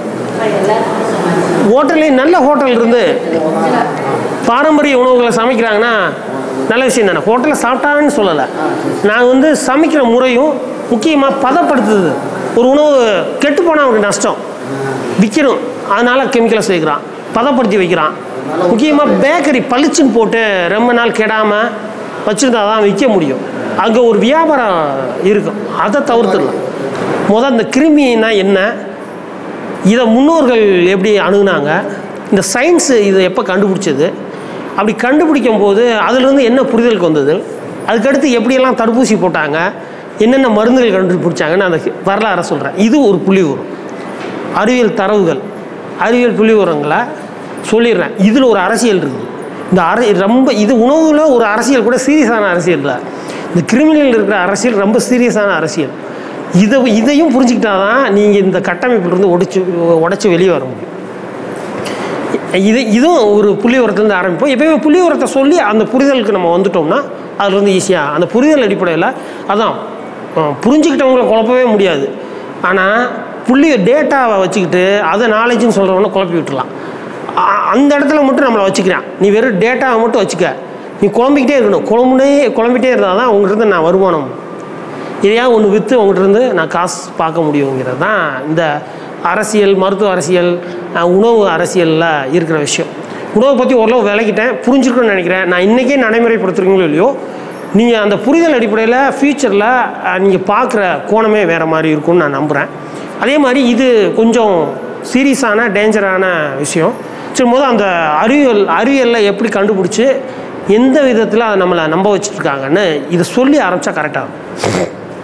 ஹோட்டல்லே நல்ல ஹோட்டல் இருந்து பாரம்பரிய உணவுகளை சமைக்கிறாங்கன்னா நல்ல விஷயம் தானே ஹோட்டலில் சாப்பிட்டான்னு சொல்லலை நான் வந்து சமைக்கிற முறையும் முக்கியமாக பதப்படுத்துது ஒரு உணவு கெட்டு போனால் அவனுக்கு நஷ்டம் விற்கணும் அதனால் கெமிக்கலை சேர்க்குறான் பதப்படுத்தி வைக்கிறான் முக்கியமாக பேக்கரி பளிச்சுன்னு போட்டு ரொம்ப நாள் கெடாமல் வச்சுருந்தா தான் விற்க முடியும் அங்கே ஒரு வியாபாரம் இருக்கும் அதை தவிர்த்துடலாம் முதல் இந்த கிருமினா என்ன இதை முன்னோர்கள் எப்படி அணுகுனாங்க இந்த சயின்ஸு இதை எப்போ கண்டுபிடிச்சது அப்படி கண்டுபிடிக்கும் போது அதிலிருந்து என்ன புரிதலுக்கு வந்தது அதுக்கடுத்து எப்படியெல்லாம் தடுப்பூசி போட்டாங்க என்னென்ன மருந்துகள் கண்டுபிடிச்சாங்கன்னு அந்த வரலாறை சொல்கிறேன் இது ஒரு புள்ளி உரம் அறிவியல் தரவுகள் அறிவியல் புள்ளி உரங்களை சொல்லிடுறேன் இதில் ஒரு அரசியல் இருக்குது இந்த அர ரொம்ப இது உணவில் ஒரு அரசியல் கூட சீரியஸான அரசியல் இல்லை இந்த கிரிமினல் இருக்கிற அரசியல் ரொம்ப சீரியஸான அரசியல் இதை இதையும் புரிஞ்சுக்கிட்டா தான் நீங்கள் இந்த கட்டமைப்பிலிருந்து ஒடிச்சு உடச்சி வெளியே வர முடியும் இது இதுவும் ஒரு புள்ளி உரத்துலேருந்து ஆரம்பிப்போம் எப்பயுமே புள்ளி உரத்தை சொல்லி அந்த புரிதலுக்கு நம்ம வந்துட்டோம்னா அதுலேருந்து ஈஸியாக அந்த புரிதல் அடிப்படையில் அதான் அஹ், புரிஞ்சுக்கிட்டவங்கள குழப்பவே முடியாது ஆனால் புள்ளி டேட்டாவை வச்சுக்கிட்டு அதை நாலேஜ்னு சொல்கிறவன குழப்பி விட்டுறலாம் அ- அந்த இடத்துல மட்டும் நம்மளை வச்சுக்கிறான் நீ வெறும் டேட்டாவை மட்டும் வச்சுக்க நீ குழம்பிக்கிட்டே இருக்கணும் குழம்புனே குழம்பிட்டே இருந்தால் தான் உங்கள்கிட்ட நான் வருமானம் இதையா ஒன்று விற்று உங்கள்கிட்ட இருந்து நான் காசு பார்க்க முடியுங்கிறது தான் இந்த அரசியல் மருத்துவ அரசியல் அஹ், உணவு அரசியலில் இருக்கிற விஷயம் உணவை பற்றி ஓரளவு விளக்கிட்டேன் புரிஞ்சுக்கணும்னு நினைக்கிறேன் நான் இன்றைக்கே நடைமுறைப்படுத்துறீங்களோ இல்லையோ நீங்கள் அந்த புரிதல் அடிப்படையில் ஃப்யூச்சரில் நீங்கள் பார்க்குற கோணமே வேறு மாதிரி இருக்கும்னு நான் நம்புகிறேன் அதே மாதிரி இது கொஞ்சம் சீரியஸான டேஞ்சரான விஷயம் சரி முதல் அந்த அறிவியல் அறிவியலில் எப்படி கண்டுபிடிச்சி எந்த விதத்தில் அதை நம்மளை நம்ப வச்சுட்ருக்காங்கன்னு இதை சொல்லி ஆரம்பித்தா கரெக்டாக இருக்கும்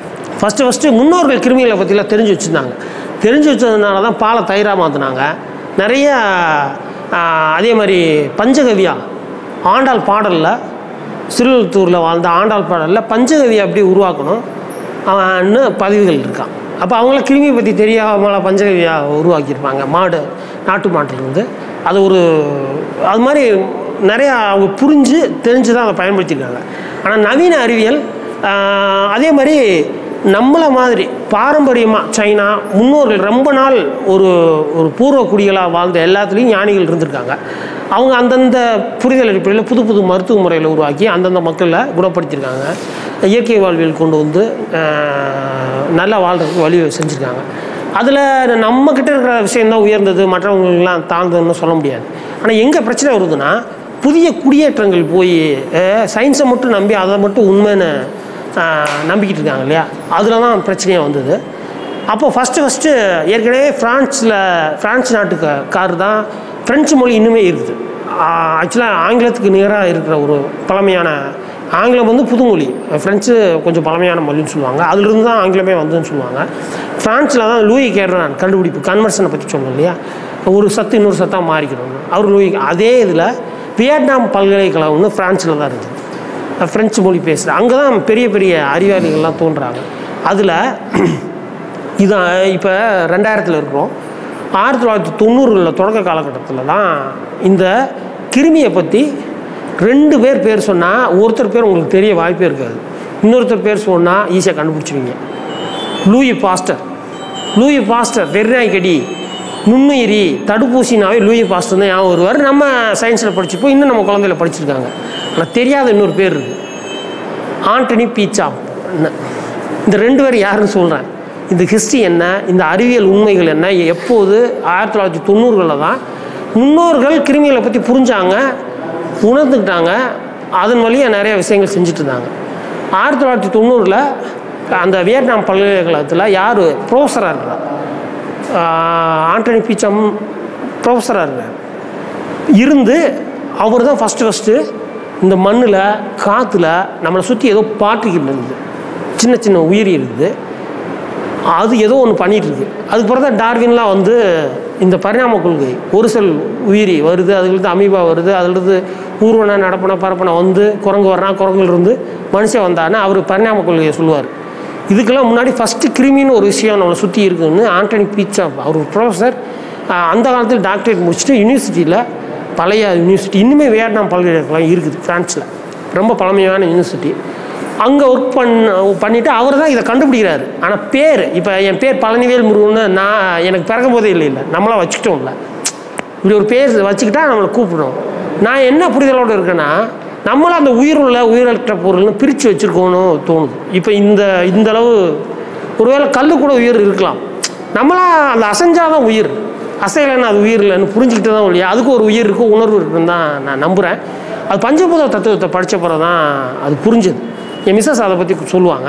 ஃபஸ்ட்டு ஃபஸ்ட்டு முன்னோர்கள் கிருமிகளை பற்றிலாம் தெரிஞ்சு வச்சுருந்தாங்க தெரிஞ்சு வச்சதுனால தான் பாலை தயிராக மாற்றினாங்க நிறைய ஆஹ், அதே மாதிரி பஞ்சகவியா ஆண்டாள் பாடலில் சிறுவத்தூரில் வாழ்ந்த ஆண்டாள் பாடலில் பஞ்சகவியை எப்படி உருவாக்கணும் அவன்னு பதிவுகள் இருக்கான் அப்போ அவங்களாம் கிருமியை பற்றி தெரியாமல பஞ்சகவியா உருவாக்கியிருப்பாங்க மாடு நாட்டு மாட்டிலிருந்து அது ஒரு அது மாதிரி நிறையா அவங்க புரிஞ்சு தெரிஞ்சு தான் அதை பயன்படுத்தியிருக்காங்க ஆனால் நவீன அறிவியல் ஆஹ், அதே மாதிரி நம்மளை மாதிரி பாரம்பரியமாக சைனா முன்னோர்கள் ரொம்ப நாள் ஒரு ஒரு பூர்வ குடிகளாக வாழ்ந்த எல்லாத்துலேயும் ஞானிகள் இருந்திருக்காங்க அவங்க அந்தந்த புரிதல் அடிப்படையில் புது புது மருத்துவ முறைகளை உருவாக்கி அந்தந்த மக்களை குணப்படுத்தியிருக்காங்க இயற்கை வாழ்வியல் கொண்டு வந்து ஆஹ், நல்லா வாழ்றதுக்கு வழி செஞ்சுருக்காங்க அதில் நம்மக்கிட்ட இருக்கிற விஷயந்தான் உயர்ந்தது மற்றவங்களுக்கெல்லாம் தாழ்ந்ததுன்னு சொல்ல முடியாது ஆனால் எங்கே பிரச்சனை வருதுன்னா புதிய குடியேற்றங்கள் போய் சயின்ஸை மட்டும் நம்பி அதை மட்டும் உண்மைன்னு ஆஹ், நம்பிக்கிட்டு இருக்காங்க இல்லையா அதில் தான் பிரச்சனையாக வந்தது அப்போ ஃபஸ்ட்டு ஃபஸ்ட்டு ஏற்கனவே ஃப்ரான்ஸில் ஃப்ரான்ஸ் நாட்டுக்கு கார் தான் ஃப்ரெஞ்சு மொழி இன்னுமே இருக்குது ஆக்சுவலாக ஆங்கிலத்துக்கு நிகராக இருக்கிற ஒரு பழமையான ஆங்கிலம் வந்து புதுமொழி ஃப்ரெஞ்சு கொஞ்சம் பழமையான மொழின்னு சொல்லுவாங்க அதுலேருந்து தான் ஆங்கிலமே வந்ததுன்னு சொல்லுவாங்க ஃப்ரான்ஸில் தான் லூயி கேர்ரான் கண்டுபிடிப்பு கன்வர்ஷனை பற்றி சொன்னோம் இல்லையா ஒரு சத்து இன்னொரு சத்தாக மாறிக்கணும் அவர் லூயி அதே இதில் வியட்நாம் பல்கலைக்கழகம்னு ஃப்ரான்ஸில் தான் இருக்குது ஃப்ரெஞ்சு மொழி பேசுகிற அங்கே தான் பெரிய பெரிய அறிவாளிகள்லாம் தோன்றாங்க அதில் இது இப்போ ரெண்டாயிரத்தில் இருக்கிறோம் ஆயிரத்தி தொள்ளாயிரத்தி தொண்ணூறுகளில் தொடக்க காலகட்டத்தில் தான் இந்த கிருமியை பற்றி ரெண்டு பேர் பேர் சொன்னால் ஒருத்தர் பேர் உங்களுக்கு தெரிய வாய்ப்பே இருக்காது இன்னொருத்தர் பேர் சொன்னால் ஈஸியாக கண்டுபிடிச்சிருவீங்க லூயி பாஸ்டர் லூயி பாஸ்டர் வெறிநாய்க்கடி நுண்ணுயிரி தடுப்பூசினாவே லூயி பாஸ்டர் தான் ஞாபகம் வருவார் நம்ம சயின்ஸில் படிச்சுப்போம் இன்னும் நம்ம குழந்தையில படிச்சிருக்காங்க ஆனால் தெரியாத இன்னொரு பேர் இருக்குது ஆண்டனி பீச்சாப் இந்த ரெண்டு பேர் யாருன்னு சொல்கிறேன் இந்த ஹிஸ்ட்ரி என்ன இந்த அறிவியல் உண்மைகள் என்ன எப்போது ஆயிரத்தி தொள்ளாயிரத்தி தொண்ணூறுகளில் தான் முன்னோர்கள் கிருமிகளை பற்றி புரிஞ்சாங்க உணர்ந்துக்கிட்டாங்க அதன் வழியாக நிறைய விஷயங்கள் செஞ்சுட்டு இருந்தாங்க ஆயிரத்தி தொள்ளாயிரத்தி தொண்ணூறில் அந்த வியட்நாம் பல்கலைக்கழகத்தில் யார் ப்ரொஃபஸராக இருக்கிறார் ஆண்டனி பீச்சம் ப்ரொஃபஸராக இருக்கிறார் இருந்து அவர் தான் ஃபஸ்ட்டு ஃபஸ்ட்டு இந்த மண்ணில் காற்றுல நம்மளை சுற்றி ஏதோ பார்ட்டிகள் இருக்குது சின்ன சின்ன உயிரி இருக்குது அது ஏதோ ஒன்று பண்ணிகிட்டு இருக்கு அதுக்கு பிறகு தான் டார்வின்லாம் வந்து இந்த பரிணாம கொள்கை ஒரு செல் உயிரி வருது அதுலேருந்து அமீபா வருது அதுலேருந்து ஊர்வன நடப்பன பரப்பனை வந்து குரங்கு வர்றான் குரங்குல இருந்து மனுஷன் வந்தான்னா அவர் பரிணாம கொள்கையை சொல்லுவார் இதுக்கெல்லாம் முன்னாடி ஃபஸ்ட்டு கிருமின்னு ஒரு விஷயம் நம்மளை சுற்றி இருக்குன்னு ஆண்டனி பீச்சா அவர் ஒரு ப்ரொஃபஸர் அந்த காலத்தில் டாக்டரேட் முடிச்சுட்டு யூனிவர்சிட்டியில் பழைய யூனிவர்சிட்டி இன்னுமே வியட்நாம் பல்கலைக்கழகம் இருக்குது ஃப்ரான்ஸில் ரொம்ப பழமையான யூனிவர்சிட்டி அங்கே ஒர்க் பண்ண பண்ணிவிட்டு அவர் தான் இதை கண்டுபிடிக்கிறாரு ஆனால் பேர் இப்போ என் பேர் பழனிவேல் முருகன்னு நான் எனக்கு பிறக்கும் போதே இல்லை இல்லை நம்மளாம் வச்சுக்கிட்டோம்ல இப்படி ஒரு பேர் வச்சுக்கிட்டா நம்மளை கூப்பிடணும் நான் என்ன புரிதலோடு இருக்கேன்னா நம்மளும் அந்த உயிருள்ள உயிரற்ற பொருள்னு பிரித்து வச்சுருக்கோன்னு தோணுது இப்போ இந்த இந்த அளவு ஒருவேளை கல் கூட உயிர் இருக்கலாம் நம்மளா அந்த அசைஞ்சாதான் உயிர் அசையலைன்னு அது உயிர் இல்லைன்னு புரிஞ்சுக்கிட்டு தான் இல்லையா அதுக்கு ஒரு உயிர் இருக்கும் உணர்வு இருக்குன்னு தான் நான் நம்புகிறேன் அது பஞ்சபூத தத்துவத்தை படித்த பிறகு தான் அது புரிஞ்சுது என் மிஸ்ஸஸ் அதை பற்றி சொல்லுவாங்க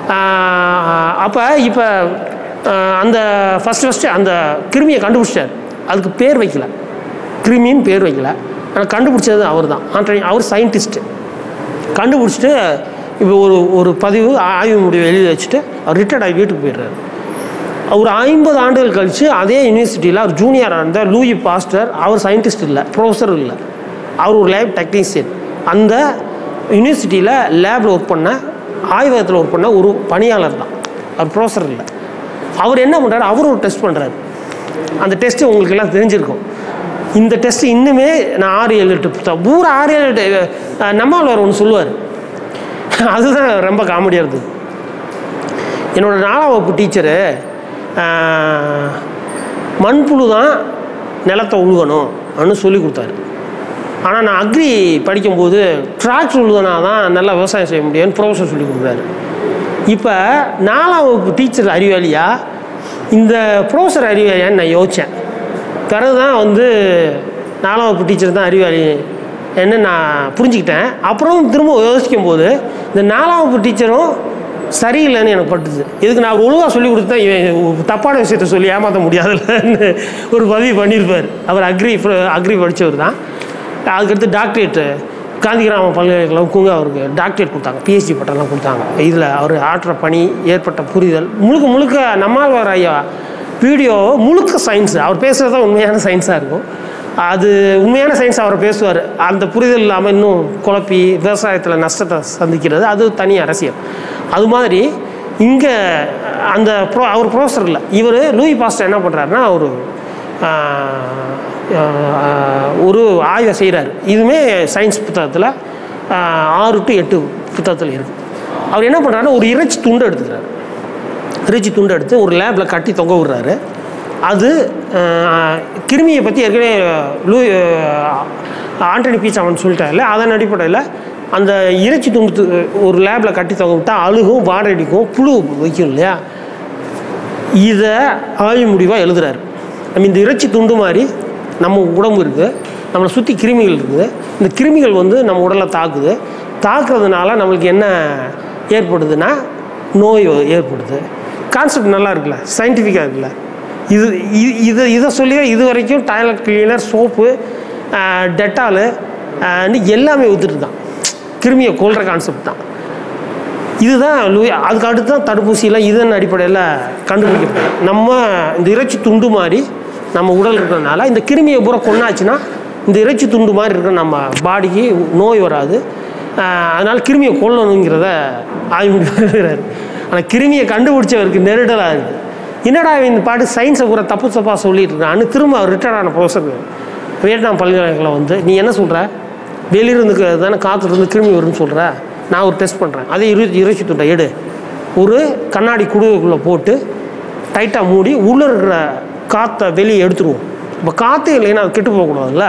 அப்போ இப்போ அந்த ஃபஸ்ட்டு ஃபஸ்ட்டு அந்த கிருமியை கண்டுபிடிச்சிட்டார் அதுக்கு பேர் வைக்கல கிருமின்னு பேர் வைக்கல ஆனால் கண்டுபிடிச்சது அவர் தான் ஆண்டனி அவர் சயின்டிஸ்ட்டு கண்டுபிடிச்சிட்டு இப்போ ஒரு ஒரு பதிவு ஆய்வு முடிவு எழுதி வச்சுட்டு அவர் ரிட்டையர்ட் ஆகி வீட்டுக்கு போயிடுறாரு ஒரு ஐம்பது ஆண்டுகள் கழித்து அதே யூனிவர்சிட்டியில் அவர் ஜூனியராக இருந்த லூயி பாஸ்டர் அவர் சயின்டிஸ்ட் இல்லை ப்ரொஃபஸர் இல்லை அவர் ஒரு லேப் டெக்னீஷியன் அந்த யூனிவர்சிட்டியில் லேபில் ஒர்க் பண்ண ஆய்வகத்தில் ஒர்க் பண்ண ஒரு பணியாளர் தான் அவர் ப்ரொஃபஸர் இல்லை அவர் என்ன பண்ணுறாரு அவர் ஒரு டெஸ்ட் பண்ணுறாரு அந்த டெஸ்ட்டு உங்களுக்கு எல்லாம் தெரிஞ்சிருக்கும் இந்த டெஸ்ட் இன்னுமே நான் ஆறு ஏழு எட்டு புத்தகம் பூரா ஆறு ஏழு எட்டு அஹ், நம்மாழ்வார் ஒன்று சொல்லுவார் அதுதான் ரொம்ப காமெடியாக இருந்தது என்னோட நாலாம் வகுப்பு டீச்சரு மண்புழு தான் நிலத்தை உழுகணும் அப்படின்னு சொல்லி கொடுத்தாரு ஆனால் நான் அக்ரி படிக்கும்போது டிராக்டர் உழுதுனா தான் நல்லா விவசாயம் செய்ய முடியும்னு ப்ரொஃபஸர் சொல்லி கொடுக்குறாரு இப்போ நாலாம் வகுப்பு டீச்சர் அறிவாளியா இந்த ப்ரொஃபஸர் அறிவாளியான்னு நான் யோசித்தேன் பிறகு தான் வந்து நாலாம் வகுப்பு டீச்சர் தான் அறிவாளி என்ன நான் புரிஞ்சுக்கிட்டேன் அப்புறம் திரும்ப யோசிக்கும் போது இந்த நாலாம் வகுப்பு டீச்சரும் சரியில்லைன்னு எனக்கு பட்டுது இதுக்கு நான் ஒழுங்காக சொல்லி கொடுத்தா இவன் தப்பான விஷயத்த சொல்லி ஏமாற்ற முடியாதுல்லன்னு ஒரு பதிவு பண்ணியிருப்பார் அவர் அக்ரி அக்ரி படித்தவர் தான் அதுக்கடுத்து டாக்டரேட்டு காந்திகிராம பல்கலைக்கழகம் குங்க அவருக்கு டாக்டரேட் கொடுத்தாங்க பிஹெச்டி பட்டம்லாம் கொடுத்தாங்க இதில் அவர் ஆற்ற பணி ஏற்பட்ட புரிதல் முழுக்க முழுக்க நம்மாழ்வார் ஐயா வீடியோ முழுக்க சயின்ஸ் அவர் பேசுகிறது தான் உண்மையான சயின்ஸாக இருக்கும் அது உண்மையான சயின்ஸ் அவர் பேசுவார் அந்த புரிதல் இல்லாமல் இன்னும் குழப்பி விவசாயத்தில் நஷ்டத்தை சந்திக்கிறது அது தனி அரசியல் அது மாதிரி இங்கே அந்த ப்ரோ அவர் ப்ரொஃபஸர் இல்லை இவர் லூயி பாஸ்டர் என்ன பண்ணுறாருன்னா ஒரு ஆஹ், ஆஹ், ஒரு ஆய்வை செய்கிறார் இதுவுமே சயின்ஸ் புத்தகத்தில் ஆஹ், ஆறு டு எட்டு புத்தகத்தில் இருக்குது அவர் என்ன பண்ணுறாருன்னா ஒரு இறைச்சி துண்டு எடுத்துக்கிறாரு இறைச்சி துண்டு எடுத்து ஒரு லேபில் கட்டி தொங்க விடுறாரு அது ஆஹ், கிருமியை பற்றி ஏற்கனவே லூ ஆஹ், ஆண்டனி பீச்சாமன் சொல்லிட்டாருல அதன் அடிப்படையில் அந்த இறைச்சி துண்டு து- ஒரு லேபில் கட்டி தொங்க விட்டால் அழுகும் வாடடிக்கும் புழு வைக்கும் இல்லையா இதை ஆய்வு முடிவாக எழுதுறாரு நம்ம இந்த இறைச்சி துண்டு மாதிரி நம்ம உடம்பு இருக்குது நம்மளை சுற்றி கிருமிகள் இருக்குது இந்த கிருமிகள் வந்து நம்ம உடலை தாக்குது தாக்குறதுனால நம்மளுக்கு என்ன ஏற்படுதுன்னா நோய் ஏற்படுது கான்செப்ட் நல்லா இருக்குல்ல சயின்டிஃபிக்காக இருக்குல்ல இது இது இதை இதை சொல்லியே இது வரைக்கும் டாய்லெட் கிளீனர் சோப்பு டெட்டாலு எல்லாமே ஊற்றுட்ருக்கான் கிருமியை கொல்ற கான்செப்ட் தான் இதுதான் லூயி அதுக்கு அடுத்து தான் தடுப்பூசியெல்லாம் இதன் அடிப்படையில் கண்டுபிடிக்கப்பட்டது நம்ம இந்த இறைச்சி துண்டு மாதிரி நம்ம உடல் இருக்கிறதுனால இந்த கிருமியை பூரா கொண்டாச்சுன்னா இந்த இறைச்சி துண்டு மாதிரி இருக்கிற நம்ம பாடிக்கு நோய் வராது ஆஹ் அதனால கிருமியை கொல்லணுங்கிறத ஆய்வு முடிவாகிறாரு ஆனால் கிருமியை கண்டுபிடிச்சவருக்கு நெருடலாக இருக்குது என்னடா இவன் இந்த பாட்டு சயின்ஸை பூரா தப்பு தப்பாக சொல்லிட்டு இருக்கான்னு திரும்ப அவர் ரிட்டையர்ட் ஆன ப்ரொஃபஸர் வியட்நாம் பல்கலைக்கழகம் வந்து நீ என்ன சொல்கிற வெளியிருந்து தானே காற்றுலேருந்து கிருமி வரும்னு சொல்கிற நான் ஒரு டெஸ்ட் பண்ணுறேன் அதே இரு இறைச்சி துண்டை எடு ஒரு கண்ணாடி குடுவைக்குள்ளே போட்டு டைட்டாக மூடி உள்ளே இருக்கிற காற்றை வெளியே எடுத்துருவோம் இப்போ காற்றே இல்லைன்னா அது கெட்டு போகக்கூடாதுல்ல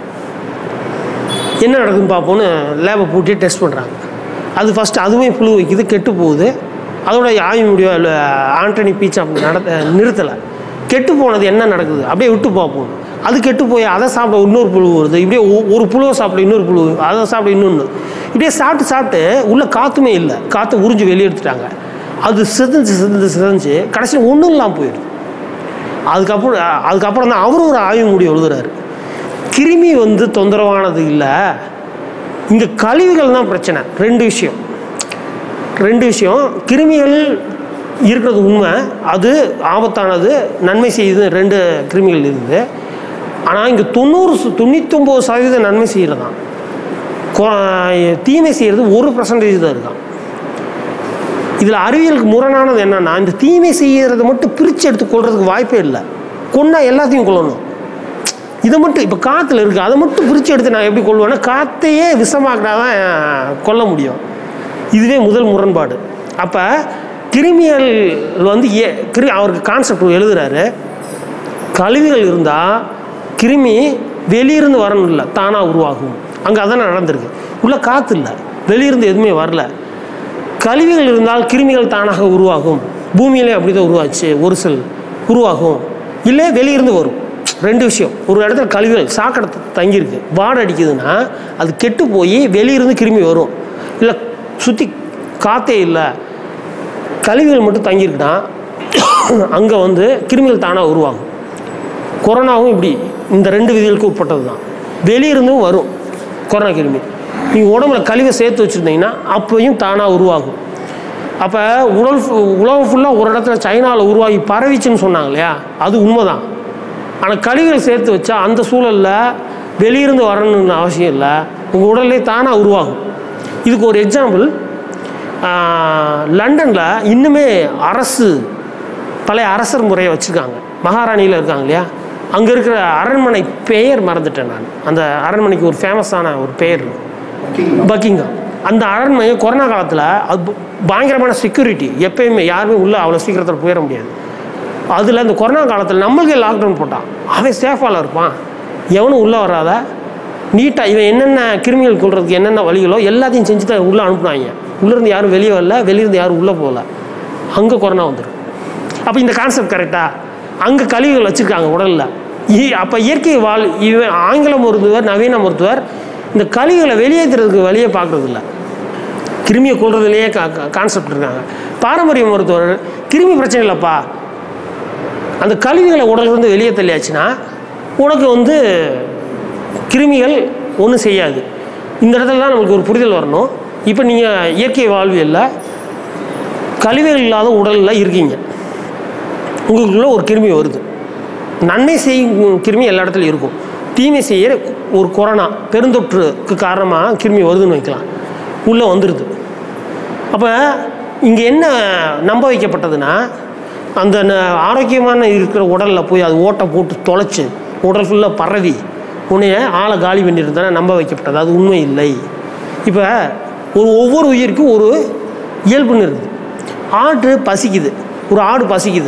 என்ன நடக்குதுன்னு பார்ப்போன்னு லேபை பூட்டி டெஸ்ட் பண்ணுறாங்க அது ஃபஸ்ட்டு அதுவே புழு வைக்குது கெட்டு போகுது அதோட ஆய்வு முடிவு ஆண்டனி பீச்சா நட நிறுத்தலை கெட்டு போனது என்ன நடக்குது அப்படியே விட்டு பார்ப்போம் அது கெட்டு போய் அதை சாப்பிட இன்னொரு புழு வருது இப்படியே ஒ- ஒரு புழுவை சாப்பிட இன்னொரு புழு அதை சாப்பிட இன்னொன்று இப்படியே சாப்பிட்டு சாப்பிட்டு உள்ள காற்றுமே இல்லை காற்றை உறிஞ்சு வெளியே எடுத்துட்டாங்க அது சிதஞ்சு சிதஞ்சு சிதஞ்சு கடைசியில் ஒன்றும் இல்லாமல் போயிடுது அதுக்கப்புறம் அதுக்கப்புறம் தான் அவரும் ஒரு ஆய்வு முடிவு எழுதுறாரு கிருமி வந்து தொந்தரவானது இல்லை இங்கே கழிவுகள் தான் பிரச்சனை ரெண்டு விஷயம் ரெண்டு விஷயம் கிருமிகள் இருக்கிறது உண்மை அது ஆபத்தானது நன்மை செய்யுது ரெண்டு கிருமிகள் இருக்குது ஆனால் இங்கே தொண்ணூறு சு- தொண்ணூத்தொம்பது சதவீதம் நன்மை செய்கிறது தான் கொ- தீமை செய்கிறது ஒரு பர்சன்டேஜ் தான் இருக்கான் இதில் அறிவியலுக்கு முரணானது என்னன்னா இந்த தீமை செய்யறதை மட்டும் பிரித்து எடுத்து கொள்றதுக்கு வாய்ப்பே இல்லை கொன்னா எல்லாத்தையும் கொல்லணும் இதை மட்டும் இப்போ காற்றுல இருக்குது அதை மட்டும் பிரித்து எடுத்து நான் எப்படி கொள்வேன்னா காற்றையே விஷமாக்கினா தான் கொல்ல முடியும் இதுவே முதல் முரண்பாடு அப்போ கிருமியல் வந்து ஏ கிரு அவருக்கு கான்செப்ட் எழுதுறாரு கழிவுகள் இருந்தால் கிருமி வெளியிருந்து வரணும் இல்லை தானாக உருவாகும் அங்கே அதானே நடந்திருக்கு உள்ள காற்று இல்லை வெளியிருந்து எதுவுமே வரல கழிவுகள் இருந்தால் கிருமிகள் தானாக உருவாகும் பூமியிலே அப்படி தான் உருவாச்சு ஒரு செல் உருவாகும் இல்லை வெளியிருந்து வரும் ரெண்டு விஷயம் ஒரு இடத்துல கழிவுகள் சாக்கடை தங்கியிருக்கு வாடை அடிக்குதுன்னா அது கெட்டு போய் வெளியிருந்து கிருமி வரும் இல்லை சுற்றி காற்றே இல்லை கழிவுகள் மட்டும் தங்கியிருக்குன்னா அங்கே வந்து கிருமிகள் தானாக உருவாகும் கொரோனாவும் இப்படி இந்த ரெண்டு விதிகளுக்கு உட்பட்டது தான் வெளியிருந்தும் வரும் கொரோனா கிருமி நீங்கள் உடம்புல கழிவை சேர்த்து வச்சுருந்தீங்கன்னா அப்பையும் தானாக உருவாகும் அப்போ உடல் ஃபு- உலகம் ஃபுல்லாக ஒரு இடத்துல சைனாவில் உருவாகி பரவிச்சுன்னு சொன்னாங்க இல்லையா அது உண்மைதான் ஆனால் கழிவுகள் சேர்த்து வச்சா அந்த சூழலில் வெளியிருந்து வரணும்னு அவசியம் இல்லை உங்கள் உடல்லே தானாக உருவாகும் இதுக்கு ஒரு எக்ஸாம்பிள் லண்டனில் இன்னுமே அரசு பழைய அரசர் முறையை வச்சுருக்காங்க மகாராணியில் இருக்காங்க இல்லையா அங்கே இருக்கிற அரண்மனை பெயர் மறந்துட்டேன் நான் அந்த அரண்மனைக்கு ஒரு ஃபேமஸான ஒரு பெயர் இருக்கு. பக்கிங்காம் அந்த அரண்மனை கொரோனா காலத்தில் அது ப- பயங்கரமான செக்யூரிட்டி எப்பயுமே யாருமே உள்ளே அவ்வளோ சீக்கிரத்தில் போயிட முடியாது அதில் இந்த கொரோனா காலத்தில் நம்மளுக்கே லாக்டவுன் போட்டான் அவன் சேஃபால இருப்பான் எவனும் உள்ளே வராத நீட்டாக இவன் என்னென்ன கிருமிகள் கொள்றதுக்கு என்னென்ன வழிகளோ எல்லாத்தையும் செஞ்சு தான் உள்ளே அனுப்புனாங்க உள்ளேருந்து யாரும் வெளியே வரல வெளியிருந்து யாரும் உள்ளே போகல அங்கே கொரோனா வந்துடும் அப்போ இந்த கான்செப்ட் கரெக்டா அங்கே கழிவுகள் வச்சுருக்காங்க உடலில் அப்போ இயற்கை வாழ் இவன் ஆங்கில மருத்துவர் நவீன மருத்துவர் இந்த கழிவுகளை வெளியேற்றுறதுக்கு வழியே பார்க்கறது இல்ல கிருமியை கொள்றதுலேயே கா கான்செப்ட் இருக்காங்க பாரம்பரிய மருத்துவர் கிருமி பிரச்சனை இல்லைப்பா அந்த கழிவுகளை உடலிருந்து வெளியே தள்ளியாச்சுன்னா உனக்கு வந்து கிருமிகள் ஒன்றும் செய்யாது இந்த இடத்துல தான் நமக்கு ஒரு புரிதல் வரணும் இப்போ நீங்கள் இயற்கை வாழ்வியலில் கழிவுகள் இல்லாத உடலில் இருக்கீங்க உங்களுக்குள்ள ஒரு கிருமி வருது நன்மை செய்யும் கிருமி எல்லா இடத்துலையும் இருக்கும் தீமை செய்ய ஒரு கொரோனா பெருந்தொற்றுக்கு காரணமாக கிருமி வருதுன்னு வைக்கலாம் உள்ளே வந்துடுது அப்போ இங்கே என்ன நம்ப வைக்கப்பட்டதுன்னா அந்த ந- ஆரோக்கியமான இருக்கிற உடலில் போய் அது ஓட்டை போட்டு தொலைச்சு உடல் ஃபுல்லாக பரவி உன்னைய ஆளை காலி பண்ணியிருந்தானே நம்ப வைக்கப்பட்டது அது உண்மை இல்லை இப்போ ஒரு ஒவ்வொரு உயிருக்கும் ஒரு இயல்புன்னு இருக்குது ஆடு பசிக்குது ஒரு ஆடு பசிக்குது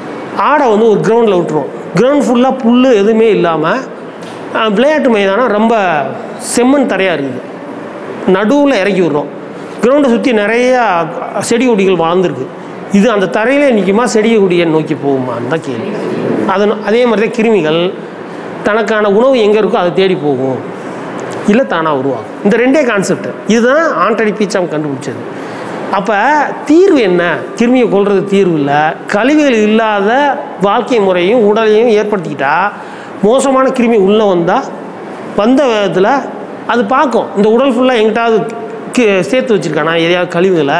ஆடை வந்து ஒரு கிரவுண்டில் விட்டுரும் கிரவுண்ட் ஃபுல்லாக புல் எதுவுமே இல்லாமல் விளையாட்டு மைதானம் ரொம்ப செம்மண் தரையாக இருக்குது நடுவில் இறக்கி விடுறோம் கிரவுண்டை சுற்றி நிறையா செடி கொடிகள் வளர்ந்துருக்கு இது அந்த தரையிலே நிற்குமா செடி கொடியை நோக்கி போகுமான்னு தான் கேள்வி அதன் அதே மாதிரி தான் கிருமிகள் தனக்கான உணவு எங்கே இருக்கோ அதை தேடி போகும் இல்லை தானாக உருவாகும் இந்த ரெண்டே கான்செப்ட் இதுதான் ஆண்டனி பீச்சாம் கண்டுபிடிச்சது அப்போ தீர்வு என்ன கிருமியை கொல்றது தீர்வு இல்லை கழிவுகள் இல்லாத வாழ்க்கை முறையும் உடலையும் ஏற்படுத்திக்கிட்டா மோசமான கிருமி உள்ளே வந்தால் வந்த விதத்தில் அது பார்க்கும் இந்த உடல் ஃபுல்லாக எங்கிட்டாவது கி- சேர்த்து வச்சுருக்கானா எதையாவது கழிவுகளை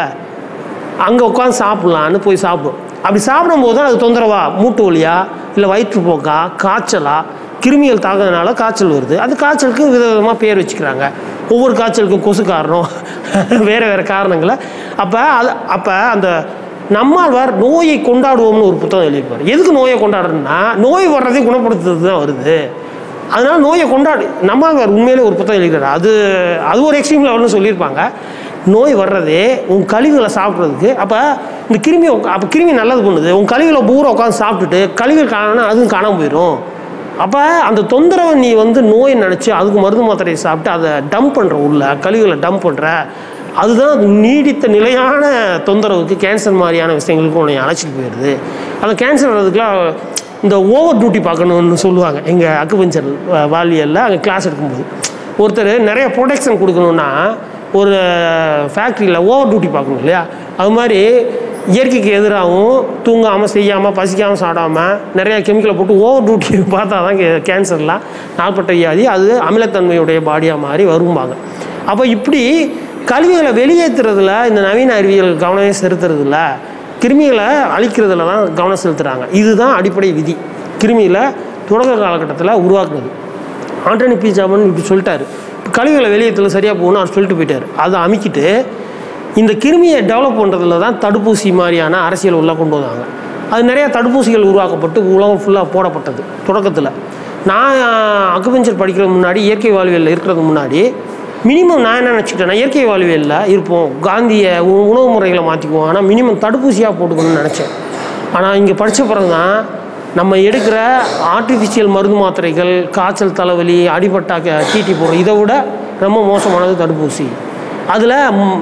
அங்கே உட்காந்து சாப்பிட்லான்னு போய் சாப்பிடும் அப்படி சாப்பிடும்போது தான் அது தொந்தரவா மூட்டு வலியா இல்லை வயிற்றுப்போக்கா காய்ச்சலா கிருமிகள் தாக்குறதுனால காய்ச்சல் வருது அந்த காய்ச்சலுக்கு விதவிதமாக பேர் வச்சுக்கிறாங்க ஒவ்வொரு காய்ச்சலுக்கும் கொசு காரணம் வேறு வேறு காரணங்களை அப்போ அது அப்போ அந்த நம்மாழ்வார் நோயை கொண்டாடுவோம்னு ஒரு புத்தகம் எழுதிப்பார் எதுக்கு நோயை கொண்டாடுறோம்னா நோய் வர்றதை குணப்படுத்துறது தான் வருது அதனால நோயை கொண்டாடு நம்மாழ்வார் உண்மையிலே ஒரு புத்தகம் எழுதிக்கிறார் அது அது ஒரு எக்ஸ்ட்ரீம் லெவல்னு சொல்லியிருப்பாங்க நோய் வர்றதே உன் கழிவுகளை சாப்பிட்றதுக்கு அப்போ இந்த கிருமி அப்போ கிருமி நல்லது பண்ணுது உன் கழிவுகளை பூரா உட்காந்து சாப்பிட்டுட்டு கழிவுகள் காணா அதுவும் காணாம போயிடும் அப்போ அந்த தொந்தரவை நீ வந்து நோய் நினச்சி அதுக்கு மருந்து மாத்திரையை சாப்பிட்டு அதை டம்ப் பண்ணுற உள்ள கழிவுகளை டம்ப் பண்ணுற அதுதான் நீடித்த நிலையான தொந்தரவுக்கு கேன்சர் மாதிரியான விஷயங்களுக்கு உன்னை அழைச்சிட்டு போயிடுது அந்த கேன்சர் வர்றதுக்குலாம் இந்த ஓவர் டியூட்டி பார்க்கணுன்னு சொல்லுவாங்க எங்கள் அக்குபஞ்சர் வாலியலில் அங்கே கிளாஸ் எடுக்கும்போது ஒருத்தர் நிறைய ப்ரொடெக்ஷன் கொடுக்கணுன்னா ஒரு ஃபேக்ட்ரியில் ஓவர் டியூட்டி பார்க்கணும் இல்லையா அது மாதிரி இயற்கைக்கு எதிராகவும் தூங்காமல் செய்யாமல் பசிக்காமல் சாப்பிடாமல் நிறைய கெமிக்கலை போட்டு ஓவர் டியூட்டி பார்த்தா தான் கே- கேன்சர்லாம் நாள்பட்ட வியாதி அது அமிலத்தன்மையுடைய பாடியாக மாறி வரும்பாங்க அப்போ இப்படி கழிவுகளை வெளியேற்றுறதுல இந்த நவீன அறிவியல் கவனமே செலுத்துறதில்ல கிருமிகளை அழிக்கிறதுல தான் கவனம் செலுத்துகிறாங்க இதுதான் அடிப்படை விதி கிருமிகளை தொடக்க காலகட்டத்தில் உருவாக்குனது ஆண்டனி பீஜாமன் இப்படி சொல்லிட்டாரு கழிவுகளை வெளியேற்றல சரியாக போகணும் அவர் சொல்லிட்டு போயிட்டார் அதை அமைக்கிட்டு இந்த கிருமியை டெவலப் பண்ணுறதுல தான் தடுப்பூசி மாதிரியான அரசியல் உள்ள கொண்டு வந்தாங்க அது நிறைய தடுப்பூசிகள் உருவாக்கப்பட்டு உலகம் ஃபுல்லாக போடப்பட்டது தொடக்கத்தில் நான் அக்குபஞ்சர் படிக்கிறது முன்னாடி இயற்கை வாழ்வியலில் இருக்கிறதுக்கு முன்னாடி மினிமம் நான் என்ன நினச்சிக்கிட்டேன்னா இயற்கை வாழ்வியலில் இருப்போம் காந்திய உ- உணவு முறைகளை மாற்றிக்குவோம் ஆனால் மினிமம் தடுப்பூசியாக போட்டுக்கணும்னு நினச்சேன் ஆனால் இங்கே படித்த பிறகு தான் நம்ம எடுக்கிற ஆர்டிஃபிஷியல் மருந்து மாத்திரைகள் காய்ச்சல் தலைவலி அடிபட்டா க- டீட்டி போடுறோம் இதை விட ரொம்ப மோசமானது தடுப்பூசி அதில்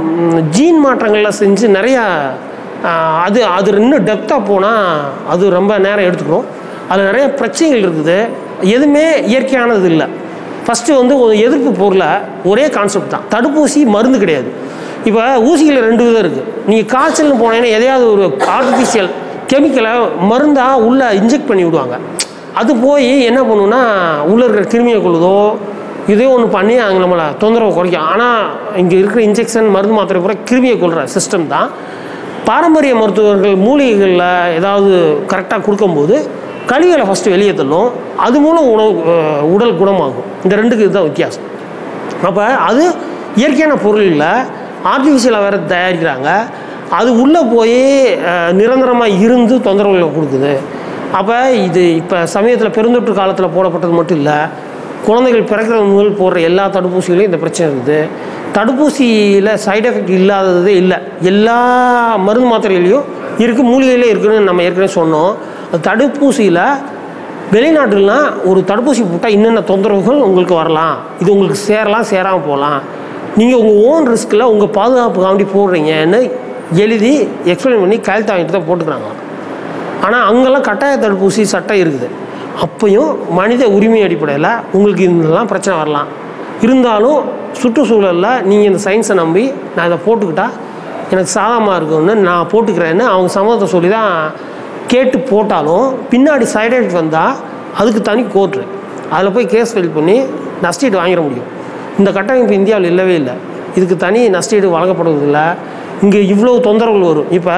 ஜீன் மாற்றங்கள்லாம் செஞ்சு நிறையா ஆ, அது அது இன்னும் டெப்த்தாக போனால் அது ரொம்ப நேரம் எடுத்துக்கிறோம் அதில் நிறைய பிரச்சனைகள் இருக்குது எதுவுமே இயற்கையானது இல்லை ஃபஸ்ட்டு வந்து ஒரு எதிர்ப்பு பொருளை ஒரே கான்செப்ட் தான் தடுப்பூசி மருந்து கிடையாது இப்போ ஊசிகளில் ரெண்டு விதம் இருக்குது நீங்கள் காய்ச்சல்னு போனீங்கன்னா எதையாவது ஒரு ஆர்டிஃபிஷியல் கெமிக்கலை மருந்தாக உள்ளே இன்ஜெக்ட் பண்ணி விடுவாங்க அது போய் என்ன பண்ணுன்னா உள்ளே இருக்கிற கிருமியை கொள்ளுதோ இதே ஒன்று பண்ணி அங்கே நம்மளை தொந்தரவு குறைக்கும் ஆனால் இங்கே இருக்கிற இன்ஜெக்ஷன் மருந்து மாத்திரை பூரா கிருமியை கொள்கிற சிஸ்டம் தான் பாரம்பரிய மருத்துவர்கள் மூலிகைகளில் ஏதாவது கரெக்டாக கொடுக்கும்போது கழிவுகளை ஃபஸ்ட்டு வெளியே தள்ளும் அது மூலம் உணவு அஹ், உடல் குணமாகும் இந்த ரெண்டுக்கு இதுதான் வித்தியாசம் அப்போ அது இயற்கையான பொருள் இல்லை ஆர்டிஃபிஷியலாக வேறு தயாரிக்கிறாங்க அது உள்ளே போய் நிரந்தரமாக இருந்து தொந்தரவுகளை கொடுக்குது அப்போ இது இப்போ சமயத்தில் பெருந்தொற்று காலத்தில் போடப்பட்டது மட்டும் இல்லை குழந்தைகள் பிறக்கிறது முதல் போடுற எல்லா தடுப்பூசிகளையும் இந்த பிரச்சனை இருக்குது தடுப்பூசியில் சைடு எஃபெக்ட் இல்லாததே இல்லை எல்லா மருந்து மாத்திரையிலையும் இருக்குது மூலிகையிலே இருக்குன்னு நம்ம ஏற்கனவே சொன்னோம் அது தடுப்பூசியில் வெளிநாட்டுலாம் ஒரு தடுப்பூசி போட்டால் என்னென்ன தொந்தரவுகள் உங்களுக்கு வரலாம் இது உங்களுக்கு சேரலாம் சேராமல் போகலாம் நீங்கள் உங்கள் ஓன் ரிஸ்கில் உங்கள் பாதுகாப்பு காண்டி போடுறீங்கன்னு எழுதி எக்ஸ்பிளைன் பண்ணி கையெழுத்து வாங்கிட்டு தான் போட்டுக்கிறாங்க ஆனால் அங்கெல்லாம் கட்டாய தடுப்பூசி சட்டம் இருக்குது அப்பையும் மனித உரிமை அடிப்படையில் உங்களுக்கு இதெல்லாம் பிரச்சனை வரலாம் இருந்தாலும் சுற்றுச்சூழலில் நீங்கள் இந்த சயின்ஸை நம்பி நான் இதை போட்டுக்கிட்டா எனக்கு சாதகமாக இருக்கும்னு நான் போட்டுக்கிறேன்னு அவங்க சம்மதத்தை சொல்லி தான் கேட்டு போட்டாலும் பின்னாடி சைடு எஃபெக்ட் வந்தால் அதுக்கு தனி கோர்ட்டு அதில் போய் கேஸ் ஃபைல் பண்ணி நஷ்டீடு வாங்கிட முடியும் இந்த கட்டமைப்பு இந்தியாவில் இல்லவே இல்லை இதுக்கு தனி நஷ்டீடு வழங்கப்படுவதில்லை இங்கே இவ்வளோ தொந்தரவுகள் வரும் இப்போ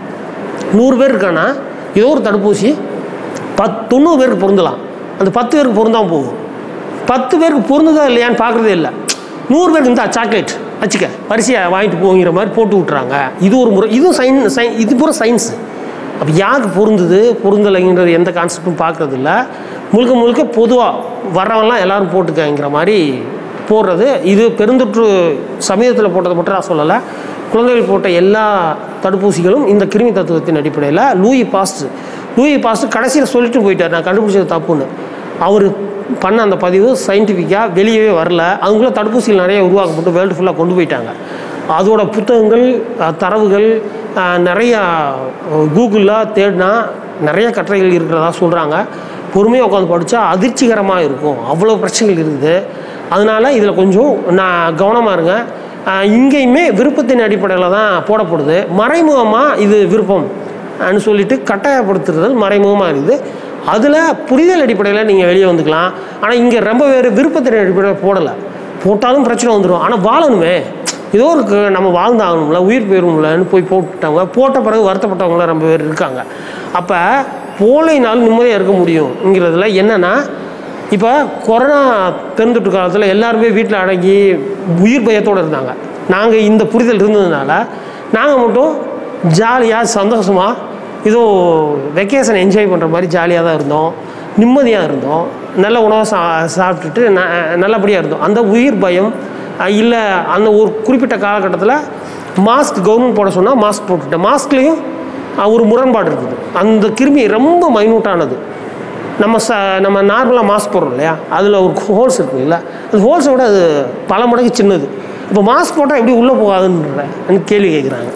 நூறு பேர் இருக்கானா ஏதோ ஒரு தடுப்பூசி பத் தொண்ணூறு பேருக்கு பொருந்தலாம் அந்த பத்து பேருக்கு பொருந்தாமல் போகும் பத்து பேருக்கு பொருந்துதா இல்லையான்னு பார்க்குறதே இல்லை நூறு பேருக்கு இருந்தா சாக்லேட் வச்சுக்க வரிசையாக வாங்கிட்டு போங்கிற மாதிரி போட்டு விட்றாங்க இது ஒரு முறை இதுவும் சயின் சயின் இது பூரா சயின்ஸு அப்போ யாருக்கு பொருந்துது பொருந்தலைங்கிறது எந்த கான்செப்டும் பார்க்கறது இல்ல முழுக்க முழுக்க பொதுவாக வர்றவன்லாம் எல்லாரும் போட்டுக்கங்கிற மாதிரி போடுறது இது பெருந்தொற்று சமீபத்தில் போட்டதை மட்டும் நான் சொல்லலை குழந்தைகள் போட்ட எல்லா தடுப்பூசிகளும் இந்த கிருமி தத்துவத்தின் அடிப்படையில் லூயி பாஸ்ட் லூயி பாஸ்ட் கடைசியில் சொல்லிட்டு போயிட்டார் நான் கண்டுபிடிச்சது தப்புன்னு அவர் பண்ண அந்த பதிவு சயின்டிஃபிக்காக வெளியவே வரல அவங்கள தடுப்பூசிகள் நிறைய உருவாக்கப்பட்டு வேர்ல்டு ஃபுல்லாக கொண்டு போயிட்டாங்க அதோட புத்தகங்கள் அஹ், தரவுகள் அஹ், நிறையா கூகுளில் தேடினா நிறைய கட்டுரைகள் இருக்கிறதா சொல்கிறாங்க பொறுமையாக உட்காந்து படித்தா அதிர்ச்சிகரமாக இருக்கும் அவ்வளோ பிரச்சனைகள் இருக்குது அதனால் இதில் கொஞ்சம் நான் கவனமாக இருங்க அஹ், இங்கேயுமே விருப்பத்தின் அடிப்படையில் தான் போடப்படுது மறைமுகமாக இது விருப்பம் ன்னு சொல்லிட்டு கட்டாயப்படுத்துறது மறைமுகமாக இருக்குது அதில் புரிதல் அடிப்படையில் நீங்கள் வெளியே வந்துக்கலாம் ஆனால் இங்கே ரொம்ப பேர் விருப்பத்தின் அடிப்படையில் போடலை போட்டாலும் பிரச்சனை வந்துடும் ஆனால் வாழணுமே ஏதோ ஒரு க- நம்ம வாழ்ந்தாகணும்ல உயிர் போயிடும்லன்னு போய் போட்டுட்டாங்க போட்ட பிறகு வருத்தப்பட்டவங்களாம் ரொம்ப பேர் இருக்காங்க அப்போ போலைனாலும் நிம்மதியாக இருக்க முடியுங்கிறதுல என்னென்னா இப்போ கொரோனா பெருந்தொற்று காலத்தில் எல்லாருமே வீட்டில் அடங்கி உயிர் பயத்தோடு இருந்தாங்க நாங்கள் இந்த புரிதல் இருந்ததுனால நாங்கள் மட்டும் ஜாலியாக சந்தோஷமாக ஏதோ வெக்கேஷன் என்ஜாய் பண்ணுற மாதிரி ஜாலியாக தான் இருந்தோம் நிம்மதியாக இருந்தோம் நல்ல உணவை சா சாப்பிட்டுட்டு ந நல்லபடியாக இருந்தோம் அந்த உயிர் பயம் இல்லை அந்த ஒரு குறிப்பிட்ட காலகட்டத்தில் மாஸ்க் கவர்மெண்ட் போட சொன்னால் மாஸ்க் போட்டுட்டேன் மாஸ்க்லேயும் ஒரு முரண்பாடு இருக்குது அந்த கிருமி ரொம்ப மைனூட்டானது நம்ம ச நம்ம நார்மலாக மாஸ்க் போடுறோம் இல்லையா அதில் ஒரு ஹோல்ஸ் இருக்குல்ல அந்த ஹோல்ஸை விட அது பல மடங்கு சின்னது இப்போ மாஸ்க் போட்டால் எப்படி உள்ளே போகாதுன்ற கேள்வி கேட்குறாங்க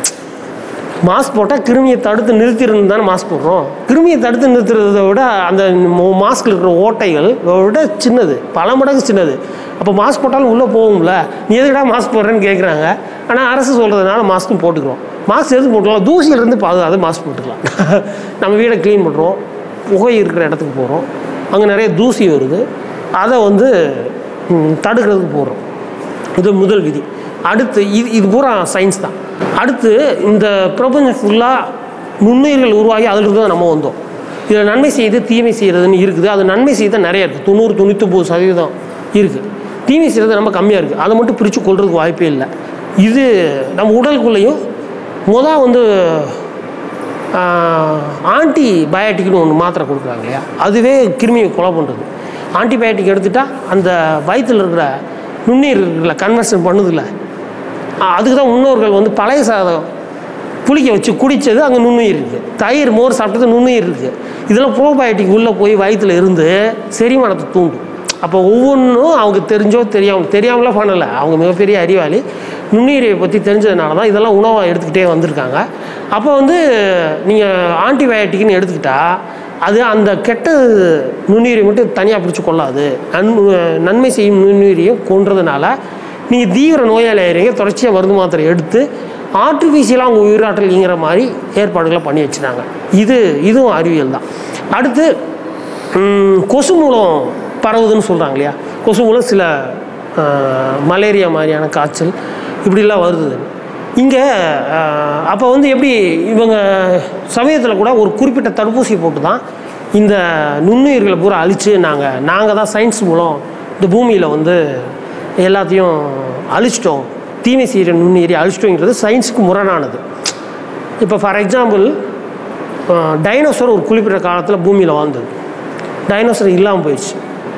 மாஸ்க் போட்டால் கிருமியை தடுத்து நிறுத்திருந்து தானே மாஸ்க் போடுறோம் கிருமியை தடுத்து நிறுத்துறதை விட அந்த மாஸ்கில் இருக்கிற ஓட்டைகள் விட சின்னது பல மடங்கு சின்னது அப்போ மாஸ்க் போட்டாலும் உள்ளே போகும்ல நீ எதுக்கடா மாஸ்க் போடுறேன்னு கேட்குறாங்க ஆனால் அரசு சொல்கிறதுனால மாஸ்க்கும் போட்டுக்கிறோம் மாஸ்க் எதுக்கு போட்டுக்கலாம் தூசியிலேருந்து பாதுகாத்து மாஸ்க் போட்டுக்கலாம் நம்ம வீடை க்ளீன் பண்ணுறோம் புகை இருக்கிற இடத்துக்கு போகிறோம் அங்கே நிறைய தூசி வருது அதை வந்து ம், தடுக்கிறதுக்கு போடுறோம் இது முதல் விதி அடுத்து இது இது பூரா சயின்ஸ் தான் அடுத்து இந்த பிரபஞ்சம் ஃபுல்லாக நுண்ணுயிர்கள் உருவாகி அதிலிருந்து தான் நம்ம வந்தோம் இதில் நன்மை செய்து தீமை செய்கிறதுன்னு இருக்குது அது நன்மை செய்த நிறைய இருக்குது தொண்ணூறு தொண்ணூத்தொம்பது சதவீதம் இருக்குது தீமை செய்கிறது ரொம்ப கம்மியாக இருக்குது அதை மட்டும் பிரித்து கொள்றதுக்கு வாய்ப்பே இல்லை இது நம்ம உடலுக்குள்ளேயும் மொதல் வந்து ஆன்டி பயோட்டிக்னு ஒன்று மாத்திரை கொடுக்குறாங்க இல்லையா அதுவே கிருமியை கொலை பண்ணுறது ஆன்டிபயோட்டிக் எடுத்துட்டா அந்த வயிற்றில் இருக்கிற நுண்ணீர் இருக்குல்ல கன்வர்ஷன் பண்ணுதில்ல அதுக்கு தான் முன்னோர்கள் வந்து பழைய சாதம் புளிக்க வச்சு குடித்தது அங்கே நுண்ணுயிர் இருக்குது தயிர் மோர் சாப்பிட்டது நுண்ணுயிர் இருக்குது இதெல்லாம் ப்ரோபயோட்டிக் உள்ளே போய் வயிற்றில் இருந்து செரிமானத்தை தூண்டும் அப்போ ஒவ்வொன்றும் அவங்க தெரிஞ்சோ தெரியாமல் தெரியாமலாம் பண்ணலை அவங்க மிகப்பெரிய அறிவாளி நுண்ணுயிரை பற்றி தெரிஞ்சதுனால தான் இதெல்லாம் உணவாக எடுத்துக்கிட்டே வந்திருக்காங்க அப்போ வந்து நீங்கள் ஆன்டிபயோட்டிக்னு எடுத்துக்கிட்டா அது அந்த கெட்ட நுண்ணுயிரை மட்டும் தனியாக பிடிச்சி கொள்ளாது நன் நன்மை செய்யும் நுண்ணுயிரையும் கொன்றதுனால நீங்கள் தீவிர நோயாளி ஆகிறீங்க தொடர்ச்சியாக மருந்து மாத்திரை எடுத்து ஆர்டிஃபிஷியலாக அவங்க உயிராற்றல் இயங்குற மாதிரி ஏற்பாடுகளை பண்ணி வச்சுட்டாங்க இது இதுவும் அறிவியல் தான் அடுத்து ம், கொசு மூலம் பரவுதுன்னு சொல்கிறாங்க இல்லையா கொசு மூலம் சில ஆஹ், மலேரியா மாதிரியான காய்ச்சல் இப்படிலாம் வருது இங்கே அப்போ வந்து எப்படி இவங்க சமயத்தில் கூட ஒரு குறிப்பிட்ட தடுப்பூசி போட்டு தான் இந்த நுண்ணுயிர்களை பூரா அழித்து நாங்கள் நாங்கள் தான் சயின்ஸ் மூலம் இந்த பூமியில் வந்து எல்லாத்தையும் அழிச்சிட்டோம் தீமை செய்கிற நுண்ணுயிரி அழிச்சிட்டோங்கிறது சயின்ஸுக்கு முரணானது இப்போ ஃபார் எக்ஸாம்பிள் டைனோசர் ஒரு குறிப்பிட்ட காலத்தில் பூமியில் வாழ்ந்தது டைனோசர் இல்லாமல் போயிடுச்சு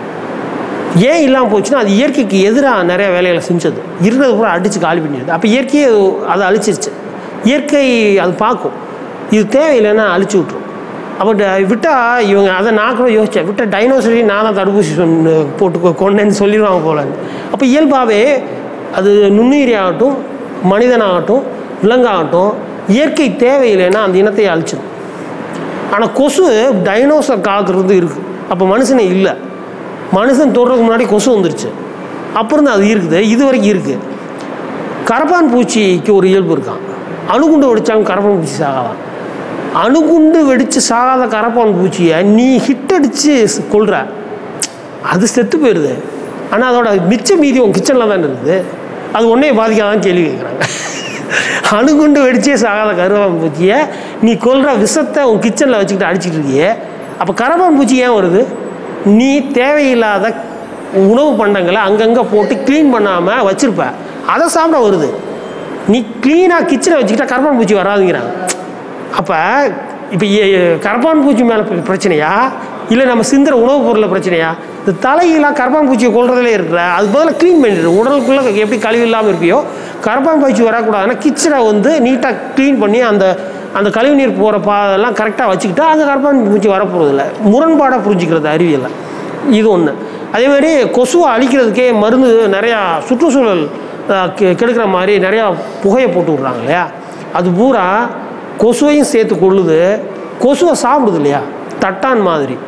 ஏன் இல்லாமல் போச்சுன்னா அது இயற்கைக்கு எதிராக நிறைய வேலைகளை செஞ்சது இருக்கிறது பூரா அடித்து காலி பண்ணிடுது அப்போ இயற்கையே அதை அழிச்சிருச்சு இயற்கை அது பார்க்கும் இது தேவையில்லைன்னா அழிச்சு விட்ரும் அப்போ விட்டால் இவங்க அதை நான் கூட யோசித்தேன் விட்டால் டைனோசரையும் நான் தான் தடுப்பூசி சொன்ன போட்டு கொ- கொண்டேன்னு சொல்லிடுவாங்க போல அப்போ இயல்பாகவே அது நுண்ணுயிரி ஆகட்டும் மனிதனாகட்டும் விலங்காகட்டும் இயற்கை தேவையில்லைன்னா அந்த இனத்தை அழிச்சிடும் ஆனால் கொசு டைனோசர் காலத்துலேருந்து இருக்குது அப்போ மனுஷனே இல்லை மனுஷன் தொடுறதுக்கு முன்னாடி கொசு வந்துருச்சு அப்புறம் தான் அது இருக்குது இது வரைக்கும் இருக்குது கரப்பான் பூச்சிக்கு ஒரு இயல்பு இருக்கான் அணுகுண்டு வெடிச்சாலும் கரப்பான் பூச்சி சாகலாம் அணுகுண்டு வெடித்து சாகாத கரப்பான் பூச்சியை நீ ஹிட் அடித்து கொள்ற அது செத்து போயிடுது ஆனால் அதோட மிச்ச மீதி உன் கிச்சனில் தானே இருக்குது அது ஒன்றே பாதிக்காதான் கேள்வி கேட்குறாங்க அணுகுண்டு வெடிச்சே சாகாத கருவான் பூச்சியை நீ கொல்ற விஷத்தை உன் கிச்சனில் வச்சுக்கிட்டு அடிச்சிட்டு இருக்கியே அப்போ கரப்பான் பூச்சி ஏன் வருது நீ தேவையில்லாத உணவு பண்டங்களை அங்கங்கே போட்டு க்ளீன் பண்ணாமல் வச்சுருப்ப அதை சாப்பிட வருது நீ க்ளீனாக கிச்சனை வச்சுக்கிட்டா கரப்பான் பூச்சி வராதுங்கிறாங்க அப்போ இப்போ கரப்பான் பூச்சி மேலே பிரச்சனையா இல்லை நம்ம சிந்துற உணவுப் பொருளில் பிரச்சனையா இந்த தலையெல்லாம் கரப்பான் பூச்சியை கொள்றதுலே இருக்கிற அது பதிலாக க்ளீன் பண்ணிடு உடலுக்குள்ளே எப்படி கழிவு இல்லாமல் இருப்பியோ கரப்பான் பூச்சி வரக்கூடாதுன்னா கிச்சனை வந்து நீட்டாக க்ளீன் பண்ணி அந்த அந்த கழிவு நீர் போகிற பாதெல்லாம் கரெக்டாக வச்சுக்கிட்டா அந்த கரப்பான் பூச்சி வரப்போகிறதில்ல முரண்பாடாக புரிஞ்சுக்கிறது அறிவியலை இது ஒன்று அதே மாதிரி கொசுவை அழிக்கிறதுக்கே மருந்து நிறையா சுற்றுச்சூழல் அஹ், கெ- கெடுக்கிற மாதிரி நிறையா புகையை போட்டு விட்றாங்க இல்லையா அது பூரா கொசுவையும் சேர்த்து கொள்ளுது கொசுவை சாப்பிடுது இல்லையா தட்டான் மாதிரி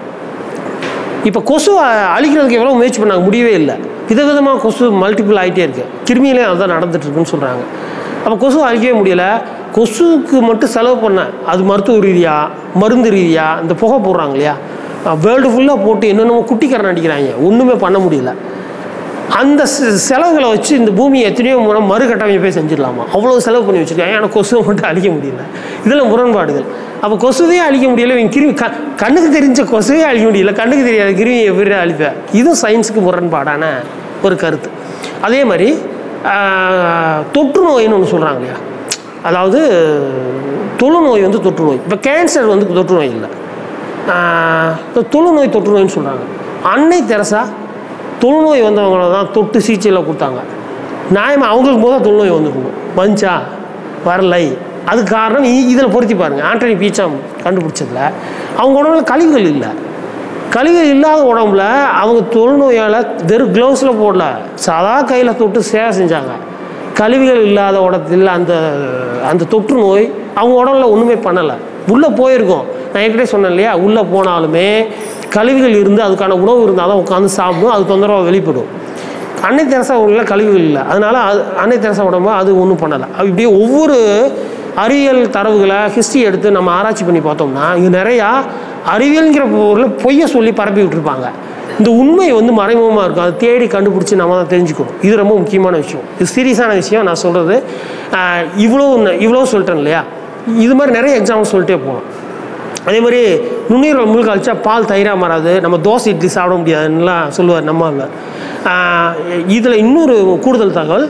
இப்போ கொசுவை அழிக்கிறதுக்கு எவ்வளோ முயற்சி பண்ணாங்க முடியவே இல்லை விதவிதமாக கொசு மல்டிபிள் ஆகிட்டே இருக்கு கிருமியிலே அதுதான் நடந்துட்டு இருக்குன்னு சொல்கிறாங்க அப்போ கொசுவை அழிக்கவே முடியல கொசுவுக்கு மட்டும் செலவு பண்ண அது மருத்துவ ரீதியாக மருந்து ரீதியாக இந்த புகை போடுறாங்க இல்லையா வேர்ல்டு ஃபுல்லாக போட்டு என்னென்னமோ குட்டிக்கரணம் அடிக்கிறாங்க ஒன்றுமே பண்ண முடியல அந்த செ- செலவுகளை வச்சு இந்த பூமியை எத்தனையோ முறை மறுகட்டமைப்பே செஞ்சிடலாமா அவ்வளோ செலவு பண்ணி வச்சுருக்காங்க ஆனால் கொசுவை மட்டும் அழிக்க முடியல இதில் முரண்பாடுகள் அப்போ கொசுவையே அழிக்க முடியல இவங்க கிருமி க கண்ணுக்கு தெரிஞ்ச கொசுவே அழிக்க முடியல கண்ணுக்கு தெரியாத கிருமி எப்படி அழிப்பேன் இதுவும் சயின்ஸுக்கு முரண்பாடான ஒரு கருத்து அதே மாதிரி ஆஹ், தொற்று நோயின்னு ஒன்று சொல்கிறாங்க இல்லையா அதாவது தொழுநோய் வந்து தொற்று நோய் இப்போ கேன்சர் வந்து தொற்று நோய் இல்லை ஆஹ், இந்த தொழுநோய் தொற்று நோயின்னு சொல்கிறாங்க அன்னை தெரசா தொழுநோய் வந்தவங்கள தான் தொட்டு சிகிச்சையில் கொடுத்தாங்க நியாயமாக அவங்களுக்கு போதும் தொழுநோய் வந்துருக்கணும் வந்துச்சா வரலை அதுக்கு காரணம் இதில் பொருத்தி பாருங்கள் ஆண்டனி பீச்சாம் கண்டுபிடிச்சதுல அவங்க உடம்புல கழிவுகள் இல்லை கழிவுகள் இல்லாத உடம்புல அவங்க தொழுநோயால் வெறும் க்ளவுஸில் போடல சாதா கையில் தொட்டு சேவை செஞ்சாங்க கழிவுகள் இல்லாத உடத்தில் அந்த அந்த தொற்று நோய் அவங்க உடம்புல ஒன்றுமே பண்ணலை உள்ளே போயிருக்கோம் நான் ஏற்கனவே சொன்னேன் இல்லையா உள்ளே போனாலுமே கழிவுகள் இருந்து அதுக்கான உணவு இருந்தால் தான் உட்காந்து சாப்பிடும் அது தொந்தரவாக வெளிப்படும் அன்னை தெரசா உள்ள கழிவுகள் இல்லை அதனால அது அன்னை தெரசா உடம்பு அது ஒன்றும் பண்ணலை இப்படியே ஒவ்வொரு அறிவியல் தரவுகளை ஹிஸ்ட்ரி எடுத்து நம்ம ஆராய்ச்சி பண்ணி பார்த்தோம்னா இங்கே நிறையா அறிவியல்ங்கிற பொருளில் பொய்யை சொல்லி பரப்பி விட்டுருப்பாங்க இந்த உண்மை வந்து மறைமுகமாக இருக்கும் அதை தேடி கண்டுபிடிச்சி நம்ம தான் தெரிஞ்சுக்கணும் இது ரொம்ப முக்கியமான விஷயம் இது சீரியஸான விஷயம் நான் சொல்கிறது இவ்வளோ இவ்வளோ சொல்லிட்டேன் இல்லையா இது மாதிரி நிறைய எக்ஸாம்பிள் சொல்லிட்டே போகணும் அதே மாதிரி நுண்ணீரல் முழுக்க அழிச்சா பால் தயிராக மாறாது நம்ம தோசை இட்லி சாப்பிட முடியாதுன்னுலாம் சொல்லுவார் நம்ம இதில் இன்னொரு கூடுதல் தகவல்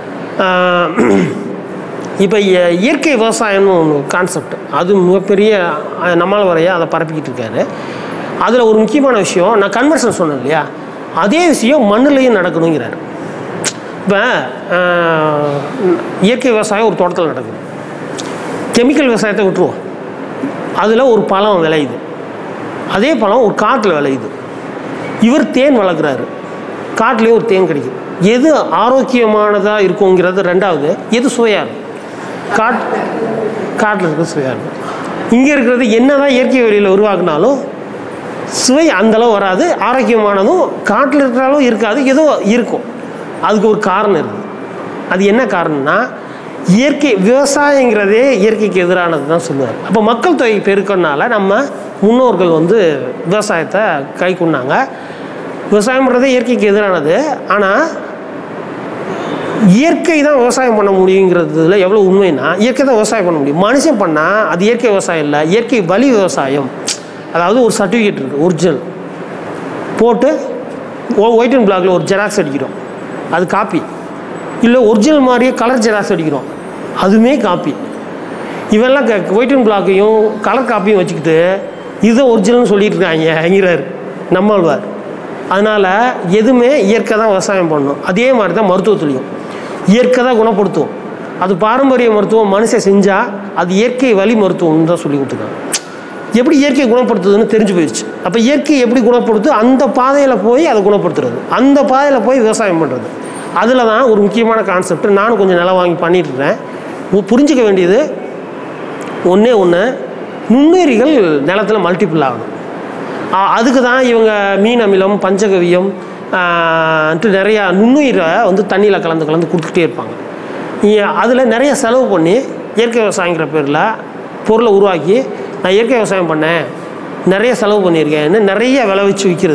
இப்போ இயற்கை விவசாயம்னு ஒன்று கான்செப்ட் அது மிகப்பெரிய அஹ், நம்மால் வரைய அதை பரப்பிக்கிட்டு இருக்காரு அதில் ஒரு முக்கியமான விஷயம் நான் கன்வர்ஷன் சொன்னேன் இல்லையா அதே விஷயம் மண்ணுலேயும் நடக்கணுங்கிறாரு இப்போ இயற்கை விவசாயம் ஒரு தோட்டத்தில் நடக்குது கெமிக்கல் விவசாயத்தை விட்டுருவோம் அதில் ஒரு பழம் விளையுது அதே பழம் ஒரு காட்டில் விளையுது இவர் தேன் வளர்க்குறாரு காட்டிலேயே ஒரு தேன் கிடைக்குது எது ஆரோக்கியமானதாக இருக்குங்கிறது ரெண்டாவது எது சுவையாக இருக்கும் காட் காட்டில் இருக்கிறது சுவையாக இருக்கும் இங்கே இருக்கிறது என்னதான் இயற்கை வழியில் உருவாக்குனாலும் சுவை அந்தளவு வராது ஆரோக்கியமானதும் காட்டில் இருக்கிற அளவு இருக்காது ஏதோ இருக்கும் அதுக்கு ஒரு காரணம் இருக்குது அது என்ன காரணம்னா இயற்கை விவசாயங்கிறதே இயற்கைக்கு எதிரானது தான் சொல்லுவார் அப்போ மக்கள் தொகை பெருக்கனால நம்ம முன்னோர்கள் வந்து விவசாயத்தை கை கொண்டாங்க விவசாயம்ன்றதே இயற்கைக்கு எதிரானது ஆனால் இயற்கை தான் விவசாயம் பண்ண முடியுங்கிறதுல எவ்வளோ உண்மைனா இயற்கை தான் விவசாயம் பண்ண முடியும் மனுஷன் பண்ணால் அது இயற்கை விவசாயம் இல்லை இயற்கை வழி விவசாயம் அதாவது ஒரு சர்டிஃபிகேட் இருக்குது ஒரிஜினல் போட்டு ஒயிட் அண்ட் பிளாக்ல ஒரு ஜெராக்ஸ் அடிக்கிறோம் அது காப்பி இல்லை ஒரிஜினல் மாதிரியே கலர் ஜெராக்ஸ் அடிக்கிறோம் அதுவுமே காப்பி இவெல்லாம் ஒயிட் அண்ட் பிளாக்கையும் கலர் காப்பியும் வச்சுக்கிட்டு இதை ஒரிஜினல்னு சொல்லிட்டு இருக்காங்கிறார் நம்மாழ்வார் அதனால் எதுவுமே இயற்கை தான் விவசாயம் பண்ணணும் அதே மாதிரி தான் மருத்துவத்துலேயும் இயற்கை தான் குணப்படுத்தும் அது பாரம்பரிய மருத்துவம் மனுஷன் செஞ்சால் அது இயற்கை வழி மருத்துவம்னு தான் சொல்லி கொடுத்துருக்காங்க எப்படி இயற்கை குணப்படுத்துதுன்னு தெரிஞ்சு போயிடுச்சு அப்போ இயற்கை எப்படி குணப்படுத்து அந்த பாதையில் போய் அதை குணப்படுத்துறது அந்த பாதையில் போய் விவசாயம் பண்ணுறது அதில் தான் ஒரு முக்கியமான கான்செப்ட் நானும் கொஞ்சம் நிலம் வாங்கி பண்ணிட்டு இருக்கேன் உ- புரிஞ்சுக்க வேண்டியது ஒன்றே ஒன்று நுண்ணுயிரிகள் நிலத்தில் மல்டிபிள் ஆகணும் ஆ- அதுக்கு தான் இவங்க மீன் அமிலம் பஞ்சகவியம் ஆன்ட்டு நிறையா நுண்ணுயிரை வந்து தண்ணியில் கலந்து கலந்து கொடுத்துட்டே இருப்பாங்க அதில் நிறைய செலவு பண்ணி இயற்கை விவசாயங்கிற பேரில் பொருளை உருவாக்கி நான் இயற்கை விவசாயம் பண்ணேன் நிறைய செலவு பண்ணியிருக்கேன்னு நிறைய விளைவிச்சு விற்கிறது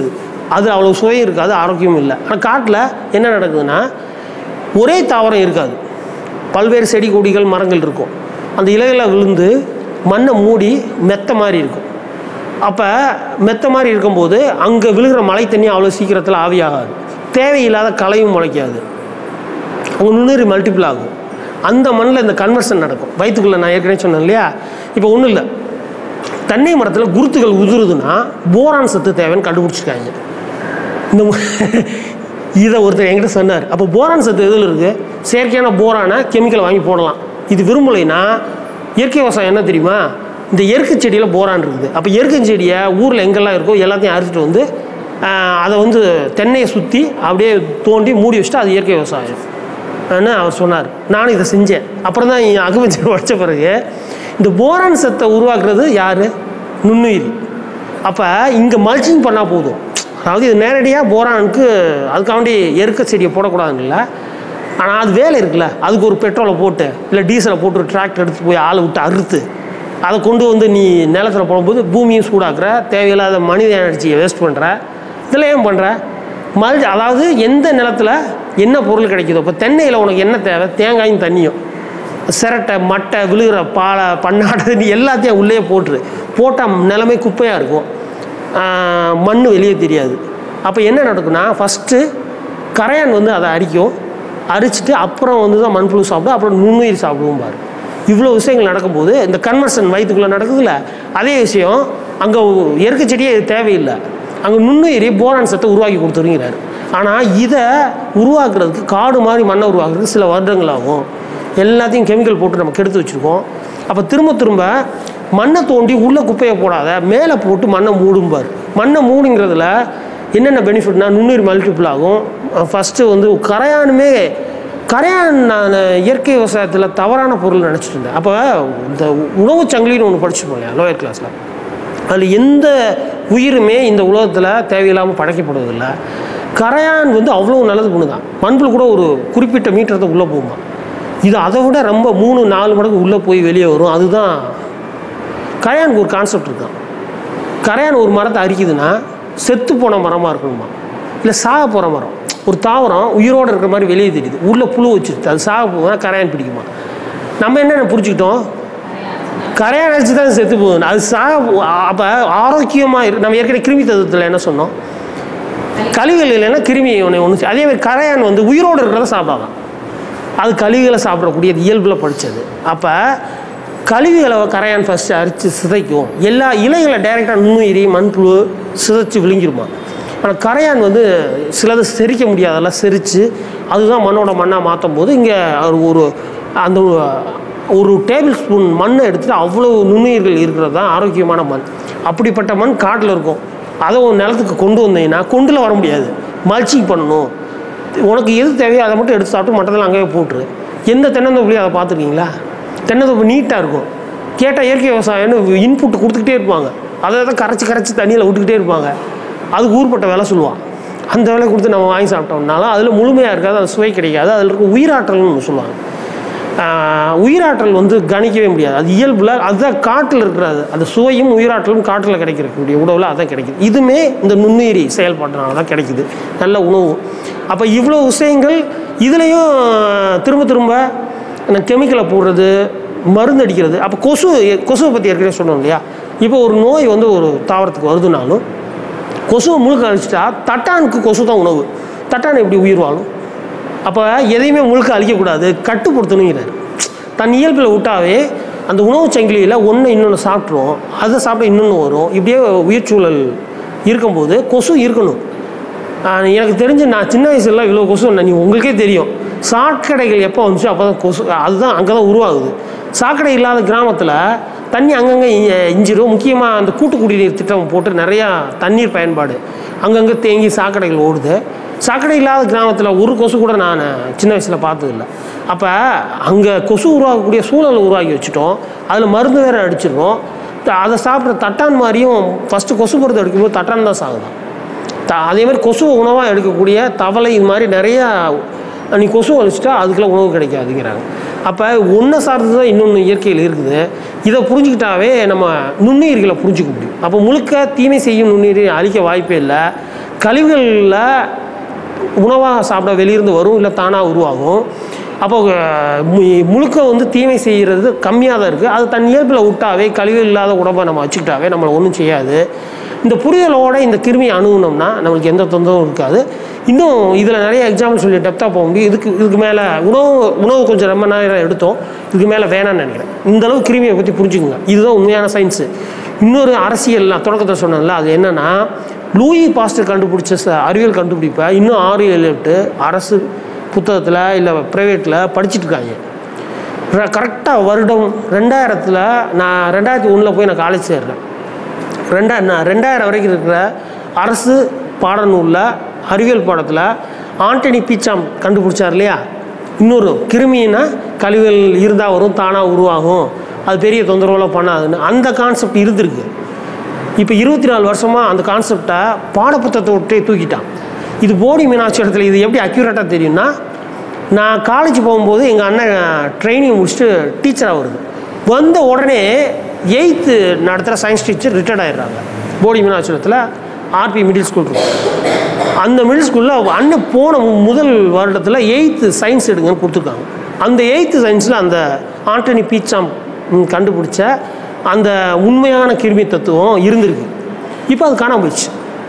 அது அவ்வளோ சுவை இருக்காது ஆரோக்கியமும் இல்லை ஆனால் காட்டில் என்ன நடக்குதுன்னா ஒரே தாவரம் இருக்காது பல்வேறு செடி கொடிகள் மரங்கள் இருக்கும் அந்த இலைகளை விழுந்து மண்ணை மூடி மெத்த மாதிரி இருக்கும் அப்போ மெத்த மாதிரி இருக்கும்போது அங்கே விழுகிற மழை தண்ணி அவ்வளோ சீக்கிரத்தில் ஆவியாகாது தேவையில்லாத களையும் முளைக்காது அவங்க நுண்ணுயிரி மல்டிபிள் ஆகும் அந்த மண்ணில் இந்த கன்வர்ஷன் நடக்கும் வயிற்றுக்குள்ளே நான் ஏற்கனவே சொன்னேன் இல்லையா இப்போ ஒன்றும் இல்லை தென்னை மரத்தில் குருத்துகள் உதிருதுன்னா போரான் சத்து தேவைன்னு கண்டுபிடிச்சிருக்காங்க இந்த மு- இதை ஒருத்தர் என்கிட்ட சொன்னார் அப்போ போரான் சத்து எதில் இருக்குது செயற்கையான போரானை கெமிக்கல் வாங்கி போடலாம் இது விரும்பலைன்னா இயற்கை விவசாயம் என்ன தெரியுமா இந்த எருக்கு செடியில் போரான் இருக்குது அப்போ எருக்கு செடியை ஊரில் எங்கெல்லாம் இருக்கோ எல்லாத்தையும் அறுத்துட்டு வந்து ஆஹ், அதை வந்து தென்னையை சுற்றி அப்படியே தோண்டி மூடி வச்சுட்டு அது இயற்கை விவசாயம் ன்னு அவர் சொன்னார் நானும் இதை செஞ்சேன் அப்புறம் தான் அகுபஞ்சர் உடச்ச பிறகு இந்த போரான் சத்தை உருவாக்குறது யார் நுண்ணுயிரி அப்போ இங்கே மல்ச்சிங் பண்ணால் போதும் அதாவது இது நேரடியாக போரானுக்கு அதுக்காண்டி எருக்க செடியை போடக்கூடாதுன்னு இல்லை ஆனால் அது வேலை இருக்குல்ல அதுக்கு ஒரு பெட்ரோலை போட்டு இல்லை டீசலை போட்டு டிராக்டர் எடுத்து போய் ஆளை விட்டு அறுத்து அதை கொண்டு வந்து நீ நிலத்துல போடும்போது பூமியும் சூடாக்குற தேவையில்லாத மனித எனர்ஜியை வேஸ்ட் பண்ணுற இதெல்லாம் ஏன் பண்ணுற மல் அதாவது எந்த நிலத்தில் என்ன பொருள் கிடைக்குதோ இப்போ தென்னையில் உனக்கு என்ன தேவை தேங்காயும் தண்ணியும் சிரட்டை மட்டை விழுகிற பாலை பண்ணாடை தண்ணி எல்லாத்தையும் உள்ளே போட்டுரு போட்டால் நிலமே குப்பையாக இருக்கும் மண் வெளியே தெரியாது அப்போ என்ன நடக்கும்னா ஃபஸ்ட்டு கரையான் வந்து அதை அரிக்கும் அரிச்சிட்டு அப்புறம் வந்து தான் மண்புழு சாப்பிடும் அப்புறம் நுண்ணுயிர் சாப்பிடுவோம் பாரு இவ்வளோ விஷயங்கள் நடக்கும்போது இந்த கன்வர்ஷன் வயிற்றுக்குள்ளே நடக்குதுல்ல அதே விஷயம் அங்கே இயற்கை செடியே இது தேவையில்லை அங்கே நுண்ணுயிரி போரான் சத்தை உருவாக்கி கொடுத்துருங்கிறார் ஆனால் இதை உருவாக்குறதுக்கு காடு மாதிரி மண்ணை உருவாக்குறதுக்கு சில வருடங்கள் ஆகும் எல்லாத்தையும் கெமிக்கல் போட்டு நம்ம கெடுத்து வச்சுருக்கோம் அப்போ திரும்ப திரும்ப மண்ணை தோண்டி உள்ளே குப்பையை போடாத மேலே போட்டு மண்ணை மூடும்பார் மண்ணை மூடுங்கிறதுல என்னென்ன பெனிஃபிட்னா நுண்ணுயிர் மல்டிபிள் ஆகும் ஃபஸ்ட்டு வந்து கரையானுமே கரையான் நான் இயற்கை விவசாயத்தில் தவறான பொருள் நினச்சிட்டு இருந்தேன் அப்போ இந்த உணவுச் சங்கிலின்னு ஒன்று படிச்சுப்போம் இல்லையா லோயர் கிளாஸில் அதில் எந்த உயிருமே இந்த உலகத்தில் தேவையில்லாமல் படைக்கப்படுவதில்ல கரையான் வந்து அவ்வளோ நல்லது பொண்ணு தான் மண்புழு கூட ஒரு குறிப்பிட்ட மீட்டரத்தை உள்ளே போகுமா இது அதை விட ரொம்ப மூணு நாலு மடங்கு உள்ளே போய் வெளியே வரும் அதுதான் கரையானுக்கு ஒரு கான்செப்ட் இருக்கான் கரையான் ஒரு மரத்தை அரிக்குதுன்னா செத்து போன மரமாக இருக்கணுமா இல்லை சாக போகிற மரம் ஒரு தாவரம் உயிரோடு இருக்கிற மாதிரி வெளியே தெரியுது உள்ளே புழு வச்சிருது அது சாக போகுதுன்னா கரையான் பிடிக்குமா நம்ம என்ன புரிஞ்சுக்கிட்டோம் கரையான் அடிச்சு தான் செத்து போகுது அது சாக அப்போ ஆரோக்கியமாக இரு நம்ம ஏற்கனவே கிருமி தத்துவத்தில் என்ன சொன்னோம் கழிவுகள் இல்லைன்னா கிருமி ஒன்று ஒன்று அதே மாதிரி கரையான் வந்து உயிரோடு இருக்கிறத சாப்பிடாதான் அது கழிவுகளை சாப்பிடக்கூடிய இயல்பில் படித்தது அப்போ கழிவுகளை கரையான் ஃபஸ்ட்டு அரித்து சிதைக்கும் எல்லா இலைகளை டைரெக்டாக நுண்ணுயிரி மண்புழு சிதைச்சு விழுங்கிருமா ஆனால் கரையான் வந்து சிலது செரிக்க முடியாதெல்லாம் செரித்து அதுதான் மண்ணோட மண்ணாக மாற்றும் போது இங்கே ஒரு அந்த ஒரு டேபிள் ஸ்பூன் மண்ணை எடுத்துட்டு அவ்வளோ நுண்ணுயிர்கள் இருக்கிறது தான் ஆரோக்கியமான மண் அப்படிப்பட்ட மண் காட்டில் இருக்கும் அதை ஒரு நிலத்துக்கு கொண்டு வந்தீங்கன்னா கொண்டுல வர முடியாது மல்ச்சிங் பண்ணணும் உனக்கு எது தேவையோ அதை மட்டும் எடுத்து சாப்பிட்டு மட்டத்தில் அங்கேயே போட்டுரு எந்த தென்னந்தோப்புலையும் அதை பார்த்துருக்கீங்களா தென்னந்தோப்பு நீட்டாக இருக்கும் கேட்டால் இயற்கை விவசாயம்னு இன்புட் கொடுத்துக்கிட்டே இருப்பாங்க அதை தான் கரைச்சி கரைச்சி தண்ணியில் விட்டுக்கிட்டே இருப்பாங்க அதுக்கு ஊர்பட்ட விலை சொல்லுவான் அந்த விலை கொடுத்து நம்ம வாங்கி சாப்பிட்டோம்னாலும் அதில் முழுமையாக இருக்காது அது சுவை கிடைக்காது அதில் இருக்க உயிராற்றல்னு ஒன்று சொல்லுவாங்க ஆஹ் உயிராற்றல் வந்து கணிக்கவே முடியாது அது இயல்பில் அதுதான் காட்டில் இருக்கிறது அந்த சுவையும் உயிராற்றலும் காட்டில் கிடைக்கக்கூடிய உணவில் அதான் கிடைக்குது இதுவுமே இந்த நுண்ணுயிரி செயல்பாட்டினால தான் கிடைக்குது நல்ல உணவு அப்போ இவ்வளோ விஷயங்கள் இதுலேயும் திரும்ப திரும்ப அந்த கெமிக்கலை போடுறது மருந்து அடிக்கிறது அப்போ கொசு கொசுவை பற்றி ஏற்கனவே சொன்னோம் இல்லையா இப்போ ஒரு நோய் வந்து ஒரு தாவரத்துக்கு வருதுனாலும் கொசுவை முழுக்க அழிச்சிட்டா தட்டானுக்கு கொசு தான் உணவு தட்டான் எப்படி உயிர் வாழும் அப்போ எதையுமே முழுக்க அழிக்கக்கூடாது கட்டுப்படுத்தணுங்கிறார் தன் இயல்பில் விட்டாவே அந்த உணவு சங்கிலியில் ஒன்று இன்னொன்று சாப்பிட்ருவோம் அதை சாப்பிட இன்னொன்று வரும் இப்படியே உயிர்ச்சூழல் இருக்கும்போது கொசு இருக்கணும் ஆஹ் எனக்கு தெரிஞ்சு நான் சின்ன வயசுல இவ்வளோ கொசு நீ உங்களுக்கே தெரியும் சாக்கடைகள் எப்போ வந்துச்சு அப்போ தான் கொசு அதுதான் அங்கே தான் உருவாகுது சாக்கடை இல்லாத கிராமத்தில் தண்ணி அங்கங்கே இஞ்சிரும் முக்கியமாக அந்த கூட்டு குடிநீர் திட்டம் போட்டு நிறையா தண்ணீர் பயன்பாடு அங்கங்கே தேங்கி சாக்கடைகள் ஓடுது சாக்கடை இல்லாத கிராமத்தில் ஒரு கொசு கூட நான் சின்ன வயசில் பார்த்ததில்ல அப்போ அங்கே கொசு உருவாக்கக்கூடிய சூழலை உருவாக்கி வச்சுட்டோம் அதில் மருந்து வேறு அடிச்சிடுறோம் த- அதை சாப்பிட்ற தட்டான் மாதிரியும் ஃபஸ்ட்டு கொசு மருந்து அடிக்கும்போது தட்டான் தான் சாகுதான் த அதே மாதிரி கொசுவை உணவாக எடுக்கக்கூடிய தவளை இது மாதிரி நிறையா நீ கொசு அழிச்சிட்டா அதுக்கெல்லாம் உணவு கிடைக்காதுங்கிறாங்க அப்போ ஒன்றை சார்ந்து தான் இன்னொன்று இயற்கையில் இருக்குது இதை புரிஞ்சுக்கிட்டாவே நம்ம நுண்ணுயிர்களை புரிஞ்சுக்க முடியும் அப்போ முழுக்க தீமை செய்யும் நுண்ணுயிரை அழிக்க வாய்ப்பே இல்லை கழிவுகளில் உணவாக சாப்பிட வெளியிருந்து வரும் இல்லை தானாக உருவாகும் அப்போ அஹ், மு- முழுக்க வந்து தீமை செய்கிறது கம்மியாக தான் இருக்குது அது தன் இயல்பில் விட்டாவே கழிவு இல்லாத உடம்பை நம்ம வச்சுக்கிட்டாவே நம்மளை ஒன்றும் செய்யாது இந்த புரிதலோட இந்த கிருமியை அணுகுனோம்னா நம்மளுக்கு எந்த தொந்தரவும் இருக்காது இன்னும் இதில் நிறைய எக்ஸாம்பிள் சொல்லி டெப்த்தாக போக முடியும் இதுக்கு இதுக்கு மேலே உணவு உணவு கொஞ்சம் ரொம்ப நேரம் எடுத்தோம் இதுக்கு மேலே வேணாம்னு நினைக்கிறேன் இந்த அளவு கிருமியை பற்றி புரிஞ்சுக்குங்க இதுதான் உண்மையான சயின்ஸு இன்னொரு அரசியல் நான் தொடக்கத்தில் சொன்னேன்ல அது என்னென்னா லூயி பாஸ்டர் கண்டுபிடிச்ச ச- அறிவியல் கண்டுபிடிப்பை இன்னும் ஆறு ஏழு எட்டு அரசு புத்தகத்தில் இல்லை ப்ரைவேட்டில் படிச்சுட்டு இருக்காங்க கரெக்டாக வருடம் ரெண்டாயிரத்தில் நான் ரெண்டாயிரத்தி ஒன்றில் போய் நான் காலேஜ் சேர்றேன் ரெண்டா நான் ரெண்டாயிரம் வரைக்கும் இருக்கிற அரசு பாடநூலில் அறிவியல் பாடத்தில் ஆண்டனி பீச்சாம் கண்டுபிடிச்சார் இல்லையா இன்னொரு கிருமின்னா கழிவுகள் இருந்தால் வரும் தானாக உருவாகும் அது பெரிய தொந்தரவுலாம் பண்ணாதுன்னு அந்த கான்செப்ட் இருந்திருக்கு இப்போ இருபத்தி நாலு வருஷமாக அந்த கான்செப்டை பாடப்புத்தகத்தை விட்டே தூக்கிட்டான் இது போடி மீனாட்சி இடத்துல இது எப்படி அக்யூரேட்டாக தெரியும்னா நான் காலேஜ் போகும்போது எங்கள் அண்ணன் ட்ரைனிங் முடிச்சுட்டு டீச்சராக வருது வந்த உடனே எயித்து நடத்துகிற சயின்ஸ் டீச்சர் ரிட்டையர்ட் ஆயிடுறாங்க போடி மீனாட்சிபுரத்தில் ஆர்பி மிடில் ஸ்கூல் இருக்கும் அந்த மிடில் ஸ்கூலில் அண்ணன் போன மு- முதல் வருடத்தில் எயித்து சயின்ஸ் எடுங்கன்னு கொடுத்துருக்காங்க அந்த எயித்து சயின்ஸில் அந்த ஆண்டனி பீச்சாம் ம், கண்டுபிடிச்ச அந்த உண்மையான கிருமி தத்துவம் இருந்திருக்கு இப்போ அது காணாம போயிடுச்சு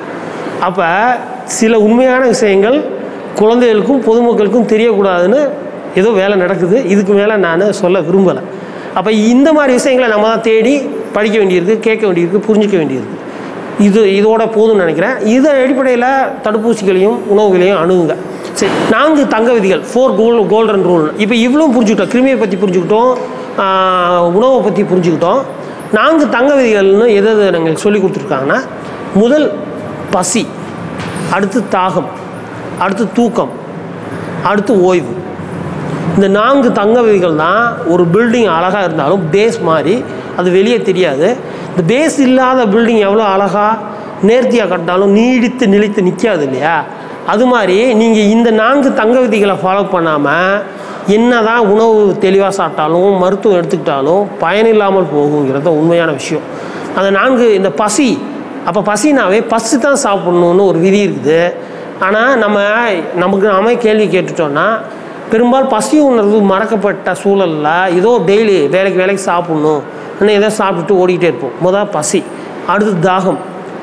அப்போ சில உண்மையான விஷயங்கள் குழந்தைகளுக்கும் பொதுமக்களுக்கும் தெரியக்கூடாதுன்னு ஏதோ வேலை நடக்குது இதுக்கு மேலே நான் சொல்ல விரும்பலை அப்போ இந்த மாதிரி விஷயங்களை நம்ம தான் தேடி படிக்க வேண்டியிருக்கு கேட்க வேண்டியிருக்கு புரிஞ்சிக்க வேண்டியிருக்கு இது இதோட போதும்னு நினைக்கிறேன் இதன் அடிப்படையில் தடுப்பூசிகளையும் உணவுகளையும் அணுகுங்க சரி நான்கு தங்க விதிகள் ஃபோர் கோல் கோல்டன் ரூல் இப்போ இவ்வளவும் புரிஞ்சுக்கிட்டோம் கிருமியை பற்றி புரிஞ்சுக்கிட்டோம் ஆஹ், உணவை பற்றி புரிஞ்சுக்கிட்டோம் நான்கு தங்க விதிகள்னு எது எது எங்களுக்கு சொல்லி கொடுத்துருக்காங்கன்னா முதல் பசி அடுத்து தாகம் அடுத்து தூக்கம் அடுத்து ஓய்வு இந்த நான்கு தங்க விதிகள் தான் ஒரு பில்டிங் அழகாக இருந்தாலும் பேஸ் மாதிரி அது வெளியே தெரியாது இந்த பேஸ் இல்லாத பில்டிங் எவ்வளோ அழகாக நேர்த்தியாக கட்டினாலும் நீடித்து நிலைத்து நிற்காது இல்லையா அது மாதிரி நீங்கள் இந்த நான்கு தங்க விதிகளை ஃபாலோ பண்ணாமல் என்ன தான் உணவு தெளிவாக சாப்பிட்டாலும் மருத்துவம் எடுத்துக்கிட்டாலும் பயனில்லாமல் போகுங்கிறது தான் உண்மையான விஷயம் அந்த நான்கு இந்த பசி அப்போ பசினாவே பசி தான் சாப்பிட்ணுன்னு ஒரு விதி இருக்குது ஆனால் நம்ம நமக்கு நாமே கேள்வி கேட்டுட்டோம்னா பெரும்பாலும் பசி உணர்வு மறக்கப்பட்ட சூழலில் ஏதோ டெய்லி வேலைக்கு வேலைக்கு சாப்பிட்ணும் இன்னும் ஏதோ சாப்பிட்டுட்டு ஓடிக்கிட்டே இருப்போம் முதல் பசி அடுத்து தாகம்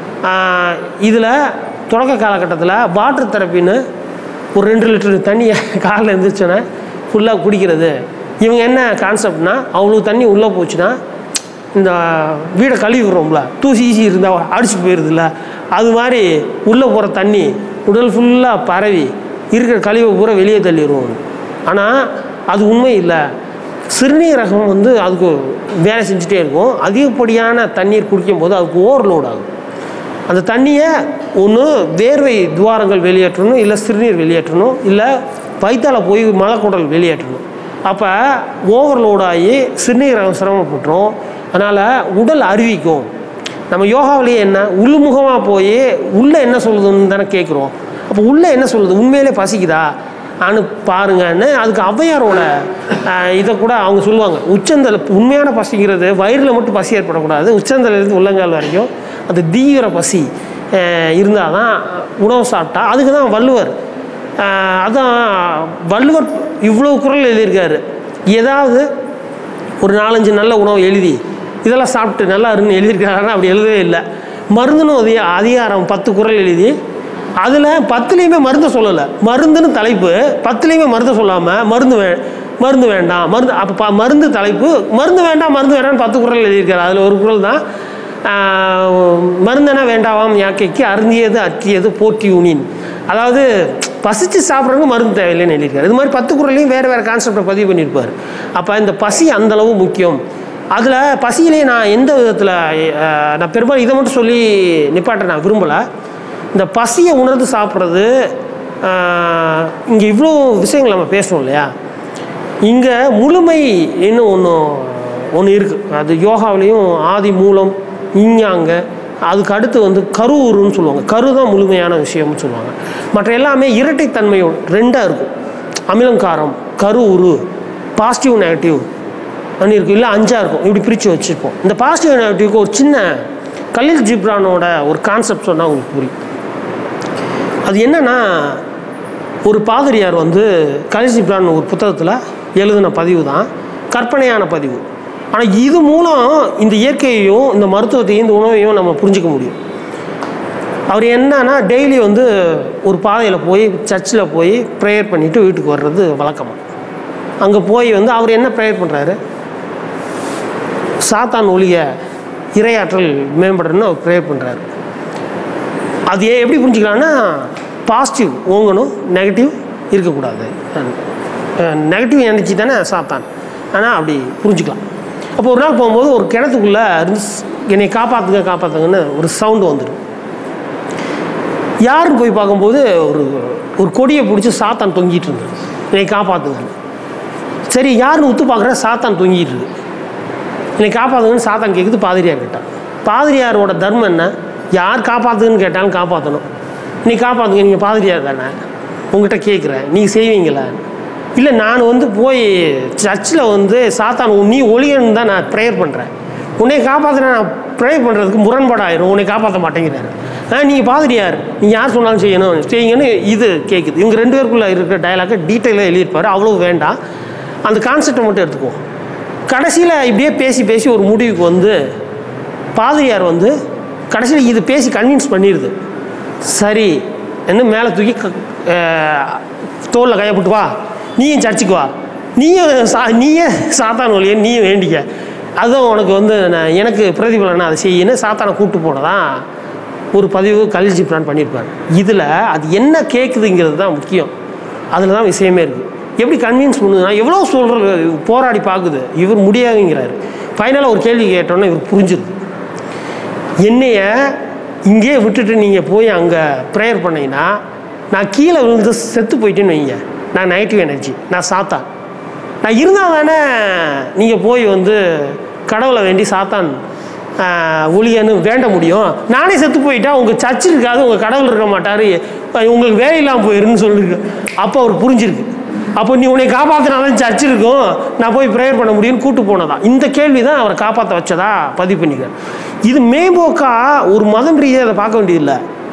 இதில் தொடக்க காலகட்டத்தில் வாட்டர் தெரப்பின்னு ஒரு ரெண்டு லிட்டர் தண்ணியை காலைல எழுந்திரிச்சோன்னே ஃபுல்லாக குடிக்கிறது இவங்க என்ன கான்செப்ட்னா அவ்வளோ தண்ணி உள்ளே போச்சுன்னா இந்த வீடை கழுவி விடுறோம்ல தூசி ஈசி இருந்தால் அடிச்சு போயிடுதுல்ல அது மாதிரி உள்ளே போகிற தண்ணி உடல் ஃபுல்லாக பரவி இருக்கிற கழிவை பூரா வெளியே தள்ளிடுவோம் ஆனால் அது உண்மை இல்லை சிறுநீரகம் வந்து அதுக்கு வேலை செஞ்சுட்டே இருக்கும் அதிகப்படியான தண்ணீர் குடிக்கும்போது அதுக்கு ஓவர்லோட் ஆகும் அந்த தண்ணியை ஒன்று வேர்வை துவாரங்கள் வெளியேற்றணும் இல்லை சிறுநீர் வெளியேற்றணும் இல்லை வயிற்றால போய் மலக்குடல் வெளியேற்றணும் அப்போ ஓவர்லோட் ஆகி சிறுநீரகம் சிரமப்பட்டுரும் அதனால் உடல் அறிவிக்கும் நம்ம யோகாவிலேயே என்ன உள்முகமாக போய் உள்ளே என்ன சொல்லுதுன்னு தானே கேட்குறோம் அப்போ உள்ளே என்ன சொல்லுது உண்மையிலே பசிக்குதா ஆனு பாருங்கன்னு அதுக்கு ஔவையாரோட ஆஹ், இதை கூட அவங்க சொல்லுவாங்க உச்சந்தலை உண்மையான பசிங்கிறது வயிறில் மட்டும் பசி ஏற்படக்கூடாது உச்சந்தலையிலேருந்து உள்ளங்கால் வரைக்கும் அந்த தீவிர பசி இருந்தால் தான் உணவு சாப்பிட்டா அதுக்கு தான் வள்ளுவர் ஆஹ், அதான் வள்ளுவர் இவ்வளோ குரல் எழுதியிருக்காரு ஏதாவது ஒரு நாலஞ்சு நல்ல உணவு எழுதி இதெல்லாம் சாப்பிட்டு நல்லா இருன்னு எழுதியிருக்காருன்னா அப்படி எழுதவே இல்லை மருந்துன்னு ஒரு அதிகாரம் பத்து குரல் எழுதி அதில் பத்துலேயுமே மருந்து சொல்லலை மருந்துன்னு தலைப்பு பத்துலேயுமே மருந்து சொல்லாமல் மருந்து வே மருந்து வேண்டாம் மருந்து அப்போ ப மருந்து தலைப்பு மருந்து வேண்டாம் மருந்து வேண்டாம்னு பத்து குரல் எழுதியிருக்காரு அதில் ஒரு குரல் தான் ஆஹ், மருந்தென வேண்டாவாம் யாக்கைக்கு அருந்தியது அற்றியது போற்றி உனின் அதாவது பசிச்சு சாப்பிட்றவங்க மருந்து தேவையில்லைன்னு எழுதியிருக்காரு இது மாதிரி பத்து குரல்லையும் வேறு வேறு கான்செப்டை பதிவு பண்ணியிருப்பார் அப்போ இந்த பசி அந்த அளவு முக்கியம் அதில் பசியிலே நான் எந்த விதத்தில் நான் பெரும்பாலும் இதை மட்டும் சொல்லி நிப்பாட்ட நான் விரும்பலை இந்த பசியை உணர்ந்து சாப்பிட்றது இங்கே இவ்வளோ விஷயங்கள் நம்ம பேசணும் இல்லையா இங்கே முழுமை இன்னும் ஒன்று ஒன்று இருக்குது அது யோகாவிலையும் ஆதி மூலம் இஞ்ஞாங்க அதுக்கு அடுத்து வந்து கருவுருன்னு சொல்லுவாங்க கரு தான் முழுமையான விஷயம்னு சொல்லுவாங்க மற்ற எல்லாமே இரட்டைத்தன்மையோடு ரெண்டாக இருக்கும் அமிலம் காரம் கரு உரு பாசிட்டிவ் நெகட்டிவ் அப்படின்னு இருக்கும் இல்லை அஞ்சாக இருக்கும் இப்படி பிரித்து வச்சுருப்போம் இந்த பாசிட்டிவ் நெகட்டிவ்க்கு ஒரு சின்ன கலில் ஜிப்ரானோட ஒரு கான்செப்ட் சொன்னால் உங்களுக்கு புரியும் அது என்னன்னா ஒரு பாதிரியார் வந்து கலிசி பிரான் ஒரு புத்தகத்தில் எழுதின பதிவு தான் கற்பனையான பதிவு ஆனால் இது மூலம் இந்த இயற்கையையும் இந்த மருத்துவத்தையும் இந்த உணவையும் நம்ம புரிஞ்சிக்க முடியும் அவர் என்னன்னா டெய்லி வந்து ஒரு பாதையில் போய் சர்ச்சில் போய் ப்ரேயர் பண்ணிவிட்டு வீட்டுக்கு வர்றது வழக்கமாக அங்கே போய் வந்து அவர் என்ன ப்ரேயர் பண்ணுறாரு சாத்தான் ஒளிய இரையாற்றல் மேம்படணும்னு அவர் ப்ரேயர் பண்ணுறாரு அது ஏ- எப்படி புரிஞ்சுக்கலாம்னா பாசிட்டிவ் ஓங்கணும் நெகட்டிவ் இருக்கக்கூடாது நெகட்டிவ் எனர்ஜி தானே சாத்தான் ஆனால் அப்படி புரிஞ்சுக்கலாம் அப்போ ஒரு நாள் போகும்போது ஒரு கிணத்துக்குள்ளே இருந்து ஸ்- என்னை காப்பாற்றுங்க காப்பாற்றுங்கன்னு ஒரு சவுண்டு வந்துடும் யாருன்னு போய் பார்க்கும்போது ஒரு ஒரு கொடியை பிடிச்சி சாத்தான் தொங்கிட்டு இருந்தது என்னை காப்பாற்றுங்கன்னு சரி யாருன்னு உத்து பார்க்குற சாத்தான் தொங்கிட்டு இருக்கு என்னை காப்பாற்றுங்கன்னு சாத்தான் கேட்குது பாதிரியார் கேட்டான் பாதிரியாரோட தர்மம் என்ன யார் காப்பாற்றுங்கன்னு கேட்டாலும் காப்பாற்றணும் நீ காப்பாற்றுங்க நீங்கள் பாதிரியார் தானே உங்ககிட்ட கேட்குறேன் நீங்கள் செய்வீங்களா இல்லை நான் வந்து போய் சர்ச்சில் வந்து சாத்தான் உன் நீ ஒளியன்னு தான் நான் ப்ரேயர் பண்ணுறேன் உன்னை காப்பாற்றின நான் ப்ரேயர் பண்ணுறதுக்கு முரண்பாடாயிரும் உன்னை காப்பாற்ற மாட்டேங்கிறாரு ஆ நீங்கள் பாதிரியார் நீங்கள் யார் சொன்னாலும் செய்யணும் செய்யுங்கன்னு இது கேட்குது இவங்க ரெண்டு பேருக்குள்ளே இருக்கிற டயலாக்கை டீட்டெயிலாக எழுதியிருப்பார் அவ்வளோ வேண்டாம் அந்த கான்செப்டை மட்டும் எடுத்துக்குவோம் கடைசியில் இப்படியே பேசி பேசி ஒரு முடிவுக்கு வந்து பாதிரியார் வந்து கடைசியில் இது பேசி கன்வின்ஸ் பண்ணிடுது சரி என்ன மேலே தூக்கி தோளில் கையப்பட்டு வா நீயும் சர்ச்சுக்கு வா நீயும் சா நீயே சாத்தான் ஒழிய நீயும் வேண்டிக்க அதுதான் உனக்கு வந்து நான் எனக்கு பிரதிபலனை அதை செய்யன்னு சாத்தானை கூப்பிட்டு போனதான் ஒரு பதிவு கல்ஜி பிளான் பண்ணியிருப்பார் இதில் அது என்ன கேட்குதுங்கிறது தான் முக்கியம் அதில் தான் விஷயமே இருக்குது எப்படி கன்வின்ஸ் பண்ணுதுன்னா எவ்வளோ சொல்கிற போராடி பார்க்குது இவர் முடியாதுங்கிறாரு ஃபைனலாக ஒரு கேள்வி கேட்டோன்னே இவர் புரிஞ்சுது என்னைய இங்கேயே விட்டுட்டு நீங்கள் போய் அங்கே ப்ரேயர் பண்ணீங்கன்னா நான் கீழே விழுந்து செத்து போயிட்டேன்னு வைங்க நான் நெகட்டிவ் எனர்ஜி நான் சாத்தான் நான் இருந்தால் தானே நீங்கள் போய் வந்து கடவுளை வேண்டி சாத்தான் ஆஹ், ஒளியன்னு வேண்ட முடியும் நானே செத்து போயிட்டா உங்கள் சர்ச் இருக்காது உங்கள் கடவுள் இருக்க மாட்டார் உங்களுக்கு வேலை இல்லாமல் போயிருன்னு சொல்லியிருக்கு அப்போ அவர் புரிஞ்சிருக்கு அப்போ நீ உன்னை காப்பாற்றினாலும் சர்ச் இருக்கும் நான் போய் ப்ரேயர் பண்ண முடியும்னு கூட்டு போனதா இந்த கேள்வி தான் அவரை காப்பாற்ற வச்சதா பதிவு பண்ணிக்கிறேன் இது மேம்போக்கா ஒரு மதம் ரீதியாக அதை பார்க்க வேண்டியதில்லை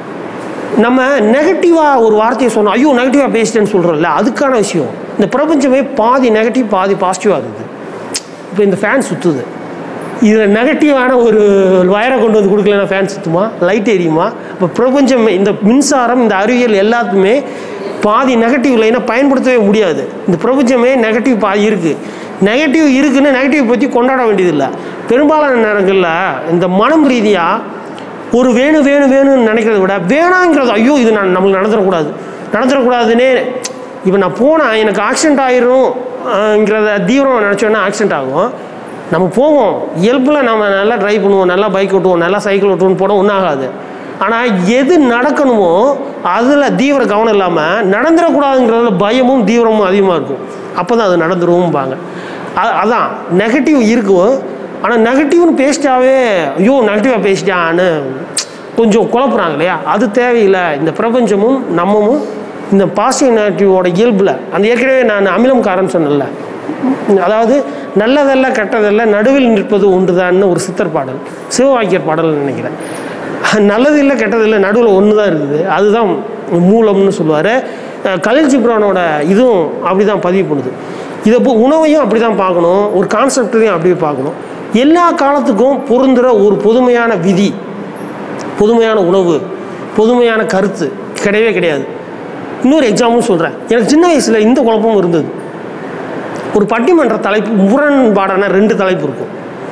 நம்ம நெகட்டிவாக ஒரு வார்த்தையை சொன்னோம் ஐயோ நெகட்டிவாக பேசிட்டேன்னு சொல்கிறோம்ல அதுக்கான விஷயம் இந்த பிரபஞ்சமே பாதி நெகட்டிவ் பாதி பாசிட்டிவாக இருக்குது இப்போ இந்த ஃபேன் சுற்றுது இதில் நெகட்டிவான ஒரு வயரை கொண்டு வந்து கொடுக்கலன்னா ஃபேன் சுற்றுமா லைட் எரியுமா இப்போ பிரபஞ்சம் இந்த மின்சாரம் இந்த அறிவியல் எல்லாத்துக்குமே பாதி நெகட்டிவ் லைனை பயன்படுத்தவே முடியாது இந்த பிரபஞ்சமே நெகட்டிவ் பாதி இருக்குது நெகட்டிவ் இருக்குன்னு நெகட்டிவ் பற்றி கொண்டாட வேண்டியதில்லை பெரும்பாலான நேரங்களில் இந்த மனம் ரீதியாக ஒரு வேணும் வேணும் வேணும்னு நினைக்கிறத விட வேணாங்கிறது ஐயோ இது நான் நம்மளுக்கு நடந்துடக்கூடாது நடந்துடக்கூடாதுன்னே இப்போ நான் போனால் எனக்கு ஆக்சிடென்ட் ஆயிரும்ங்கிறத தீவிரம் நினச்சோன்னா ஆக்சிடென்ட் ஆகும் நம்ம போவோம் இயல்பில் நம்ம நல்லா ட்ரைவ் பண்ணுவோம் நல்லா பைக் ஓட்டுவோம் நல்லா சைக்கிள் ஓட்டுவோம்னு போனால் ஒன்றும் ஆகாது ஆனால் எது நடக்கணுமோ அதில் தீவிர கவனம் இல்லாமல் நடந்துடக்கூடாதுங்கிறதுல பயமும் தீவிரமும் அதிகமாக இருக்கும் அப்போ தான் அது நடந்துருவோம்பாங்க அ- அதான் நெகட்டிவ் இருக்கும் ஆனால் நெகட்டிவ்னு பேசிட்டாவே ஐயோ நெகட்டிவாக பேசிட்டான்னு கொஞ்சம் குழப்புறாங்க இல்லையா அது தேவையில்லை இந்த பிரபஞ்சமும் நம்மமும் இந்த பாசிட்டிவ் நெகட்டிவோட இயல்பில் அந்த ஏற்கனவே நான் அமிலம் காரன் சொன்னேன்ல அதாவது நல்லதல்ல கெட்டதல்ல நடுவில் நிற்பது ஒன்றுதான்னு ஒரு சித்தர் பாடல் சிவவாக்கியர் பாடல் நினைக்கிறேன் நல்லது இல்லை கெட்டது இல்லை நடுவில் ஒன்று தான் இருக்குது அதுதான் மூலம்னு சொல்லுவார் கலில் ஜிப்ரானோட இதுவும் அப்படி தான் பதிவு பண்ணுது இதை போ உணவையும் அப்படி தான் பார்க்கணும் ஒரு கான்செப்டையும் அப்படியே பார்க்கணும் எல்லா காலத்துக்கும் பொருந்துகிற ஒரு பொதுமையான விதி பொதுமையான உணவு பொதுமையான கருத்து கிடையவே கிடையாது இன்னொரு எக்ஸாம்பிள் சொல்கிறேன் எனக்கு சின்ன வயசில் இந்த குழப்பமும் இருந்தது ஒரு பட்டிமன்ற தலைப்பு முரண்பாடான ரெண்டு தலைப்பு இருக்கும்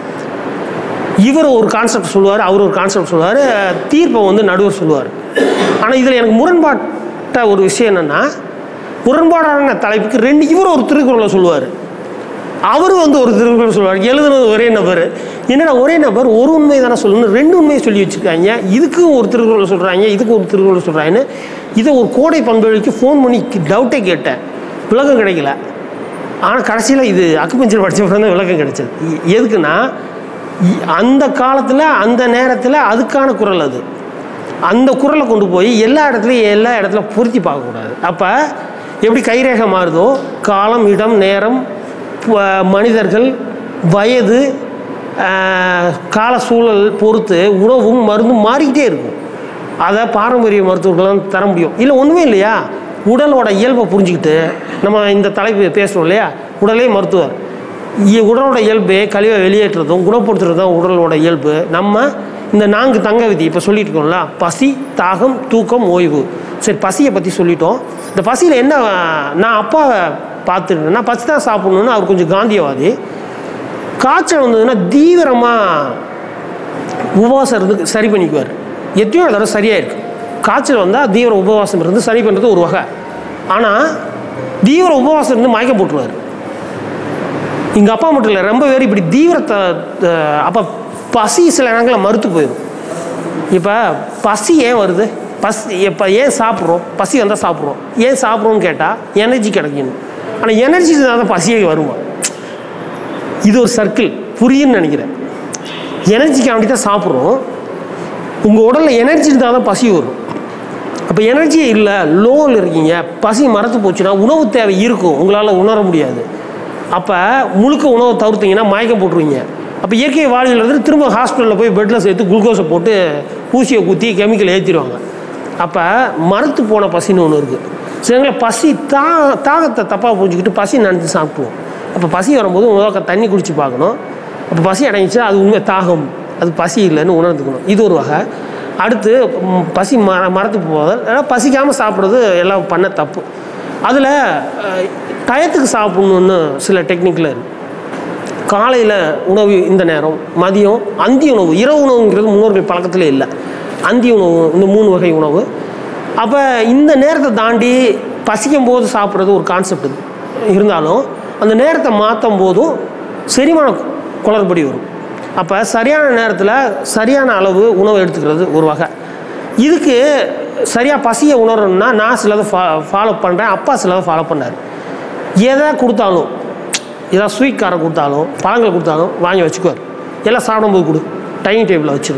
இவர் ஒரு கான்செப்ட் சொல்லுவார் அவர் ஒரு கான்செப்ட் சொல்லுவார் தீர்ப்பை வந்து நடுவர் சொல்லுவார் ஆனால் இதில் எனக்கு முரண்பாட்ட ஒரு விஷயம் என்னென்னா முரண்பாடான தலைப்புக்கு ரெண்டு இவர் ஒரு திருக்குறளை சொல்லுவார் அவர் வந்து ஒரு திருக்குறள் சொல்லுவார் எழுதுனது ஒரே நபர் என்னடா ஒரே நபர் ஒரு உண்மை தானே சொல்லணும் ரெண்டு உண்மையை சொல்லி வச்சுருக்காங்க இதுக்கு ஒரு திருக்குறள் சொல்கிறாங்க இதுக்கு ஒரு திருக்குறள் சொல்கிறாங்கன்னு இதை ஒரு கோடை பண்பளிக்கு ஃபோன் பண்ணி டவுட்டே கேட்டேன் விளக்கம் கிடைக்கல ஆனால் கடைசியில் இது அக்குப்பஞ்சர் படித்த பிறகு தான் விளக்கம் கிடைச்சது எ- எதுக்குன்னா இ- அந்த காலத்தில் அந்த நேரத்தில் அதுக்கான குரல் அது அந்த குரலை கொண்டு போய் எல்லா இடத்துலையும் எல்லா இடத்துல பொருத்தி பார்க்கக்கூடாது அப்போ எப்படி கைரேகை மாறுதோ காலம் இடம் நேரம் ப- மனிதர்கள் வயது ஆஹ், கால சூழல் பொறுத்து உணவும் மருந்தும் மாறிக்கிட்டே இருக்கும் அதை பாரம்பரிய மருத்துவர்கள்லாம் தர முடியும் இல்லை ஒன்றுமே இல்லையா உடலோட இயல்பை புரிஞ்சுக்கிட்டு நம்ம இந்த தலைப்பு பேசுகிறோம் இல்லையா உடலே மருத்துவர் இ- உடலோட இயல்பு கழிவை வெளியேற்றுறதும் குணப்படுத்துறதும் உடலோட இயல்பு நம்ம இந்த நான்கு தங்க விதி இப்போ சொல்லிட்டு இருக்கோம்ல பசி தாகம் தூக்கம் ஓய்வு சரி பசியை பற்றி சொல்லிட்டோம் இந்த பசியில் என்ன நான் அப்பாவை பார்த்துருந்தேன் நான் பசி தான் சாப்பிடணுன்னு அவர் கொஞ்சம் காந்தியவாதி காய்ச்சல் வந்ததுன்னா தீவிரமாக உபவாசம் இருந்து சரி பண்ணிக்குவார் எத்தனையோ தடவை சரியாயிருக்கு காய்ச்சல் வந்தால் தீவிர உபவாசம் இருந்து சரி பண்ணுறது ஒரு வகை ஆனால் தீவிர உபவாசம் இருந்து மயக்கம் போட்டுருவார் எங்கள் அப்பா மட்டும் இல்லை ரொம்ப பேர் இப்படி தீவிரத்தை அப்போ பசி சில நேரங்களில் மறுத்து போயிடும் இப்போ பசி ஏன் வருது பசி இப்போ ஏன் சாப்பிட்றோம் பசி வந்தால் சாப்பிட்றோம் ஏன் சாப்பிட்றோம்னு கேட்டால் எனர்ஜி கிடைக்கணும் ஆனால் எனர்ஜி இருந்தால் தான் பசியே வருமா இது ஒரு சர்க்கிள் புரியுன்னு நினைக்கிறேன் எனர்ஜிக்கு அப்படி தான் சாப்பிட்றோம் உங்கள் உடலில் எனர்ஜி இருந்தால் தான் பசி வரும் அப்போ எனர்ஜியே இல்லை லோவில் இருக்கீங்க பசி மறத்து போச்சுன்னா உணவு தேவை இருக்கும் உங்களால் உணர முடியாது அப்போ முழுக்க உணவை தவிர்த்தீங்கன்னா மயக்கம் போட்டுருவீங்க அப்போ இயற்கை வாழ்வில் இருந்து திரும்ப ஹாஸ்பிட்டலில் போய் பெட்டில் சேர்த்து குளுக்கோஸை போட்டு ஊசியை குத்தி கெமிக்கல் ஏற்றிடுவாங்க அப்போ மறுத்து போன பசின்னு ஒன்று இருக்குது சிலங்களை பசி தா தாகத்தை தப்பாக புரிஞ்சுக்கிட்டு பசி நினச்சி சாப்பிடுவோம் அப்போ பசி வரும்போது உணவுக்க தண்ணி குடிச்சு பார்க்கணும் அப்போ பசி அடங்கிச்சுன்னா அது உண்மை தாகம் அது பசி இல்லைன்னு உணர்ந்துக்கணும் இது ஒரு வகை அடுத்து ம், பசி ம மறத்து போதல் ஏன்னா பசிக்காமல் சாப்பிட்றது எல்லாம் பண்ண தப்பு அதில் டயத்துக்கு சாப்பிட்ணுன்னு சில டெக்னிக்கில் இருக்கு காலையில் உணவு இந்த நேரம் மதியம் அந்தி உணவு இரவு உணவுங்கிறது முன்னோர்கள் பழக்கத்திலே இல்லை அந்தி உணவு இந்த மூணு வகை உணவு அப்போ இந்த நேரத்தை தாண்டி பசிக்கும் போது சாப்பிட்றது ஒரு கான்செப்ட் இது இருந்தாலும் அந்த நேரத்தை மாற்றும் போதும் செரிமான குளறுபடி வரும் அப்போ சரியான நேரத்தில் சரியான அளவு உணவு எடுத்துக்கிறது ஒரு வகை இதுக்கு சரியாக பசியை உணரணும்னா நான் சிலதை ஃபா ஃபாலோ பண்ணுறேன் அப்பா சிலதை ஃபாலோ பண்ணார் எதை கொடுத்தாலும் ஏதாவது ஸ்வீட் காரம் கொடுத்தாலும் பழங்கள் கொடுத்தாலும் வாங்கி வச்சுக்குவார் எல்லாம் சாப்பிடும்போது கொடு டைனிங் டேபிளில் வச்சிரு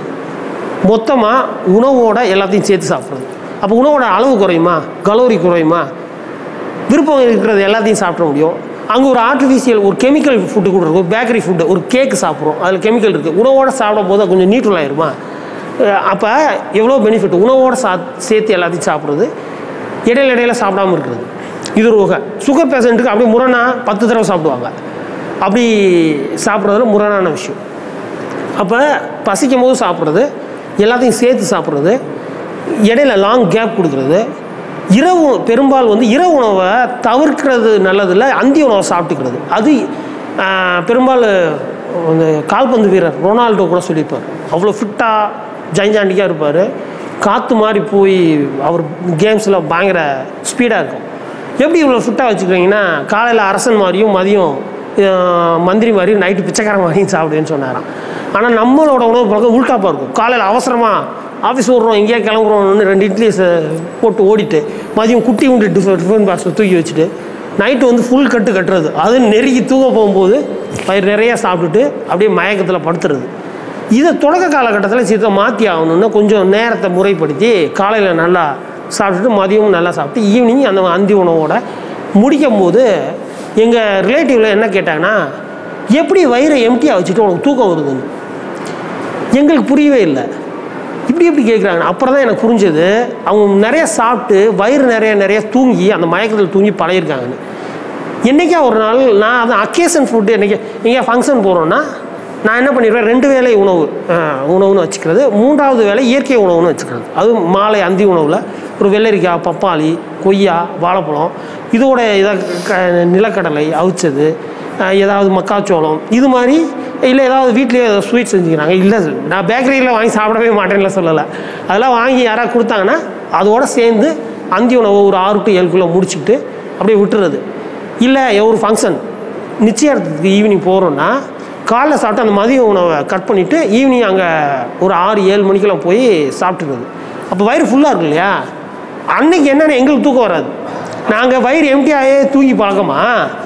மொத்தமாக உணவோட எல்லாத்தையும் சேர்த்து சாப்பிட்றது அப்போ உணவோட அளவு குறையுமா கலோரி குறையுமா விருப்பம் இருக்கிறது எல்லாத்தையும் சாப்பிட முடியும் அங்கே ஒரு ஆர்டிஃபிஷியல் ஒரு கெமிக்கல் ஃபுட்டு கூட இருக்கும் பேக்கரி ஃபுட்டு ஒரு கேக்கு சாப்பிட்றோம் அதில் கெமிக்கல் இருக்குது உணவோட சாப்பிடும் போது அது கொஞ்சம் நியூட்ரல் ஆயிருமா அப்போ எவ்வளோ பெனிஃபிட் உணவோட சா சேர்த்து எல்லாத்தையும் சாப்பிட்றது இடையில இடையில சாப்பிடாம இருக்கிறது இது ஒரு வகை சுகர் பேஷண்ட்டுக்கு அப்படியே முரணா பத்து தடவை சாப்பிடுவாங்க அப்படி சாப்பிட்றதுல முரணான விஷயம் அப்போ பசிக்கும் போது சாப்பிட்றது எல்லாத்தையும் சேர்த்து சாப்பிட்றது இடையில லாங் கேப் கொடுக்குறது இரவு பெரும்பாலும் வந்து இரவு உணவை தவிர்க்கிறது நல்லதில்ல அந்திய உணவை சாப்பிட்டுக்கிறது அது ஆஹ், பெரும்பாலும் அந்த கால்பந்து வீரர் ரொனால்டோ கூட சொல்லியிருப்பார் அவ்வளோ ஃபிட்டாக ஜைஞ்சாண்டிக்காக இருப்பார் காற்று மாதிரி போய் அவர் கேம்ஸில் பயங்கர ஸ்பீடாக இருக்கும் எப்படி இவ்வளோ ஃபிட்டாக வச்சுக்கிறீங்கன்னா காலையில் அரசன் மாதிரியும் மதியம் ஆஹ், மந்திரி மாதிரி நைட்டு பிச்சைக்கார மாதிரியும் சாப்பிடுன்னு சொன்னாராம் ஆனால் நம்மளோட உணவு பழக்கம் உள்டாப்பாக இருக்கும் காலையில் அவசரமாக ஆஃபீஸ் ஓடுறோம் எங்கேயா கிளம்புறோம்னு ரெண்டு இட்லி ச- போட்டு ஓடிட்டு மதியம் குட்டி உண்டு டிஃபன் டிஃபன் பாக்ஸில் தூக்கி வச்சுட்டு நைட்டு வந்து ஃபுல் கட்டு கட்டுறது அது நெருங்கி தூங்க போகும்போது பயிர் நிறைய சாப்பிட்டுட்டு அப்படியே மயக்கத்தில் படுத்துறது இதை தொடக்க காலகட்டத்தில் சித்த மாற்றி ஆகணும்னா கொஞ்சம் நேரத்தை முறைப்படுத்தி காலையில் நல்லா சாப்பிட்டுட்டு மதியமும் நல்லா சாப்பிட்டு ஈவினிங் அந்த அந்தி உணவோட முடிக்கும் போது எங்கள் ரிலேட்டிவில் என்ன கேட்டாங்கன்னா எப்படி வயிறை எம்டியாக வச்சுட்டு உனக்கு தூக்கம் வருதுன்னு எங்களுக்கு புரியவே இல்லை இப்படி எப்படி கேட்குறாங்க அப்புறம் தான் எனக்கு புரிஞ்சது அவங்க நிறைய சாப்பிட்டு வயிறு நிறைய நிறைய தூங்கி அந்த மயக்கத்தில் தூங்கி பழகிருக்காங்கன்னு என்றைக்கா ஒரு நாள் நான் அது அக்கேஷன் ஃபுட்டு என்றைக்கு எங்கேயா ஃபங்க்ஷன் போகிறோன்னா நான் என்ன பண்ணிடுவேன் ரெண்டு வேளை உணவு அஹ், உணவுன்னு வச்சுக்கிறது மூன்றாவது வேளை இயற்கை உணவுன்னு வச்சுக்கிறது அதுவும் மாலை அந்தி உணவில் ஒரு வெள்ளரிக்காய் பப்பாளி கொய்யா வாழைப்பழம் இதோட இதை க நிலக்கடலை அவிச்சது அஹ், ஏதாவது மக்காச்சோளம் இது மாதிரி இல்லை ஏதாவது வீட்லேயே ஏதாவது ஸ்வீட் செஞ்சுக்கிறாங்க இல்லை நான் பேக்கரியில் வாங்கி சாப்பிடவே மாட்டேன்ல சொல்லலை அதெல்லாம் வாங்கி யாராவது கொடுத்தாங்கன்னா அதோட சேர்ந்து அந்தி உணவு ஒரு ஆறு டு ஏழுக்குள்ளே முடிச்சுக்கிட்டு அப்படியே விட்டுறது இல்லை ஒரு ஃபங்க்ஷன் நிச்சயத்துக்கு ஈவினிங் போகிறோன்னா காலைல சாப்பிட்டு அந்த மதிய உணவை கட் பண்ணிவிட்டு ஈவினிங் அங்கே ஒரு ஆறு ஏழு மணிக்கெல்லாம் போய் சாப்பிட்டுக்கிறது அப்போ வயிறு ஃபுல்லாக இருக்கு இல்லையா அன்னைக்கு என்னென்ன எங்களுக்கு தூக்கம் வராது நாங்கள் வயிறு எம்டியாகவே தூங்கி பழக்கமா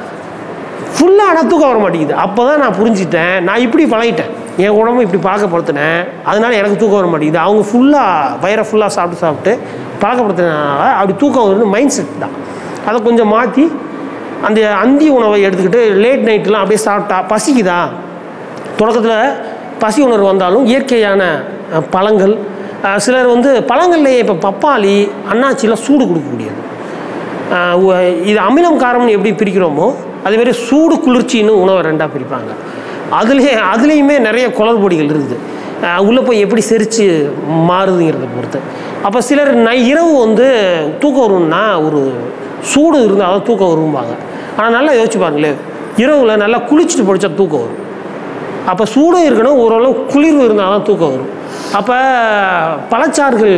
ஃபுல்லாக ஆனால் தூக்கம் வர மாட்டேங்குது அப்போ தான் நான் புரிஞ்சுட்டேன் நான் இப்படி பழகிட்டேன் என் உடம்பு இப்படி பழக்கப்படுத்தினேன் அதனால எனக்கு தூக்கம் வர மாட்டேங்குது அவங்க ஃபுல்லாக வயிறை ஃபுல்லாக சாப்பிட்டு சாப்பிட்டு பழக்கப்படுத்தினால அப்படி தூக்கம் வருது மைண்ட் செட் தான் அதை கொஞ்சம் மாற்றி அந்த அந்தி உணவை எடுத்துக்கிட்டு லேட் நைட்லாம் அப்படியே சாப்பிட்டா பசிக்குதா தொடக்கத்தில் பசி உணர்வு வந்தாலும் இயற்கையான அஹ், பழங்கள் அஹ் சிலர் வந்து பழங்கள்லேயே இப்போ பப்பாளி அன்னாச்சிலாம் சூடு கொடுக்கக்கூடியது அஹ் உ- இது அமிலம் காரம்னு எப்படி பிரிக்கிறோமோ அதே மாதிரி சூடு குளிர்ச்சின்னு உணவை ரெண்டாக பிரிப்பாங்க அதுலேயே அதுலேயுமே நிறைய குளறுபடிகள் இருக்குது உள்ளே போய் எப்படி செரித்து மாறுதுங்கிறத பொறுத்து அப்போ சிலர் நை இரவு வந்து தூக்கம் வரும்னா ஒரு சூடு இருந்தால் தான் தூக்கம் வரும்பாங்க ஆனால் நல்லா யோசிச்சு பாருங்களேன் இரவில் நல்லா குளிச்சுட்டு படித்தா தூக்கம் வரும் அப்போ சூடும் இருக்கணும் ஓரளவு குளிர்வு இருந்தால் தான் தூக்கம் வரும் அப்போ பழச்சாறுகள்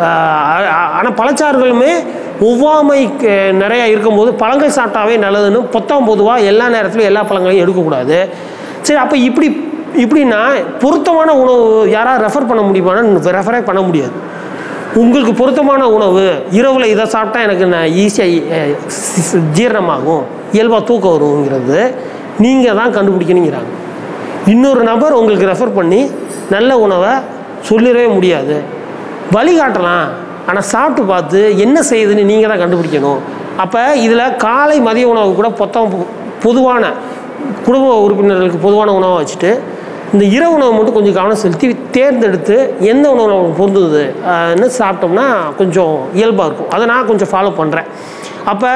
ஆனால் பழச்சாறுகளுமே ஒவ்வாமை க- நிறையா இருக்கும்போது பழங்கள் சாப்பிட்டாவே நல்லதுன்னு பொத்தாம் பொதுவாக எல்லா நேரத்துலையும் எல்லா பழங்களையும் எடுக்கக்கூடாது சரி அப்போ இப்படி இப்படின்னா பொருத்தமான உணவு யாராவது ரெஃபர் பண்ண முடியுமானா ரெஃபரே பண்ண முடியாது உங்களுக்கு பொருத்தமான உணவு இரவில் இதை சாப்பிட்டா எனக்கு நான் ஈஸியாக ஜீரணமாகும் இயல்பாக தூக்கம் வருங்கிறது நீங்கள் தான் கண்டுபிடிக்கணுங்கிறாங்க இன்னொரு நபர் உங்களுக்கு ரெஃபர் பண்ணி நல்ல உணவை சொல்லிடவே முடியாது வழிகாட்டலாம் ஆனால் சாப்பிட்டு பார்த்து என்ன செய்யுதுன்னு நீங்கள் தான் கண்டுபிடிக்கணும் அப்போ இதில் காலை மதிய உணவு கூட பொத்தம் பொதுவான குடும்ப உறுப்பினர்களுக்கு பொதுவான உணவை வச்சுட்டு இந்த இரவு உணவை மட்டும் கொஞ்சம் கவனம் செலுத்தி தேர்ந்தெடுத்து எந்த உணவு நமக்கு பொருந்துது ன்னு சாப்பிட்டோம்னா கொஞ்சம் இயல்பாக இருக்கும் அதை நான் கொஞ்சம் ஃபாலோ பண்ணுறேன் அப்போ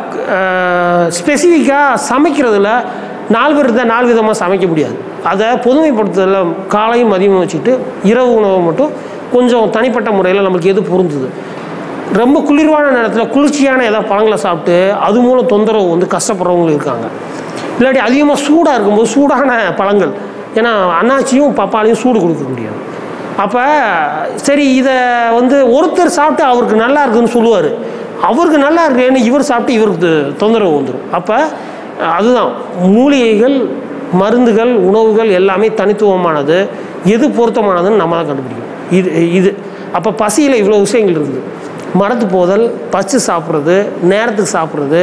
ஸ்பெசிஃபிக்காக சமைக்கிறதுல நாலு பேர் இருந்தால் நாலு விதமாக சமைக்க முடியாது அதை பொதுமைப்படுத்துதல காலையும் மதியமும் வச்சுக்கிட்டு இரவு உணவை மட்டும் கொஞ்சம் தனிப்பட்ட முறையில் நம்மளுக்கு எது பொருந்துது ரொம்ப குளிர்வான நேரத்தில் குளிர்ச்சியான ஏதாவது பழங்களை சாப்பிட்டு அது மூலம் தொந்தரவு வந்து கஷ்டப்படுறவங்களும் இருக்காங்க இல்லாட்டி அதிகமாக சூடாக இருக்கும்போது சூடான பழங்கள் ஏன்னா அன்னாச்சியும் பப்பாளியும் சூடு கொடுக்க முடியாது அப்போ சரி இதை வந்து ஒருத்தர் சாப்பிட்டு அவருக்கு நல்லா இருக்குதுன்னு சொல்லுவார் அவருக்கு நல்லா இருக்குன்னு இவர் சாப்பிட்டு இவருக்கு தொந்தரவு வந்துடும் அப்போ அதுதான் மூலிகைகள் மருந்துகள் உணவுகள் எல்லாமே தனித்துவமானது எது பொருத்தமானதுன்னு நம்ம தான் கண்டுபிடிக்கணும் இது இது அப்போ பசியில் இவ்வளோ விஷயங்கள் இருக்குது மரத்து போதல் பச்சு சாப்பிட்றது நேரத்துக்கு சாப்பிட்றது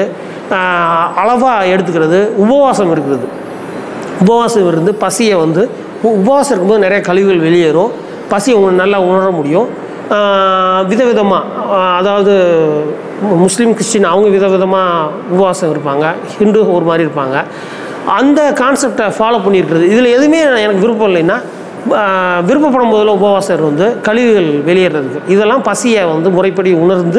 அளவாக எடுத்துக்கிறது உபவாசம் இருக்கிறது உபவாசம் இருந்து பசியை வந்து உ- உபவாசம் இருக்கும்போது நிறைய கழிவுகள் வெளியேறும் பசியை உங்க நல்லா உணர முடியும் விதவிதமாக அதாவது மு- முஸ்லீம் கிறிஸ்டின் அவங்க விதவிதமாக உபவாசம் இருப்பாங்க ஹிந்து ஒரு மாதிரி இருப்பாங்க அந்த கான்செப்டை ஃபாலோ பண்ணியிருக்கிறது இதில் எதுவுமே எனக்கு விருப்பம் இல்லைன்னா ஆஹ், விருப்பப்படும் போதில் உபவாசம் வந்து கழிவுகள் வெளியேறதுக்கு இதெல்லாம் பசியை வந்து முறைப்படி உணர்ந்து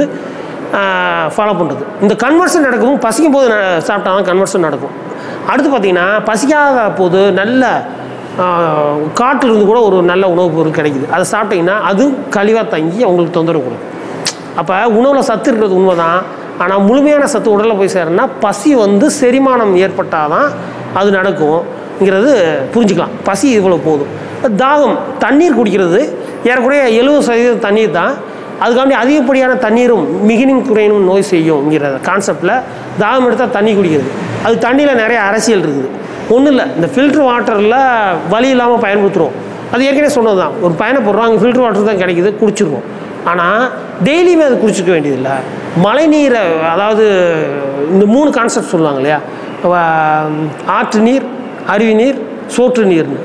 ஃபாலோ பண்ணுறது இந்த கன்வர்ஷன் நடக்கும் பசிக்கும் போது ந- சாப்பிட்டா தான் கன்வர்ஷன் நடக்கும் அடுத்து பார்த்தீங்கன்னா பசிக்காத போது நல்ல ஆஹ், காட்டிலிருந்து கூட ஒரு நல்ல உணவுப் பொருள் கிடைக்குது அதை சாப்பிட்டீங்கன்னா அது கழிவாக தங்கி அவங்களுக்கு தொந்தரவு கொடுக்கும் அப்போ உணவில் சத்து இருக்கிறது உண்மைதான் ஆனால் முழுமையான சத்து உடலில் போய் சேரணும்னா பசி வந்து செரிமானம் ஏற்பட்டால் தான் அது நடக்கும்ங்கிறது புரிஞ்சுக்கலாம் பசி இவ்வளோ போதும் தாகம் தண்ணீர் குடிக்கிறது ஏறக்குறைய எழுபது சதவீதம் தண்ணீர் தான் அதுக்காண்டி அதிகப்படியான தண்ணீரும் மிகினும் குறையணும் நோய் செய்யும்ங்கிற கான்செப்டில் தாகம் எடுத்தால் தண்ணி குடிக்கிறது அது தண்ணியில் நிறைய அரசியல் இருக்குது ஒன்றும் இல்லை இந்த ஃபில்ட்ரு வாட்டரில் வழி இல்லாமல் பயன்படுத்துகிறோம் அது ஏற்கனவே சொன்னது தான் ஒரு பயணப்படுறோம் அங்கே ஃபில்ட்ரு வாட்டர் தான் கிடைக்குது குடிச்சிருவோம் ஆனால் டெய்லியுமே அது குடிச்சிக்க வேண்டியதில்லை மழை நீரை அதாவது இந்த மூணு கான்செப்ட் சொல்லுவாங்க இல்லையா வ- ஆற்று நீர் அருவி நீர் சோற்று நீர்னு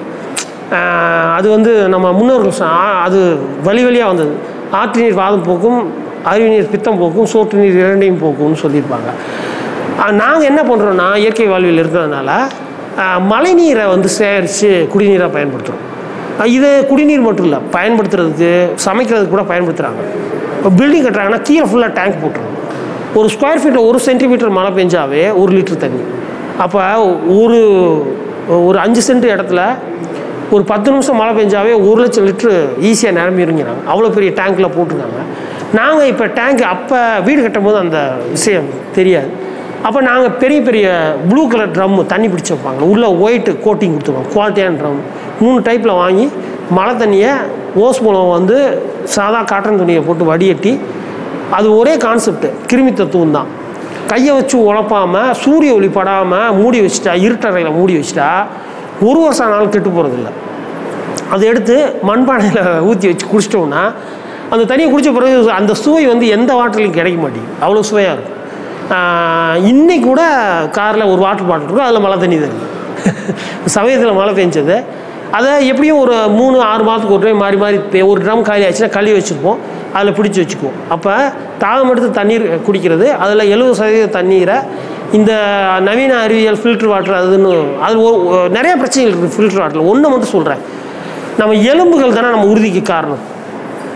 ஆஹ் அது வந்து நம்ம முன்னோர்கள் சொ- ஆ- அது வழி வழியாக வந்தது ஆற்று நீர் வாதம் போக்கும் அருவி நீர் பித்தம் போக்கும் சோற்று நீர் இரண்டையும் போக்கும்னு சொல்லியிருப்பாங்க நாங்கள் என்ன பண்ணுறோன்னா இயற்கை வாழ்வியல் இருக்கிறதுனால ஆஹ் மழை நீரை வந்து சேகரித்து குடிநீராக பயன்படுத்துகிறோம் இது குடிநீர் மட்டும் இல்லை பயன்படுத்துறதுக்கு சமைக்கிறதுக்கு கூட பயன்படுத்துகிறாங்க இப்போ பில்டிங் கட்டுறாங்கன்னா கீழே ஃபுல்லாக டேங்க் போட்டுருவாங்க ஒரு ஸ்கொயர் ஃபீட்டில் ஒரு சென்டிமீட்டர் மழை பெஞ்சாவே ஒரு லிட்டர் தண்ணி அப்போ ஒரு ஒரு அஞ்சு சென்ட் இடத்துல ஒரு பத்து நிமிஷம் மழை பெஞ்சாவே ஒரு லட்சம் லிட்ரு ஈஸியாக நிரம்பிடுங்கிறாங்க அவ்வளோ பெரிய டேங்க்கில் போட்டிருக்காங்க நாங்கள் இப்போ டேங்க் அப்போ வீடு கட்டும்போது அந்த விஷயம் தெரியாது அப்போ நாங்கள் பெரிய பெரிய ப்ளூ கலர் ட்ரம்மு தண்ணி பிடிச்சி வைப்பாங்க உள்ளே ஒயிட்டு கோட்டிங் கொடுத்துருவோம் குவாலிட்டியான ட்ரம் மூணு டைப்பில் வாங்கி மழை தண்ணியை ஓஸ் மூலம் வந்து சாதா காட்டன் துணியை போட்டு வடிகட்டி அது ஒரே கான்செப்ட் கிருமி தத்துவம் தான் கையை வச்சு உழப்பாமல் சூரிய ஒளி படாமல் மூடி வச்சுட்டா இருட்டறையில் மூடி வச்சுட்டா ஒரு வருஷம் ஆனாலும் கெட்டு போகிறதில்ல அதை எடுத்து மண்பானையில் ஊற்றி வச்சு குடிச்சிட்டோம்னா அந்த தண்ணியை குடித்த பிறகு அந்த சுவை வந்து எந்த வாட்டர்லையும் கிடைக்க மாட்டேங்குது அவ்வளோ சுவையாக இருக்கும் ஆஹ் இன்னைக்கு கூட காரில் ஒரு வாட்டர் பாட்டில் இருக்கும் அதில் மழை தண்ணி தான் இருக்குது சமயத்தில் மழை பெஞ்சது அதை எப்படியும் ஒரு மூணு ஆறு மாதத்துக்கு ஒரு டைம் மாறி மாறி பெ- ஒரு ட்ரம் காலி ஆச்சுன்னா கழுவி வச்சுருப்போம் அதில் பிடிச்சி வச்சுக்குவோம் அப்போ தாகம் எடுத்து தண்ணீர் குடிக்கிறது அதில் எழுபது சதவீத தண்ணீரை இந்த நவீன அறிவியல் ஃபில்டர் வாட்டர் அதுன்னு அது ஒரு- ஒரு- நிறைய பிரச்சனைகள் இருக்குது ஃபில்டர் வாட்டரில் ஒன்று மட்டும் சொல்கிறேன் நம்ம எலும்புகள் தானே நம்ம உறுதிக்கு காரணம்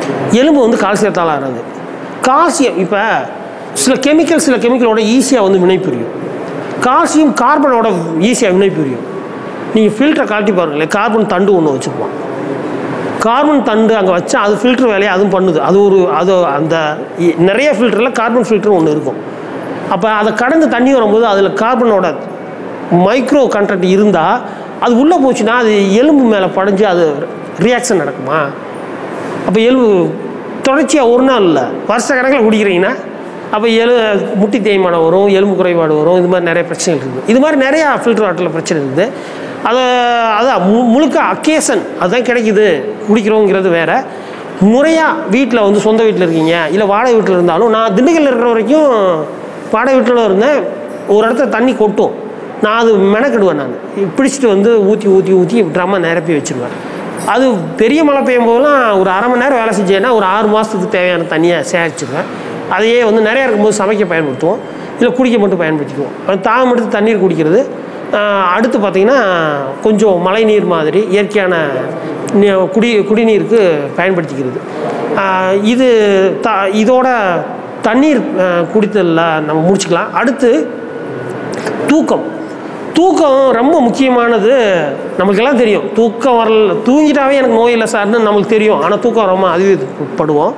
எலும்பு வந்து கால்சியத்தால் ஆனது கால்சியம் இப்போ சில கெமிக்கல் சில கெமிக்கலோட ஈஸியாக வந்து வினைபுரியும் கால்சியம் கார்பனோட ஈஸியாக வினைபுரியும் நீங்கள் ஃபில்டரை காட்டி பாருங்களேன் கார்பன் தண்டு ஒன்று வச்சுருப்போம் கார்பன் தண்டு அங்கே வச்சா அது ஃபில்டர் வேலையை அதுவும் பண்ணுது அது ஒரு அது அந்த இ- நிறைய ஃபில்டரில் கார்பன் ஃபில்டர் ஒன்று இருக்கும் அப்போ அதை கடந்து தண்ணி வரும்போது அதில் கார்பனோட மைக்ரோ கண்டென்ட் இருந்தால் அது உள்ளே போச்சுன்னா அது எலும்பு மேலே படைஞ்சு அது ரியாக்ஷன் நடக்குமா அப்போ எலும்பு தொடர்ச்சியாக ஒரு நாள் இல்லை வருஷ கணக்கில் குடிக்கிறீங்கன்னா அப்போ எலு முட்டி தேய்மானம் வரும் எலும்பு குறைபாடு வரும் இது மாதிரி நிறைய பிரச்சனைகள் இருக்குது இது மாதிரி நிறையா ஃபில்டர் வாட்டரில் பிரச்சனை இருக்குது அதை அதான் மு முழுக்க அக்கேசன் அதுதான் கிடைக்குது குடிக்கிறோங்கிறது வேற முறையாக வீட்டில் வந்து சொந்த வீட்டில் இருக்கீங்க இல்லை வாடகை வீட்டில் இருந்தாலும் நான் திண்டுக்கல்ல இருக்கிற வரைக்கும் வாடகை வீட்டில் இருந்தேன் ஒரு இடத்துல தண்ணி கொட்டும் நான் அது மெனக்கிடுவேன் நான் பிடிச்சிட்டு வந்து ஊற்றி ஊற்றி ஊற்றி ட்ரம்மை நிரப்பி வச்சுருவேன் அது பெரிய மழை பெய்யும் போதெல்லாம் ஒரு அரை மணி நேரம் வேலை செஞ்சேன்னா ஒரு ஆறு மாதத்துக்கு தேவையான தண்ணியை சேகரிச்சிருவேன் அதையே வந்து நிறையா இருக்கும்போது சமைக்க பயன்படுத்துவோம் இல்லை குடிக்க மட்டும் பயன்படுத்திக்குவோம் அது தாகம் எடுத்து தண்ணீர் குடிக்கிறது ஆஹ் அடுத்து பார்த்திங்கன்னா கொஞ்சம் மழைநீர் மாதிரி இயற்கையான நி- குடி குடிநீருக்கு பயன்படுத்திக்கிறது ஆஹ் இது த இதோட தண்ணீர் ஆஹ் குடித்தலில் நம்ம முடிச்சுக்கலாம் அடுத்து தூக்கம் தூக்கம் ரொம்ப முக்கியமானது நமக்கெல்லாம் தெரியும் தூக்கம் வரல தூங்கிட்டாவே எனக்கு நோய் இல்லை சார்னு நம்மளுக்கு தெரியும் ஆனால் தூக்கம் ரொம்ப அதிகப்படுவோம்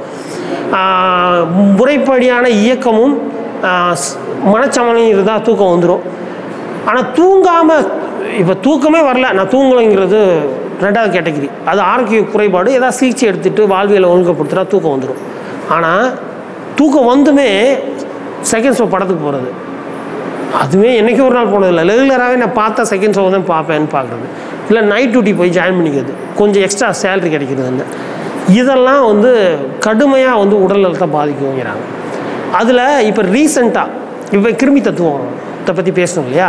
முறைப்படியான இயக்கமும் ஆஹ் ஸ்- மனச்சமநிலையும் இருந்தால் தூக்கம் வந்துடும் ஆனால் தூங்காமல் இப்போ தூக்கமே வரல நான் தூங்கலைங்கிறது ரெண்டாவது கேட்டகரி அது ஆரோக்கிய குறைபாடு ஏதாவது சிகிச்சை எடுத்துகிட்டு வாழ்வியலை ஒழுங்குபடுத்துகிறா தூக்கம் வந்துடும் ஆனால் தூக்கம் வந்துமே செகண்ட் ஷோ படத்துக்கு போகிறது அதுவே என்றைக்கு ஒரு நாள் போனதில்லை ரெகுலராகவே நான் பார்த்தா செகண்ட் ஷோ தான் பார்ப்பேன்னு பார்க்குறது இல்லை நைட் டியூட்டி போய் ஜாயின் பண்ணிக்கிறது கொஞ்சம் எக்ஸ்ட்ரா சேலரி கிடைக்கிறதுன்னு இதெல்லாம் வந்து கடுமையாக வந்து உடல் நலத்தை பாதிக்குங்கிறாங்க அதில் இப்போ ரீசண்டாக இப்போ கிருமி தத்துவத்தை பற்றி பேசணும் இல்லையா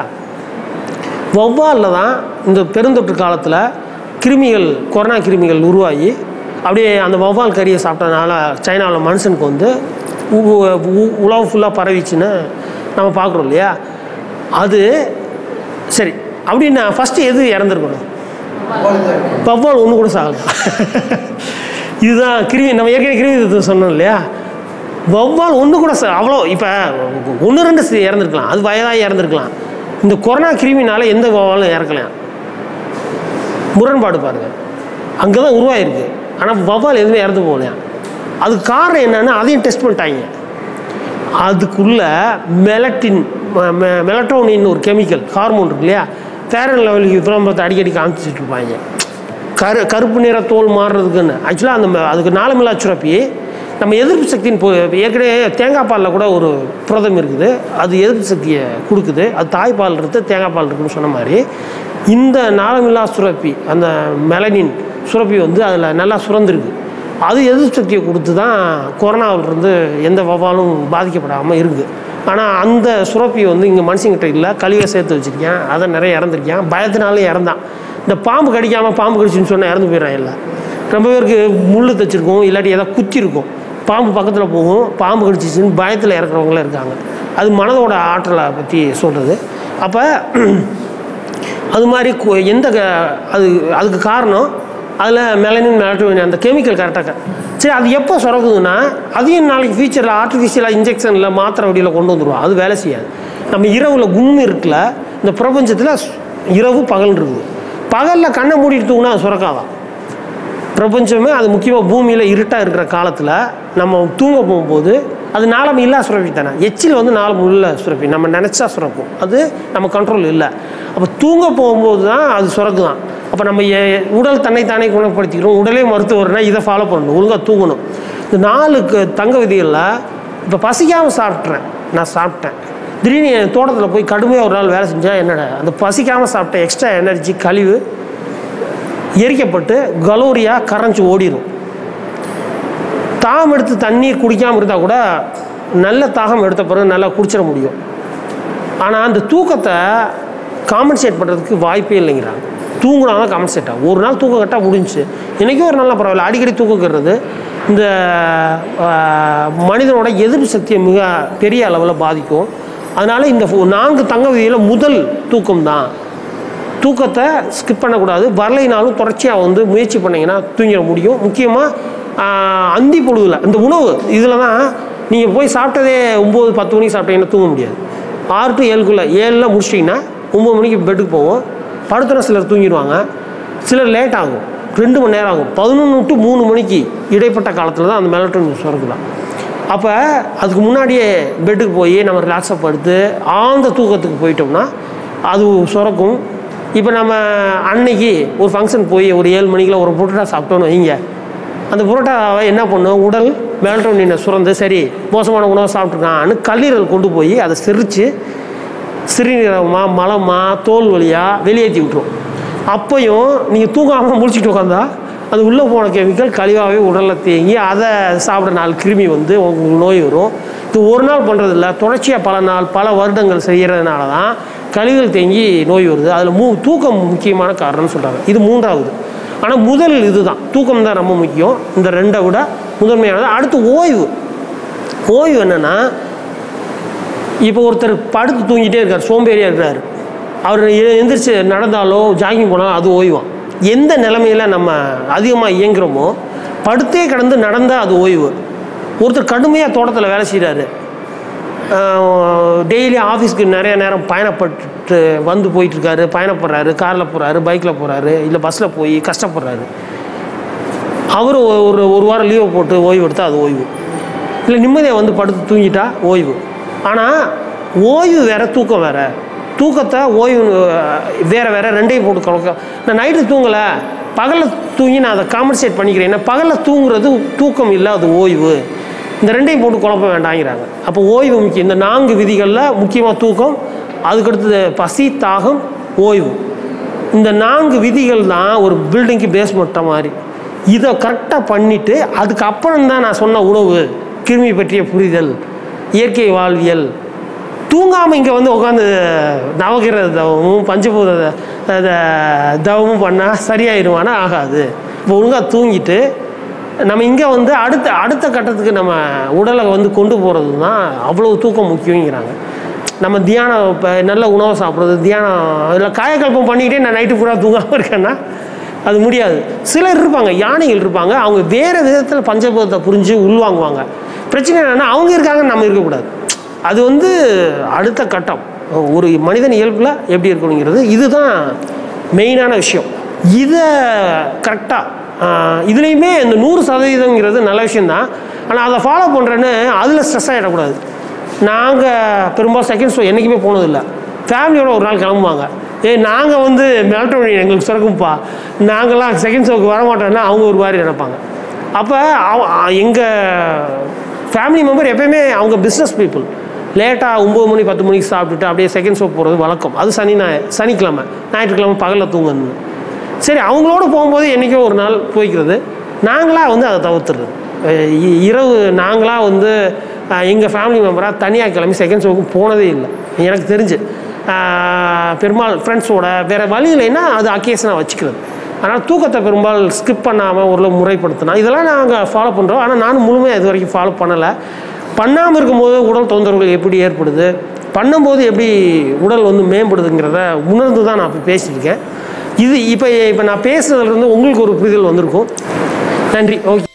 வௌவாலில் தான் இந்த பெருந்தொற்று காலத்தில் கிருமிகள் கொரோனா கிருமிகள் உருவாகி அப்படியே அந்த வௌவால் கறியை சாப்பிட்டதுனால சைனாவில் மனுஷனுக்கு வந்து உ- உ- உலகம் ஃபுல்லாக பரவிச்சுன்னு நம்ம பார்க்குறோம் இல்லையா அது சரி அப்படின்னா ஃபஸ்ட்டு எது இறந்துருக்கணும் வௌவால் ஒன்று கூட சாகல இதுதான் கிருமி நம்ம ஏற்கனவே கிருமி தத்துவம் சொன்னோம் இல்லையா வௌவால் ஒன்று கூட ச- அவ்வளோ இப்போ ஒன்று ரெண்டு சி- இறந்துருக்கலாம் அது வயதாகி இறந்துருக்கலாம் இந்த கொரோனா கிருமினால எந்த வௌவாலும் இறக்கலாம் முரண்பாடு பாருங்க அங்கே தான் உருவாயிருக்கு ஆனால் வௌவால் எதுவுமே இறந்து போகலையா அதுக்கு காரணம் என்னன்னா அதையும் டெஸ்ட் பண்ணிட்டாங்க அதுக்குள்ள மெலட்டின் மெலட்டோனின் ஒரு கெமிக்கல் ஹார்மோன் இருக்கு இல்லையா ஃபேரன் லெவலுக்கு விளம்பரத்தை அடிக்கடி காமிச்சிட்டு இருப்பாங்க கரு கருப்பு நிற தோல் மாறுறதுக்குன்னு ஆக்சுவலாக அந்த ம- அதுக்கு நாளமில்லா சுரப்பி நம்ம எதிர்ப்பு சக்தின்னு போ ஏற்கனவே தேங்காய் பாலில் கூட ஒரு புரதம் இருக்குது அது எதிர்ப்பு சக்தியை கொடுக்குது அது தாய்ப்பால் இருக்குது தேங்காய் பால் இருக்குன்னு சொன்ன மாதிரி இந்த நாளமில்லா சுரப்பி அந்த மெலனின் சுரப்பி வந்து அதில் நல்லா சுரந்திருக்கு அது எதிர்ப்பு சக்தியை கொடுத்து தான் கொரோனாவிலிருந்து எந்த வவ்வாலும் பாதிக்கப்படாமல் இருக்குது ஆனால் அந்த சுரப்பி வந்து இங்கே மனுஷங்கிட்ட இல்லை கழிவை சேர்த்து வச்சுருக்கேன் அதை நிறைய இறந்துருக்கேன் பயத்தினாலே இறந்தான் இந்த பாம்பு கடிக்காமல் பாம்பு கடிச்சுன்னு சொன்னால் இறந்து போயிடறான் இல்லை ரொம்ப பேருக்கு முள் தைச்சிருக்கும் இல்லாட்டி ஏதாவது குத்தி இருக்கும் பாம்பு பக்கத்தில் போகும் பாம்பு கடிச்சிச்சுன்னு பயத்தில் இறக்குறவங்களும் இருக்காங்க அது மனதோட ஆற்றலை பற்றி சொல்கிறது அப்போ அது மாதிரி கு- எந்த க- அது அதுக்கு காரணம் அதில் மெலனின் மெலட்டோனின் அந்த கெமிக்கல் கரெக்டாக சரி அது எப்போ சுரக்குதுன்னா அதையும் நாளைக்கு ஃபியூச்சரில் ஆர்டிஃபிஷியலாக இன்ஜெக்ஷனில் மாத்திரை வடியில் கொண்டு வந்துடுவோம் அது வேலை செய்யாது நம்ம இரவில் கும்மி இருக்குல்ல இந்த பிரபஞ்சத்தில் இரவு பகல் இருக்குது பகலில் கண்ணை மூடிட்டு தூங்கினா அது சுரக்காதான் பிரபஞ்சமே அது முக்கியமாக பூமியில் இருட்டாக இருக்கிற காலத்தில் நம்ம தூங்க போகும்போது அது நாளம் இல்லா சுரப்பி தானே எச்சில் வந்து நாளம் உள்ள சுரப்பி நம்ம நினச்சா சுரக்கும் அது நம்ம கண்ட்ரோல் இல்லை அப்போ தூங்க போகும்போது தான் அது சுரக்குதான் அப்போ நம்ம எ- உடல் தன்னைத்தானே குணப்படுத்திக்கிறோம் உடலே மருத்துவர்னா இதை ஃபாலோ பண்ணணும் ஒழுங்காக தூங்கணும் இந்த நாலுக்கு தங்க விதிகளில் இப்போ பசிக்காமல் சாப்பிட்றேன் நான் சாப்பிட்டேன் திடீர்னு என் தோட்டத்தில் போய் கடுமையாக ஒரு நாள் வேலை செஞ்சால் என்னடா அந்த பசிக்காமல் சாப்பிட்ட எக்ஸ்ட்ரா எனர்ஜி கழிவு எரிக்கப்பட்டு கலோரியாக கரைஞ்சி ஓடிடும் தாகம் எடுத்து தண்ணீர் குடிக்காமல் இருந்தால் கூட நல்ல தாகம் எடுத்த பிறகு நல்லா குடிச்சிட முடியும் ஆனால் அந்த தூக்கத்தை காம்பன்சேட் பண்ணுறதுக்கு வாய்ப்பே இல்லைங்கிறாங்க தூங்கினா தான் காம்பன்சேட் ஆகும் ஒரு நாள் தூக்கம் கட்டால் முடிஞ்சுச்சு இன்றைக்கும் ஒரு நாள் பரவாயில்ல அடிக்கடி தூக்கக்கிறது இந்த ஆஹ், மனிதனோட எதிர்ப்பு சக்தியை மிக பெரிய அளவில் பாதிக்கும் அதனால் இந்த ஃபு- நான்கு தங்க விதியில் முதல் தூக்கம் தான் தூக்கத்தை ஸ்கிப் பண்ணக்கூடாது வரலைனாலும் தொடர்ச்சியாக வந்து முயற்சி பண்ணிங்கன்னா தூங்கிட முடியும் முக்கியமாக ஆஹ், அந்தி பொழுதுல இந்த உணவு இதில் தான் நீங்கள் போய் சாப்பிட்டதே ஒம்பது பத்து மணிக்கு சாப்பிட்டீங்கன்னா தூங்க முடியாது ஆறு டு ஏழுக்குள்ளே ஏழில் முடிச்சிட்டிங்கன்னா ஒம்பது மணிக்கு பெட்டுக்கு போவோம் படுத்துனா சிலர் தூங்கிடுவாங்க சிலர் லேட் ஆகும் ரெண்டு மணி நேரம் ஆகும் பதினொன்று டு மூணு மணிக்கு இடைப்பட்ட காலத்தில் தான் அந்த மெலட்டோனின் சுரக்கலாம் அப்போ அதுக்கு முன்னாடியே பெட்டுக்கு போய் நம்ம ரிலாக்ஸாக படுத்து ஆழ்ந்த தூக்கத்துக்கு போயிட்டோம்னா அது சுரக்கும் இப்போ நம்ம அன்னைக்கு ஒரு ஃபங்க்ஷன் போய் ஒரு ஏழு மணிக்கெலாம் ஒரு புரோட்டா சாப்பிட்டோன்னு வைங்க அந்த புரோட்டாவை என்ன பண்ணும் உடல் மெலட்டோனினை சுரந்து சரி மோசமான உணவை சாப்பிட்ருக்கான்னு கல்லீரல் கொண்டு போய் அதை செரித்து சிறுநீரகமா மலமா தோல் வழியாக வெளியேற்றி விட்டுரும் அப்பையும் நீங்கள் தூங்காமல் முடிச்சுட்டு உட்காந்தா அது உள்ளே போன கெமிக்கல் கழிவாகவே உடலில் தேங்கி அதை சாப்பிட்ற நாள் கிருமி வந்து உங்களுக்கு நோய் வரும் இது ஒரு நாள் பண்ணுறதில்ல தொடர்ச்சியாக பல நாள் பல வருடங்கள் செய்கிறதுனால தான் கழிவுகள் தேங்கி நோய் வருது அதில் மூ தூக்கம் முக்கியமான காரணம்னு சொல்கிறாங்க இது மூன்றாவது ஆனால் முதல் இதுதான் தூக்கம் தான் ரொம்ப முக்கியம் இந்த ரெண்டை விட முதன்மையானது அடுத்து ஓய்வு ஓய்வு என்னென்னா இப்போ ஒருத்தர் படுத்து தூங்கிட்டே இருக்கார் சோம்பேறியாக இருக்கிறாரு அவர் எ- எந்திரிச்சு நடந்தாலோ ஜாகிங் போனாலோ அது ஓய்வான் எந்த நிலமையில நம்ம அதிகமாக இயங்குறோமோ படுத்தே கிடந்து நடந்தால் அது ஓய்வு ஒருத்தர் கடுமையாக தோட்டத்தில் வேலை செய்கிறாரு டெய்லி ஆஃபீஸ்க்கு நிறைய நேரம் பயணப்பட்டு வந்து போயிட்டுருக்காரு பயணப்படுறாரு காரில் போகிறாரு பைக்கில் போகிறாரு இல்லை பஸ்ஸில் போய் கஷ்டப்படுறாரு அவர் ஒரு ஒரு வாரம் லீவை போட்டு ஓய்வு எடுத்தால் அது ஓய்வு இல்லை நிம்மதியாக வந்து படுத்து தூங்கிட்டா ஓய்வு ஆனால் ஓய்வு வேற தூக்கம் வேற தூக்கத்தை ஓய்வு அஹ், வேற வேற ரெண்டையும் போட்டு கலக்க நான் நைட்டு தூங்கலை பகலில் தூங்கி நான் அதை காம்பன்சேட் பண்ணிக்கிறேன் ஏன்னா பகலில் தூங்குறது தூக்கம் இல்லை அது ஓய்வு இந்த ரெண்டையும் போட்டு குழப்ப வேண்டாங்கிறாங்க அப்போ ஓய்வு முக்கியம் இந்த நான்கு விதிகளில் முக்கியமாக தூக்கம் அதுக்கடுத்தது பசி தாகம் ஓய்வு இந்த நான்கு விதிகள் தான் ஒரு பில்டிங்க்கு பேஸ்மெண்ட்டை மாதிரி இதை கரெக்டாக பண்ணிவிட்டு அதுக்கப்புறம் தான் நான் சொன்ன உணவு கிருமி பற்றிய புரிதல் இயற்கை வாழ்வியல் தூங்காமல் இங்கே வந்து உட்காந்து நவகிரக தவமும் பஞ்சபூத த- த- தவமும் பண்ணால் சரியாயிருவானா ஆகாது இப்போ ஒழுங்காக தூங்கிட்டு நம்ம இங்கே வந்து அடுத்த அடுத்த கட்டத்துக்கு நம்ம உடலை வந்து கொண்டு போகிறது தான் அவ்வளோ தூக்கம் முக்கியங்கிறாங்க நம்ம தியானம் இப்போ நல்ல உணவை சாப்பிட்றது தியானம் இல்லை காயக்கல்பம் பண்ணிக்கிட்டே நான் நைட்டு பூரா தூங்காமல் இருக்கேன்னா அது முடியாது சிலர் இருப்பாங்க யானைகள் இருப்பாங்க அவங்க வேறு விதத்தில் பஞ்சபூதத்தை புரிஞ்சு உள்வாங்குவாங்க பிரச்சனை என்னென்னா அவங்க இருக்காங்க நம்ம இருக்கக்கூடாது அது வந்து அடுத்த கட்டம் ஒரு மனிதன் இயல்பில் எப்படி இருக்கணுங்கிறது இதுதான் மெயினான விஷயம் இதை கரெக்டாக இதுலேயுமே இந்த நூறு சதவீதங்கிறது நல்ல விஷயந்தான் ஆனால் அதை ஃபாலோ பண்ணுறேன்னு அதில் ஸ்ட்ரெஸ் ஆகிடக்கூடாது நாங்கள் பெரும்பாலும் செகண்ட் ஷோ என்றைக்குமே போனதில்லை ஃபேமிலியோட ஒரு நாள் கிளம்புவாங்க ஏய் நாங்கள் வந்து மெலட்டோனின் எங்களுக்கு சுரக்கும்ப்பா நாங்களாம் செகண்ட் ஷோக்கு வர மாட்டோம்னா அவங்க ஒரு மாதிரி நினைப்பாங்க அப்போ எங்கள் ஃபேமிலி மெம்பர் எப்பயுமே அவங்க பிஸ்னஸ் பீப்புள் லேட்டாக ஒம்பது மணி பத்து மணிக்கு சாப்பிட்டுட்டு அப்படியே செகண்ட் ஷோ போகிறது வழக்கம் அது சனி ஞாய சனிக்கிழமை ஞாயிற்றுக்கிழமை பகலில் தூங்கணும் சரி அவங்களோட போகும்போது என்றைக்கோ ஒரு நாள் போய்க்கிறது நாங்களாக வந்து அதை தவிர்த்துறது அஹ் இ- இரவு நாங்களாக வந்து எங்கள் ஃபேமிலி மெம்பராக தனியாக கிளம்பி செகண்ட் ஷோக்கு போனதே இல்லை எனக்கு தெரிஞ்சு அஹ் பெரும்பாலும் ஃப்ரெண்ட்ஸோட வேறு வழி இல்லைன்னா அது அக்கேஷனாக வச்சுக்கிறது ஆனால் தூக்கத்தை பெரும்பாலும் ஸ்கிப் பண்ணாமல் ஒரு முறைப்படுத்தினா இதெல்லாம் நாங்கள் ஃபாலோ பண்ணுறோம் ஆனால் நானும் முழுமையாக இது வரைக்கும் ஃபாலோ பண்ணலை பண்ணாமல் இருக்கும்போது உடல் தொந்தரவுகள் எப்படி ஏற்படுது பண்ணும்போது எப்படி உடல் வந்து மேம்படுதுங்கிறத உணர்ந்து தான் நான் இப்போ பேசியிருக்கேன் இது இப்போ இப்போ நான் பேசுனதுலேருந்து உங்களுக்கு ஒரு புரிதல் வந்திருக்கும் நன்றி ஓகே